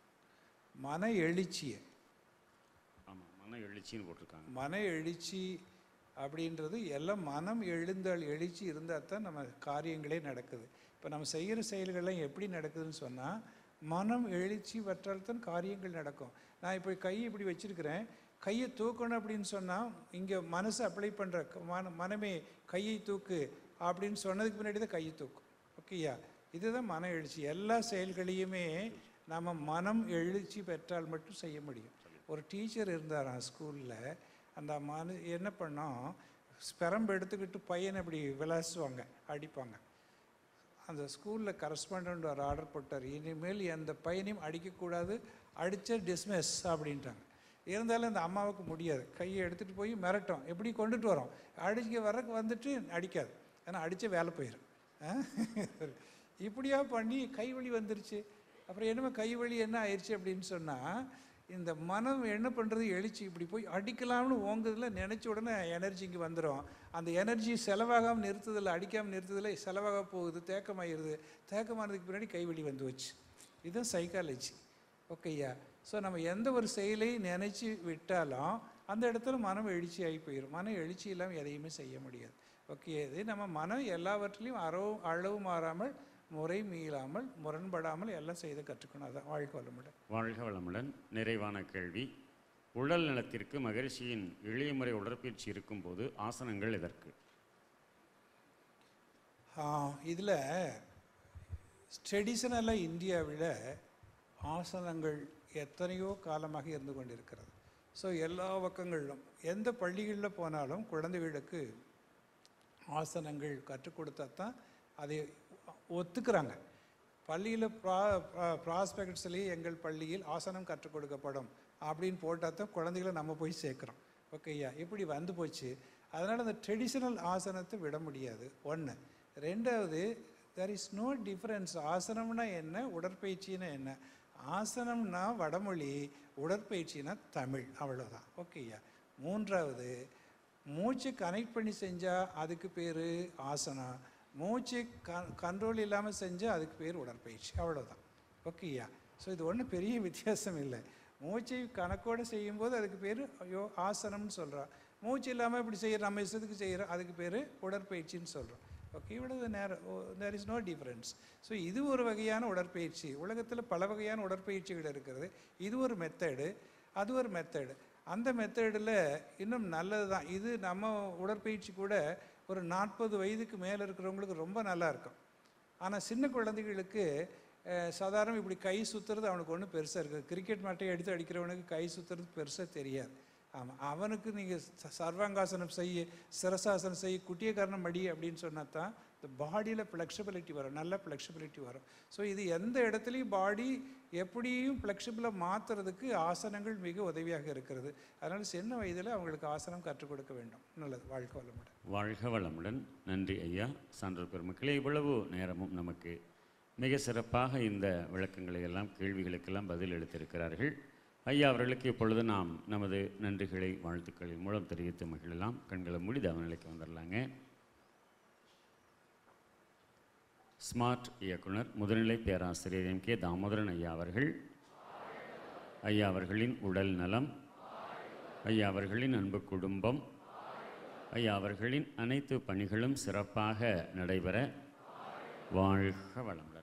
மன எழுச்சியை ஆமாம் மன எழுச்சின்னு போட்டிருக்காங்க மன எழுச்சி அப்படின்றது எல்லாம் மனம் எழுந்தால் எழுச்சி இருந்தால் தான் நம்ம காரியங்களே நடக்குது இப்போ நம்ம செய்கிற செயல்கள்லாம் எப்படி நடக்குதுன்னு சொன்னால் மனம் எழுச்சி வற்றால் தான் காரியங்கள் நடக்கும் நான் இப்போ கை இப்படி வச்சிருக்கிறேன் கையை தூக்கணும் அப்படின்னு சொன்னால் இங்கே மனசு அப்ளை பண்ணுற மன மனமே கையை தூக்கு அப்படின்னு சொன்னதுக்கு முன்னாடி தான் கையை தூக்கும் ஓகேயா இதுதான் மன எழுச்சி எல்லா செயல்களையுமே நம்ம மனம் எழுச்சி பெற்றால் மட்டும் செய்ய முடியும் ஒரு டீச்சர் இருந்தாராம் ஸ்கூலில் அந்த மனு என்ன பண்ணோம் ஸ்பெரம்பு எடுத்துக்கிட்டு பையனை இப்படி விளாசுவாங்க அடிப்பாங்க அந்த ஸ்கூலில் கரஸ்பாண்டன்ட் ஒரு ஆர்டர் போட்டார் இனிமேல் எந்த பையனையும் அடிக்கக்கூடாது அடித்த டிஸ்மிஸ் அப்படின்ட்டாங்க இருந்தாலும் அந்த அம்மாவுக்கு முடியாது கையை எடுத்துகிட்டு போய் மிரட்டும் எப்படி கொண்டுட்டு வரோம் அடிக்க வரக்கு வந்துட்டு அடிக்காது ஏன்னா அடித்த வேலை போயிடும் ஆ? இப்படியா பண்ணி கை வலி வந்துருச்சு அப்புறம் என்னமோ கை வலி என்ன ஆயிடுச்சு அப்படின்னு சொன்னால் இந்த மனம் என்ன பண்ணுறது எழுச்சி இப்படி போய் அடிக்கலாம்னு ஓங்குறதுல நினச்ச உடனே எனர்ஜி இங்கே வந்துடும் அந்த எனர்ஜி செலவாகாமல் நிறுத்துதில்ல அடிக்காமல் நிறுத்துதில்ல செலவாக போகுது தேக்கமாயிருது தேக்கமானதுக்கு பின்னாடி கை வலி வந்து வச்சு இதுதான் சைக்காலஜி ஓகேயா ஸோ நம்ம எந்த ஒரு செயலை நினச்சி விட்டாலும் அந்த இடத்துல மனம் எழுச்சி ஆகி போயிடும் மனம் எழுச்சி இல்லாமல் எதையுமே செய்ய முடியாது ஓகே இது நம்ம மனம் எல்லாவற்றிலையும் அறவு அளவு மாறாமல் முறை மீளாமல் முரண்படாமல் எல்லாம் செய்து கற்றுக்கணும் அதான் வாழ்க்கை வளமுடன் வாழ்க வளமுடன் நிறைவான கேள்வி உடல் நலத்திற்கு மகரிஷியின் எளிய முறை உடற்பயிற்சி இருக்கும்போது ஆசனங்கள் எதற்கு இதில் ட்ரெடிஷனலாக இந்தியாவில் ஆசனங்கள் எத்தனையோ காலமாக இருந்து கொண்டிருக்கிறது ஸோ எல்லா பக்கங்களிலும் எந்த பள்ளிகளில் போனாலும் குழந்தைகளுக்கு ஆசனங்கள் கற்றுக் கொடுத்தா தான் அதை ஒத்துக்கிறாங்க பள்ளியில் ப்ரா ப்ராஸ்பெக்ட்ஸ்லேயே எங்கள் பள்ளியில் ஆசனம் கற்றுக் கொடுக்கப்படும் அப்படின்னு போட்டால் தான் குழந்தைகளை நம்ம போய் சேர்க்குறோம் ஓகேயா இப்படி வந்து போச்சு அதனால் அந்த ட்ரெடிஷ்னல் ஆசனத்தை விட முடியாது ஒன்று ரெண்டாவது தெர் இஸ் நோ டிஃப்ரென்ஸ் ஆசனம்னா என்ன உடற்பயிற்சின்னா என்ன ஆசனம்னா வடமொழி உடற்பயிற்சினா தமிழ் அவ்வளோதான் ஓகேயா மூன்றாவது மூச்சு கனெக்ட் பண்ணி செஞ்சால் அதுக்கு பேர் ஆசனம் மூச்சு க கண்ட்ரோல் இல்லாமல் செஞ்சால் அதுக்கு பேர் உடற்பயிற்சி அவ்வளோதான் ஓகேயா ஸோ இது ஒன்றும் பெரிய வித்தியாசம் இல்லை மூச்சை கணக்கோடு செய்யும்போது அதுக்கு பேர் ஐயோ ஆசனம்னு சொல்கிறோம் மூச்சு இல்லாமல் இப்படி செய்கிற நம்ம இஷ்டத்துக்கு செய்கிறோம் அதுக்கு பேர் உடற்பயிற்சின்னு சொல்கிறோம் ஓகே இவ்வளவு நேரம் there is no difference so இது ஒரு வகையான உடற்பயிற்சி உலகத்தில் பல வகையான உடற்பயிற்சிகள் இருக்கிறது இது ஒரு மெத்தடு அது ஒரு மெத்தடு அந்த மெத்தடில் இன்னும் நல்லது தான் இது நம்ம உடற்பயிற்சி கூட ஒரு நாற்பது வயதுக்கு மேலே இருக்கிறவங்களுக்கு ரொம்ப நல்லா இருக்கும் ஆனால் சின்ன குழந்தைகளுக்கு அஹ், சாதாரண இப்படி கை சுற்றுறது அவனுக்கு ஒன்றும் பெருசாக இருக்குது கிரிக்கெட் மட்டையை எடுத்து அடிக்கிறவனுக்கு கை சுற்றுறது பெருசாக தெரியாது ஆமாம் அவனுக்கு நீங்கள் சர்வாங்காசனம் செய்ய சிரசாசனம் செய்ய குட்டியக்காரணம் மடி அப்படின்னு சொன்னா தான் இந்த பாடியில் ஃப்ளெக்சிபிலிட்டி வரும் நல்ல ஃப்ளெக்சிபிலிட்டி வரும் ஸோ இது எந்த இடத்துலையும் பாடி எப்படியும் ஃப்ளெக்சிபிளாக மாற்றுறதுக்கு ஆசனங்கள் மிக உதவியாக இருக்கிறது அதனால் சின்ன வயதில் அவங்களுக்கு ஆசனம் கற்றுக் கொடுக்க வேண்டும் நல்லது வாழ்க்கை வளமுடன் வாழ்க வளமுடன் நன்றி ஐயா சான்றோர் பெருமக்களே இவ்வளவு நேரமும் நமக்கு மிக சிறப்பாக இந்த விளக்கங்களை எல்லாம் கேள்விகளுக்கெல்லாம் பதில் அளித்திருக்கிறார்கள் ஐயா அவர்களுக்கு இப்பொழுது நாம் நமது நன்றிகளை வாழ்த்துக்களின் மூலம் தெரிவித்து மகிழலாம் கண்களை மூடி தவநிலைக்கு வந்துடலாங்க ஸ்மார்ட் இயக்குனர் முதுநிலை பேராசிரியர் எம் கே தாமோதரன் ஐயா அவர்கள் ஐயா அவர்களின் உடல் நலம் ஐயா அவர்களின் அன்பு குடும்பம் ஐயா அவர்களின் அனைத்து பணிகளும் சிறப்பாக நடைபெற வாழ்க வளமுடன்